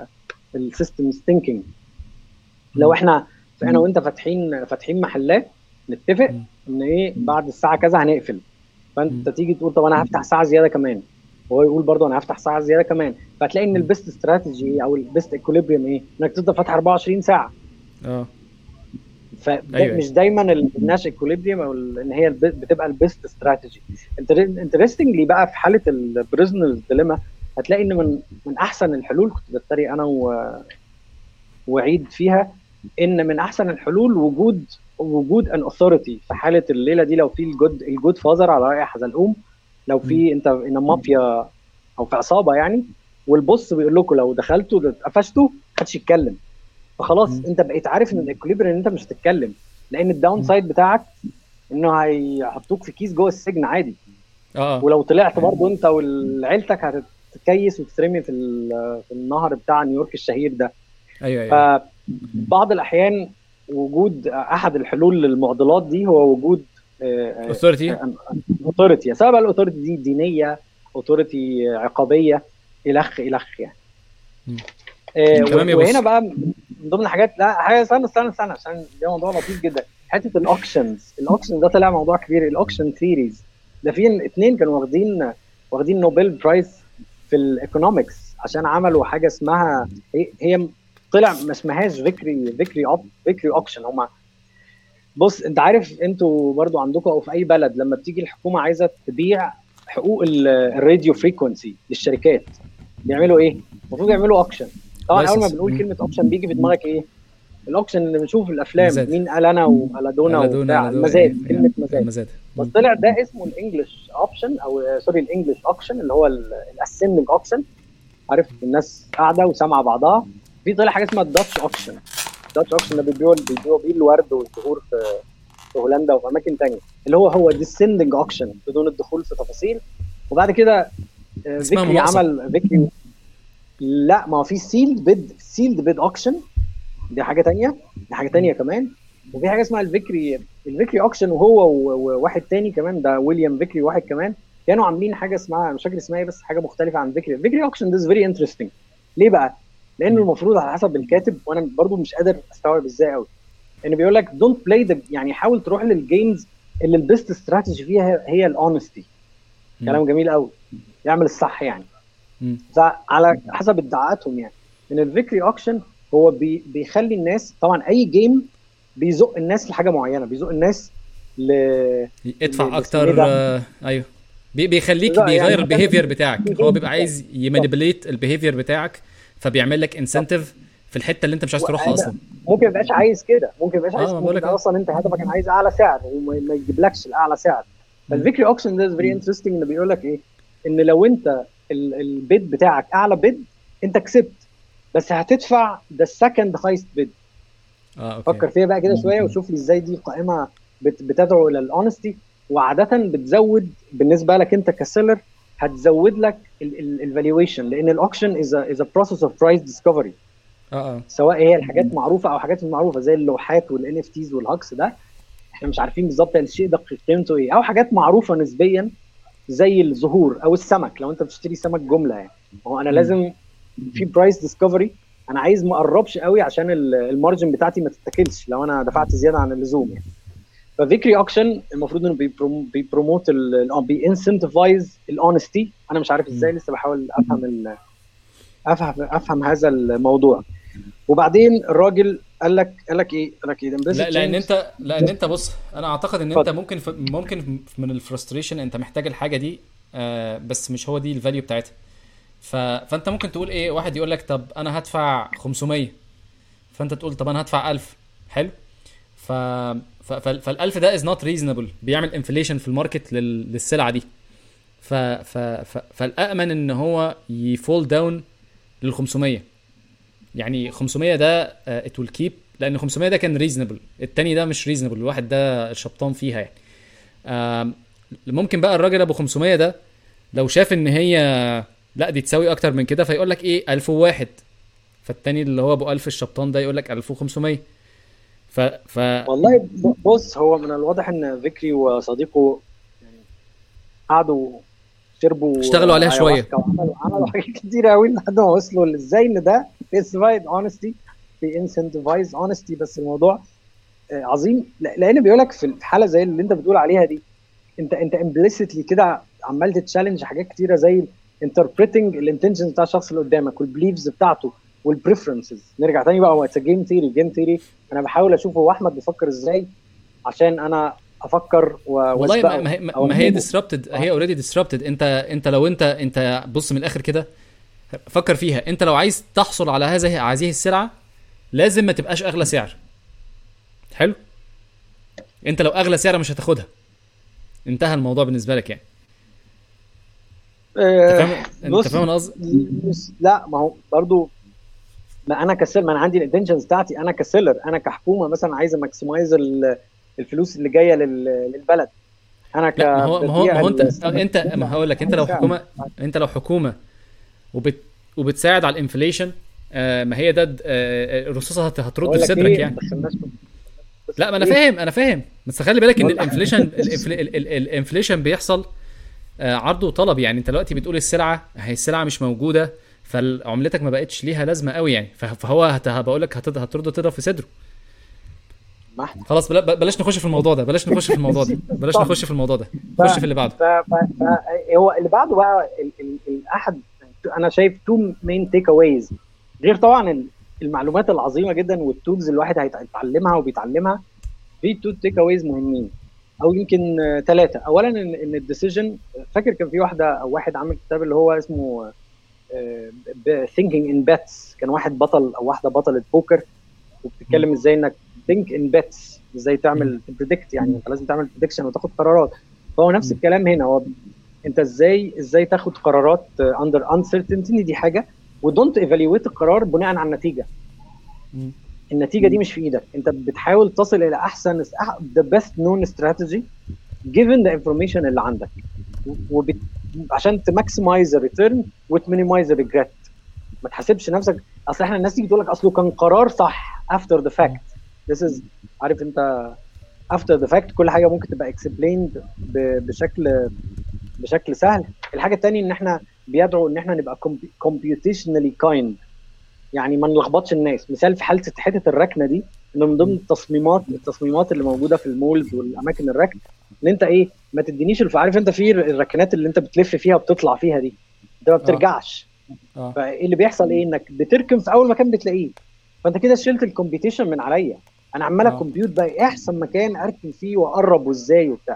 السيستم ثينكينج لو احنا انا وانت فاتحين فاتحين محلات نتفق مم. ان ايه بعد الساعه كذا هنقفل فانت مم. تيجي تقول طب انا هفتح ساعه زياده كمان وهو يقول برضه انا هفتح ساعه زياده كمان فتلاقي ان البيست استراتيجي او البيست ايكوليبريم ايه انك تفضل فاتح 24 ساعه اه فده أيوة. مش دايما الناش ايكوليبريم او ال- ان هي الب- بتبقى البيست استراتيجي انترستنجلي بقى في حاله البريزنرز ديليما هتلاقي ان من من احسن الحلول كنت بتريق انا و... وعيد فيها ان من احسن الحلول وجود وجود ان اوثورتي في حاله الليله دي لو في الجود الجود فازر على راي حزلقوم لو في انت ان مافيا او في عصابه يعني والبص بيقول لكم لو دخلتوا اتقفشتوا محدش يتكلم فخلاص مم. انت بقيت عارف ان الاكوليبر ان انت مش هتتكلم لان الداون سايد بتاعك انه هيحطوك في كيس جوه السجن عادي اه ولو طلعت برضه انت وعيلتك هتتكيس وتترمي في ال- في النهر بتاع نيويورك الشهير ده ايوه ايوه فبعض الاحيان وجود احد الحلول للمعضلات دي هو وجود اوثورتي اوثورتي سواء بقى الاوثورتي دي دينيه اوثورتي عقابيه الخ الخ يعني مم. آه، تمام يا وهنا بص. بقى من ضمن الحاجات لا حاجه استنى استنى استنى عشان ده موضوع لطيف جدا حته الاوكشنز الاوكشن ده طلع موضوع كبير الاوكشن ثيريز ده في اثنين كانوا واخدين واخدين نوبل برايز في الايكونومكس عشان عملوا حاجه اسمها هي, هي طلع ما اسمهاش فيكري فيكري أوب فيكري اوكشن هم بص انت عارف انتوا برضو عندكم او في اي بلد لما بتيجي الحكومه عايزه تبيع حقوق ال- الراديو فريكونسي للشركات بيعملوا ايه؟ المفروض يعملوا اوكشن طبعا اول ما License. بنقول مم. كلمه اوكشن بيجي في دماغك ايه؟ الاوكشن اللي بنشوفه في الافلام مزاد. مين قال انا والادونا وبتاع المزاد كلمه مزاد مزاد بس طلع ده اسمه الانجلش اوبشن او آه، سوري الانجلش اوكشن اللي هو الاسندنج اوكشن عارف الناس قاعده وسامعه بعضها في طلع حاجه اسمها الداتش اوكشن الداتش اوكشن ده بيبيعوا بيبيعوا بيه الورد والزهور في في هولندا وفي اماكن تانية اللي هو هو ديسندنج اوكشن بدون الدخول في تفاصيل وبعد كده آه، اسمها فيكري مناقصة. عمل فيكري لا ما هو في سيلد بيد سيلد بيد اوكشن دي حاجه تانية دي حاجه تانية كمان وفي حاجه اسمها الفيكري الفيكري اوكشن وهو و- وواحد تاني كمان ده ويليام فيكري واحد كمان كانوا عاملين حاجه اسمها مش فاكر اسمها ايه بس حاجه مختلفه عن فيكري فيكري اوكشن ده فيري انترستنج ليه بقى؟ لانه المفروض على حسب الكاتب وانا برضو مش قادر استوعب ازاي قوي ان بيقول لك دونت بلاي يعني حاول تروح للجيمز اللي البيست استراتيجي فيها هي- هي الاونستي مم. كلام جميل قوي يعمل الصح يعني مم. على حسب ادعاءاتهم يعني ان الفيكري اوكشن هو بي بيخلي الناس طبعا اي جيم بيزق الناس لحاجه معينه بيزق الناس ل ادفع اللي اكتر اسمه إيه آه، ايوه بي- بيخليك لا، يعني بيغير مثلاً البيهيفير بتاعك في هو game بيبقى عايز يمانيبيليت البيهيفير بتاعك فبيعمل لك انسنتيف في الحته اللي انت مش عايز تروحها وأنا- اصلا ممكن ما يبقاش عايز كده ممكن ما يبقاش آه، عايز ما ممكن بقولك آه. اصلا انت هدفك كان عايز اعلى سعر وما ما يجيبلكش الاعلى سعر فالفيكري اوكشن ده فيري انترستنج انه بيقول لك ايه ان لو انت ال- البيد بتاعك اعلى بيد انت كسبت بس هتدفع ذا سكند هايست بيد اه اوكي فكر فيها بقى كده شويه وشوف لي ازاي دي قائمه بت- بتدعو الى الاونستي وعاده بتزود بالنسبه لك انت كسيلر هتزود لك الفالويشن لان الاوكشن از از ا بروسيس اوف برايس ديسكفري اه اه سواء هي الحاجات معروفه او حاجات مش معروفه زي اللوحات والان اف تيز والهكس ده احنا مش عارفين بالظبط الشيء ده قيمته ايه او حاجات معروفه نسبيا زي الزهور او السمك لو انت بتشتري سمك جمله يعني هو انا مم. لازم في برايس ديسكفري انا عايز ما اقربش قوي عشان ال- المارجن بتاعتي ما تتاكلش لو انا دفعت زياده عن اللزوم يعني ففيكري اوكشن المفروض انه بيبروم- بيبروموت بينسنتفايز الاونستي انا مش عارف ازاي لسه بحاول افهم ال- افهم افهم هذا الموضوع وبعدين الراجل قال لك قال لك ايه قال لك ايه the لا implicit لان change- انت لان انت بص انا اعتقد ان انت اتفضل. ممكن ف... ممكن من الفرستريشن انت محتاج الحاجه دي آه بس مش هو دي الفاليو بتاعتها ف... فانت ممكن تقول ايه واحد يقول لك طب انا هدفع 500 فانت تقول طب انا هدفع 1000 حلو ف... ف... فال... فال1000 ده از نوت ريزونبل بيعمل انفليشن في الماركت لل... للسلعه دي ف... ف... ف... فالامن ان هو يفول داون لل 500 يعني 500 ده ات ويل كيب لان 500 ده كان ريزونبل التاني ده مش ريزونبل الواحد ده شبطان فيها يعني آم، ممكن بقى الراجل ابو 500 ده لو شاف ان هي لا دي تساوي اكتر من كده فيقول لك ايه 1001 فالتاني اللي هو ابو 1000 الشبطان ده يقول لك 1500 ف ف والله ب- بص هو من الواضح ان فيكري وصديقه يعني قعدوا شربوا اشتغلوا عليها شوية. ayahuasca وعملوا عملوا حاجات كتير قوي لحد ما وصلوا ل- ازاي ان ده بيسفايد اونستي بينسنتفايز اونستي بس الموضوع آه، عظيم لا- لان بيقول لك في الحاله زي اللي انت بتقول عليها دي انت انت امبليسيتلي كده عمال تتشالنج حاجات كتيره زي انتربريتنج الانتنشنز بتاع الشخص اللي قدامك والبليفز بتاعته والبريفرنسز نرجع تاني بقى هو اتس جيم ثيري جيم ثيري انا بحاول اشوف هو احمد بيفكر ازاي عشان انا افكر و والله وأسبقه ما, ما, هي- أو ما هي أهمه. ديسربتد هي اوريدي ديسربتد انت انت لو انت انت بص من الاخر كده فكر فيها انت لو عايز تحصل على هذه هذه السلعه لازم ما تبقاش اغلى سعر حلو انت لو اغلى سعر مش هتاخدها انتهى الموضوع بالنسبه لك يعني انت آه، فاهم انت بص، فاهم انا قصدي بص، لا ما هو برضو ما انا كسيلر ما انا عندي الانتنشنز بتاعتي انا كسيلر انا كحكومه مثلا عايز ماكسمايز الفلوس اللي جايه لل- للبلد انا ك لا ما هو ما هو ما هو انت ببيع ال- انت ما هقول لك انت لو حكومه انت لو حكومه وبت وبتساعد على الانفليشن آه ما هي ده د- آه الرصاصه هت- هترد بقول في لك صدرك إيه، يعني ما دخلناش في- لا ما انا إيه؟ فاهم انا فاهم بس خلي بالك ان والله. الانفليشن الانفل- ال- ال- الانفليشن بيحصل آه، عرض وطلب يعني انت دلوقتي بتقول السلعه هي السلعه مش موجوده فعملتك ما بقتش ليها لازمه قوي يعني ف- فهو هت- بقول لك هترد هترد تضرب في صدره ما احنا خلاص بلا- بلاش نخش في الموضوع ده بلاش نخش في الموضوع ده بلاش طب. نخش في الموضوع ده خش في اللي بعده ف... ف... ف... هو اللي بعده بقى ال... ال... الاحد انا شايف تو مين تيك اويز غير طبعا ال- المعلومات العظيمه جدا والتولز اللي الواحد هيتعلمها وبيتعلمها في تو تيك اويز مهمين او يمكن ثلاثه اولا ان ان الديسيجن فاكر كان في واحده او واحد عامل كتاب اللي هو اسمه ثينكينج ان باتس كان واحد بطل او واحده بطله بوكر وبتتكلم ازاي انك ثينك ان باتس ازاي تعمل بريدكت يعني انت لازم تعمل بريدكشن وتاخد قرارات فهو نفس مم. الكلام هنا هو انت ازاي ازاي تاخد قرارات اندر انسرتينتي دي حاجه ودونت ايفالويت القرار بناء على النتيجه مم. النتيجه دي مش في ايدك انت بتحاول تصل الى احسن the best known strategy given the information اللي عندك وبت... عشان تماكسمايز الريتيرن وتمينيمايز الريجريت ما تحاسبش نفسك اصل احنا الناس تيجي تقول لك اصله كان قرار صح after the fact this is عارف انت after the fact كل حاجه ممكن تبقى explained ب... بشكل بشكل سهل الحاجه الثانيه ان احنا بيدعوا ان احنا نبقى compu- computationally kind يعني ما نلخبطش الناس مثال في حاله حته الركنه دي انه من ضمن التصميمات التصميمات اللي موجوده في المولز والاماكن الركن ان انت ايه ما تدينيش الف... عارف انت في الركنات اللي انت بتلف فيها وبتطلع فيها دي انت ما بترجعش اه فايه اللي بيحصل ايه انك بتركن في اول مكان بتلاقيه فانت كده شلت الكومبيتيشن من عليا انا عمال آه. اكمبيوت بقى ايه احسن مكان اركن فيه واقرب وازاي وبتاع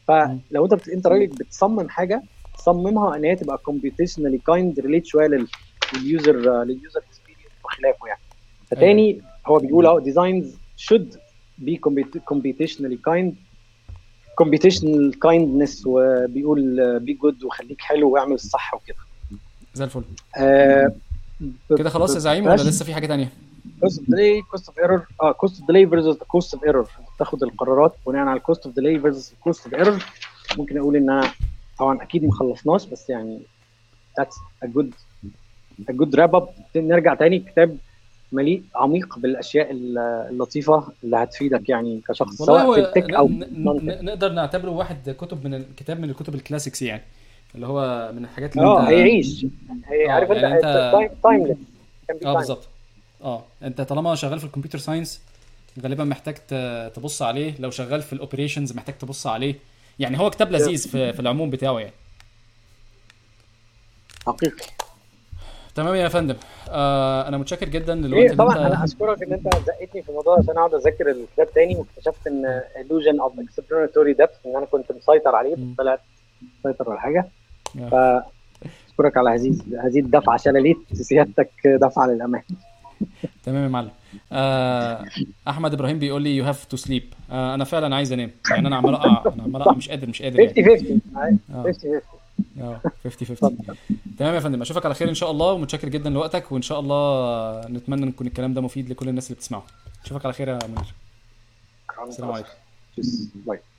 فلو انت بت... انت راجل بتصمم حاجه صممها ان هي تبقى كومبيتيشنالي كايند ريليت شويه لل... لليوزر لليوزر اكسبيرينس وخلافه يعني فتاني هو بيقول اهو ديزاينز should be compet- computationally kind computational kindness وبيقول بي جود وخليك حلو واعمل الصح وكده زي الفل آه كده خلاص يا زعيم ولا لسه في حاجه تانية كوست اوف ديلي كوست اوف ايرور اه كوست اوف ديلي فيرسز كوست اوف ايرور تاخد القرارات بناء على الكوست اوف ديلي فيرسز كوست اوف ايرور ممكن اقول ان انا طبعا اكيد ما خلصناش بس يعني that's a good a good wrap up نرجع تاني كتاب مليء عميق بالاشياء ال- اللطيفه اللي هتفيدك يعني كشخص والله سواء هو في التك او ن- ن- non-tech. ن- نقدر نعتبره واحد كتب من الكتاب من الكتب الكلاسيكس يعني اللي هو من الحاجات اللي اه انت هيعيش هي آه، عارف يعني انت أنت- تايمليس اه بالظبط اه انت طالما شغال في الكمبيوتر ساينس غالبا محتاج ت- تبص عليه لو شغال في الاوبريشنز محتاج تبص عليه يعني هو كتاب لذيذ في, في العموم بتاعه يعني حقيقي تمام يا فندم آه انا متشكر جدا للوقت إيه اللي طبعا انت انا اشكرك ان انت زقتني في الموضوع عشان اقعد اذاكر الكتاب تاني واكتشفت ان illusion of explanatory depth ان انا كنت مسيطر عليه مم. بس طلعت مسيطر على حاجه آه. فاشكرك على هذه هذه الدفعه شلاليت سيادتك دفعه للامام تمام يا معلم آه احمد ابراهيم بيقول لي يو هاف تو سليب انا فعلا عايز انام يعني انا عمال اقع انا عمال اقع مش قادر مش قادر 50 يعني 50 عادي. آه. 50 50 اه 50 50 تمام يا فندم اشوفك على خير ان شاء الله ومتشكر جدا لوقتك وان شاء الله نتمنى ان يكون الكلام ده مفيد لكل الناس اللي بتسمعه اشوفك على خير يا منير السلام عليكم Tschüss. Bye.